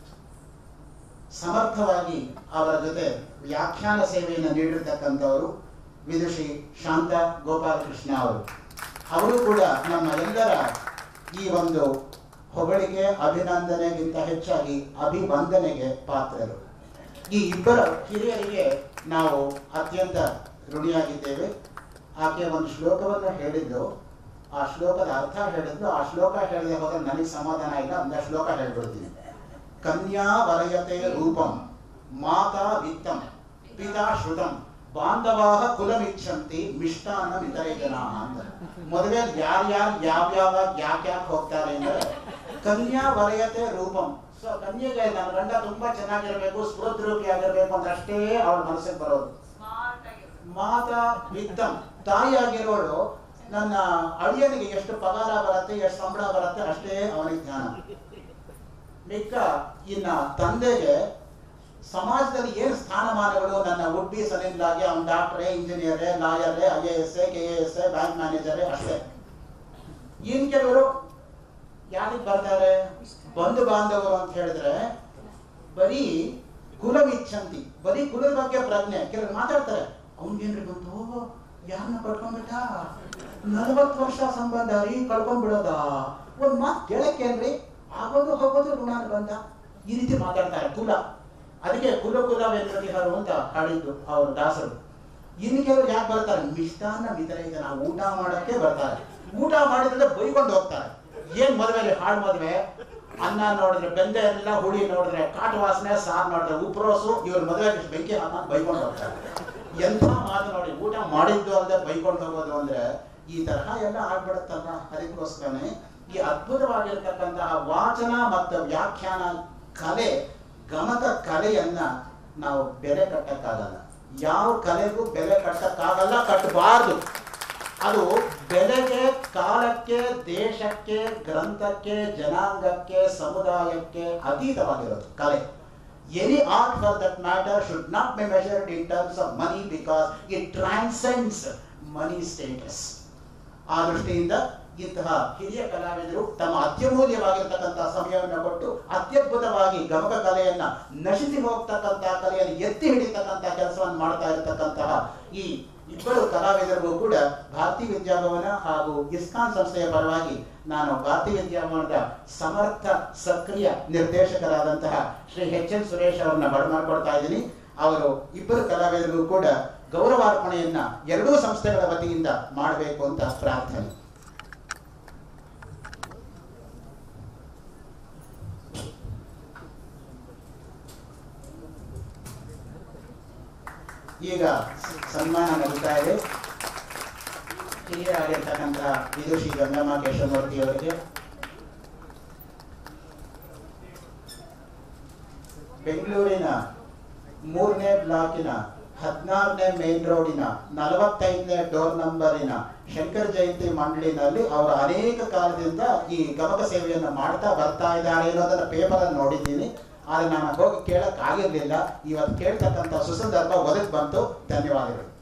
ಸಮರ್ಥವಾಗಿ ಅವರ ಜೊತೆ ವ್ಯಾಖ್ಯಾನ ಸೇವೆಯನ್ನು ನೀಡಿರ್ತಕ್ಕಂಥವರು ವಿದುಷಿ ಶಾಂತ ಗೋಪಾಲಕೃಷ್ಣ ಅವರು ಅವರು ಕೂಡ ನಮ್ಮ ಎಲ್ಲರ ಈ ಒಂದು ಹೊಗಳಿಕೆ ಅಭಿನಂದನೆಗಿಂತ ಹೆಚ್ಚಾಗಿ ಅಭಿವಂದನೆಗೆ ಪಾತ್ರರು ಈ ಇಬ್ಬರ ಹಿರಿಯರಿಗೆ ನಾವು ಅತ್ಯಂತ ಋಣಿಯಾಗಿದ್ದೇವೆ ಆಕೆ ಒಂದು ಶ್ಲೋಕವನ್ನು ಹೇಳಿದ್ದು ಆ ಶ್ಲೋಕದ ಅರ್ಥ ಹೇಳಿದ್ದು ಆ ಶ್ಲೋಕ ಹೇಳದೆ ಹೋದ್ರೆ ನನಗೆ ಸಮಾಧಾನ ಇಲ್ಲ ಅಂತ ಶ್ಲೋಕ ಹೇಳ್ಬಿಡ್ತೀನಿ ಕನ್ಯಾ ವಲಯತೆ ರೂಪಂ ಮಾತಾ ವಿತ್ತಂ ಪಿತಾ ಶ್ರುತಂ ಬಾಂಧವಾಹ ಕುಲಮಿಚ್ಛಂತಿ ಮಿಷ್ಟಾನ್ನ ಇತರೆ ಜನ ಅಂತ ಮದುವೆ ಯಾರ್ಯಾರು ಯಾವ್ಯಾವ ಯಾಕ್ಯಾಕ್ ಹೋಗ್ತಾರೆ ಅಂದ್ರೆ ಕನ್ಯಾ ವಲಯತೆ ರೂಪಂ ಸೊ ಕನ್ಯೆಗೆ ನನ್ನ ಗಂಡ ತುಂಬಾ ಚೆನ್ನಾಗಿರ್ಬೇಕು ಸ್ಫೂರ್ತಿರೂಪಿ ಆಗಿರ್ಬೇಕು ಅಂತ ಅಷ್ಟೇ ಅವಳ ಮನಸ್ಸಿಗೆ ಬರೋದು ಸ್ಮಾರ್ಟ್ ಆಗಿರ್ಬೇಕು ಮಾತಾ ವಿತ್ತಂ ತಾಯಿಯಾಗಿರೋಳು ನನ್ನ ಅಳಿಯನಿಗೆ ಎಷ್ಟು ಪಗಾರ ಬರುತ್ತೆ ಎಷ್ಟು ಸಂಬಳ ಬರುತ್ತೆ ಅಷ್ಟೇ ಅವನಿಗೆ ಜ್ಞಾನ ಮಿಕ್ಕ ಇನ್ನ ತಂದೆಗೆ ಸಮಾಜದಲ್ಲಿ ಏನು ಸ್ಥಾನಮಾನಗಳು ನನ್ನ ಉಡ್ಬಿ ಸನಿಂದಾಗಿ ಅವನ ಡಾಕ್ಟ್ರೇ ಇಂಜಿನಿಯರೇ ಲಾಯರೇ I A S K A S bank ಮ್ಯಾನೇಜರೇ ಅಷ್ಟೇ ಇನ್ ಕೆಲವರು ಯಾರಿಗೆ ಬರ್ತಾರೆ ಬಂಧು ಬಾಂಧವರು ಅಂತ ಹೇಳಿದ್ರೆ ಬರೀ ಕುಲವಿಚ್ಛಂತಿ ಬರೀ ಕುಲದ ಬಗ್ಗೆ ಪ್ರಜ್ಞೆ ಕೆಲವರು ಮಾತಾಡ್ತಾರೆ ಅವ್ನಿಗೇನ್ರಿ ಬಂತು ಯಾರನ್ನ ಕಳ್ಕೊಂಡ್ಬಿಟ್ಟ ನಲವತ್ತು ವರ್ಷ ಸಂಬಂಧ ರೀ ಕಳ್ಕೊಂಡ್ಬಿಡೋದ ಒಂದ್ ಮಾತು ಕೇಳಕ್ಕೇನ್ರಿ ಆಗೋದು ಹೋಗೋದು ಋಣಾನು ಬಂದ ಈ ರೀತಿ ಮಾತಾಡ್ತಾರೆ ಕುಲ ಅದಕ್ಕೆ ಕುಲ ಕುಲವೆಲ್ಲರಿಗಾರು ಅಂತ ಹಾಡಿದ್ದು ಅವ್ರ ದಾಸರು ಇನ್ನು ಕೆಲವರು ಯಾಕೆ ಬರ್ತಾರೆ ಮಿಷ್ಟಾನ್ನ ವಿತರಿತ ನಾವು ಊಟ ಮಾಡಕ್ಕೆ ಬರ್ತಾರೆ ಊಟ ಮಾಡಿದ್ರೆ ಬೈಕೊಂಡು ಹೋಗ್ತಾರೆ ಏನ್ ಮದುವೆ ಹಾಳು ಮದುವೆ ಅನ್ನ ನೋಡಿದ್ರೆ ಬೆಂದೆ ಎಲ್ಲ ಹುಳಿ ನೋಡಿದ್ರೆ ಕಾಟು ವಾಸನೆ ಸಾರು ನೋಡಿದ್ರೆ ಉಪ್ರೋಸು ಇವ್ರ ಮದುವೆಗೆ ಬೆಂಕಿ ಹಾಕೊಂಡು ಬೈಕೊಂಡು ಹೋಗ್ತಾರೆ ಎಂಥ ಮಾತು ನೋಡಿ ಊಟ ಮಾಡಿದ್ದು ಅಲ್ಲದೆ ಬೈಕೊಂಡು ಹೋಗೋದು ಅಂದ್ರೆ ಈ ತರಹ ಎಲ್ಲ ಆಗ್ಬಿಡುತ್ತಲ್ಲ ಅದಕ್ಕೋಸ್ಕರನೇ ಈ ಅದ್ಭುತವಾಗಿರ್ತಕ್ಕಂತಹ ವಾಚನ ಮತ್ತು ವ್ಯಾಖ್ಯಾನ ಕಲೆ ಗಮಕ ಕಲೆಯನ್ನ ನಾವು ಬೆಲೆ ಕಟ್ಟಕ್ಕಾಗಲ್ಲ ಯಾವ ಕಲೆಗೂ ಬೆಲೆ ಕಟ್ಟಕ್ಕಾಗಲ್ಲ ಕಟ್ಟಬಾರ್ದು ಅದು ಬೆಲೆಗೆ ಕಾಲಕ್ಕೆ ದೇಶಕ್ಕೆ ಗ್ರಂಥಕ್ಕೆ ಜನಾಂಗಕ್ಕೆ ಸಮುದಾಯಕ್ಕೆ ಅತೀತವಾಗಿರೋದು ಕಲೆ any art for that matter should not be measured in terms of money because it transcends money status ಆ ದೃಷ್ಟಿಯಿಂದ ಇಂತಹ ಹಿರಿಯ ಕಲಾವಿದರು ತಮ್ಮ ಅತ್ಯಮೂಲ್ಯವಾಗಿರ್ತಕ್ಕಂತಹ ಸಮಯವನ್ನು ಕೊಟ್ಟು ಅತ್ಯದ್ಭುತವಾಗಿ ಗಮಕ ಕಲೆಯನ್ನ ನಶಿಸಿ ಹೋಗ್ತಕ್ಕಂತಹ ಕಲೆಯನ್ನು ಎತ್ತಿ ಹಿಡಿತಕ್ಕಂತಹ ಕೆಲಸವನ್ನು ಮಾಡ್ತಾ ಇರತಕ್ಕಂತಹ ಈ ಇಬ್ಬರು ಕಲಾವಿದರಿಗೂ ಕೂಡ ಭಾರತೀಯ ವಿದ್ಯಾಭವನ ಹಾಗೂ ಇಸ್ಕಾನ್ ಸಂಸ್ಥೆಯ ಪರವಾಗಿ ನಾನು ಭಾರತೀಯ ವಿದ್ಯಾಭವನದ ಸಮರ್ಥ ಸಕ್ರಿಯ ನಿರ್ದೇಶಕರಾದಂತಹ ಶ್ರೀ ಎಚ್ ಎನ್ ಸುರೇಶ್ ಅವರನ್ನ ಬರಮಾಡ್ಕೊಡ್ತಾ ಇದ್ದೀನಿ ಅವರು ಇಬ್ಬರು ಕಲಾವಿದರಿಗೂ ಕೂಡ ಗೌರವಾರ್ಪಣೆಯನ್ನ ಎರಡೂ ಸಂಸ್ಥೆಗಳ ವತಿಯಿಂದ ಮಾಡಬೇಕು ಅಂತ ಪ್ರಾರ್ಥನೆ ಈಗ ಸನ್ಮಾನ ನಡೀತಾ ಇದೆ ಹಿರಿಯರಾಗಿರ್ತಕ್ಕಂತಹ ವಿದುಷಿ ಗಂಗಮ್ಮ ಕೇಶವಮೂರ್ತಿ ಅವರಿಗೆ ಬೆಂಗಳೂರಿನ ಮೂರನೇ ಬ್ಲಾಕಿನ ಹದಿನಾರನೇ ಮೇನ್ ರೋಡಿನ ನಲವತ್ತೈದನೇ ಡೋರ್ ನಂಬರಿನ ಶಂಕರ ಜಯಂತಿ ಮಂಡಳಿನಲ್ಲಿ ಅವರು ಅನೇಕ ಕಾಲದಿಂದ ಈ ಗಮಕ ಸೇವೆಯನ್ನು ಮಾಡ್ತಾ ಬರ್ತಾ ಇದ್ದಾರೆ ಅನ್ನೋದನ್ನ ಪೇಪರ್ ಅಲ್ಲಿ ನೋಡಿದ್ದೀನಿ ಆದ್ರೆ ನಾನು ಹೋಗಿ ಕೇಳಕ್ ಆಗಿರ್ಲಿಲ್ಲ ಇವತ್ತು ಕೇಳ್ತಕ್ಕಂಥ ಸುಸಂದರ್ಭ ಒದಗಿ ಬಂತು ಧನ್ಯವಾದಗಳು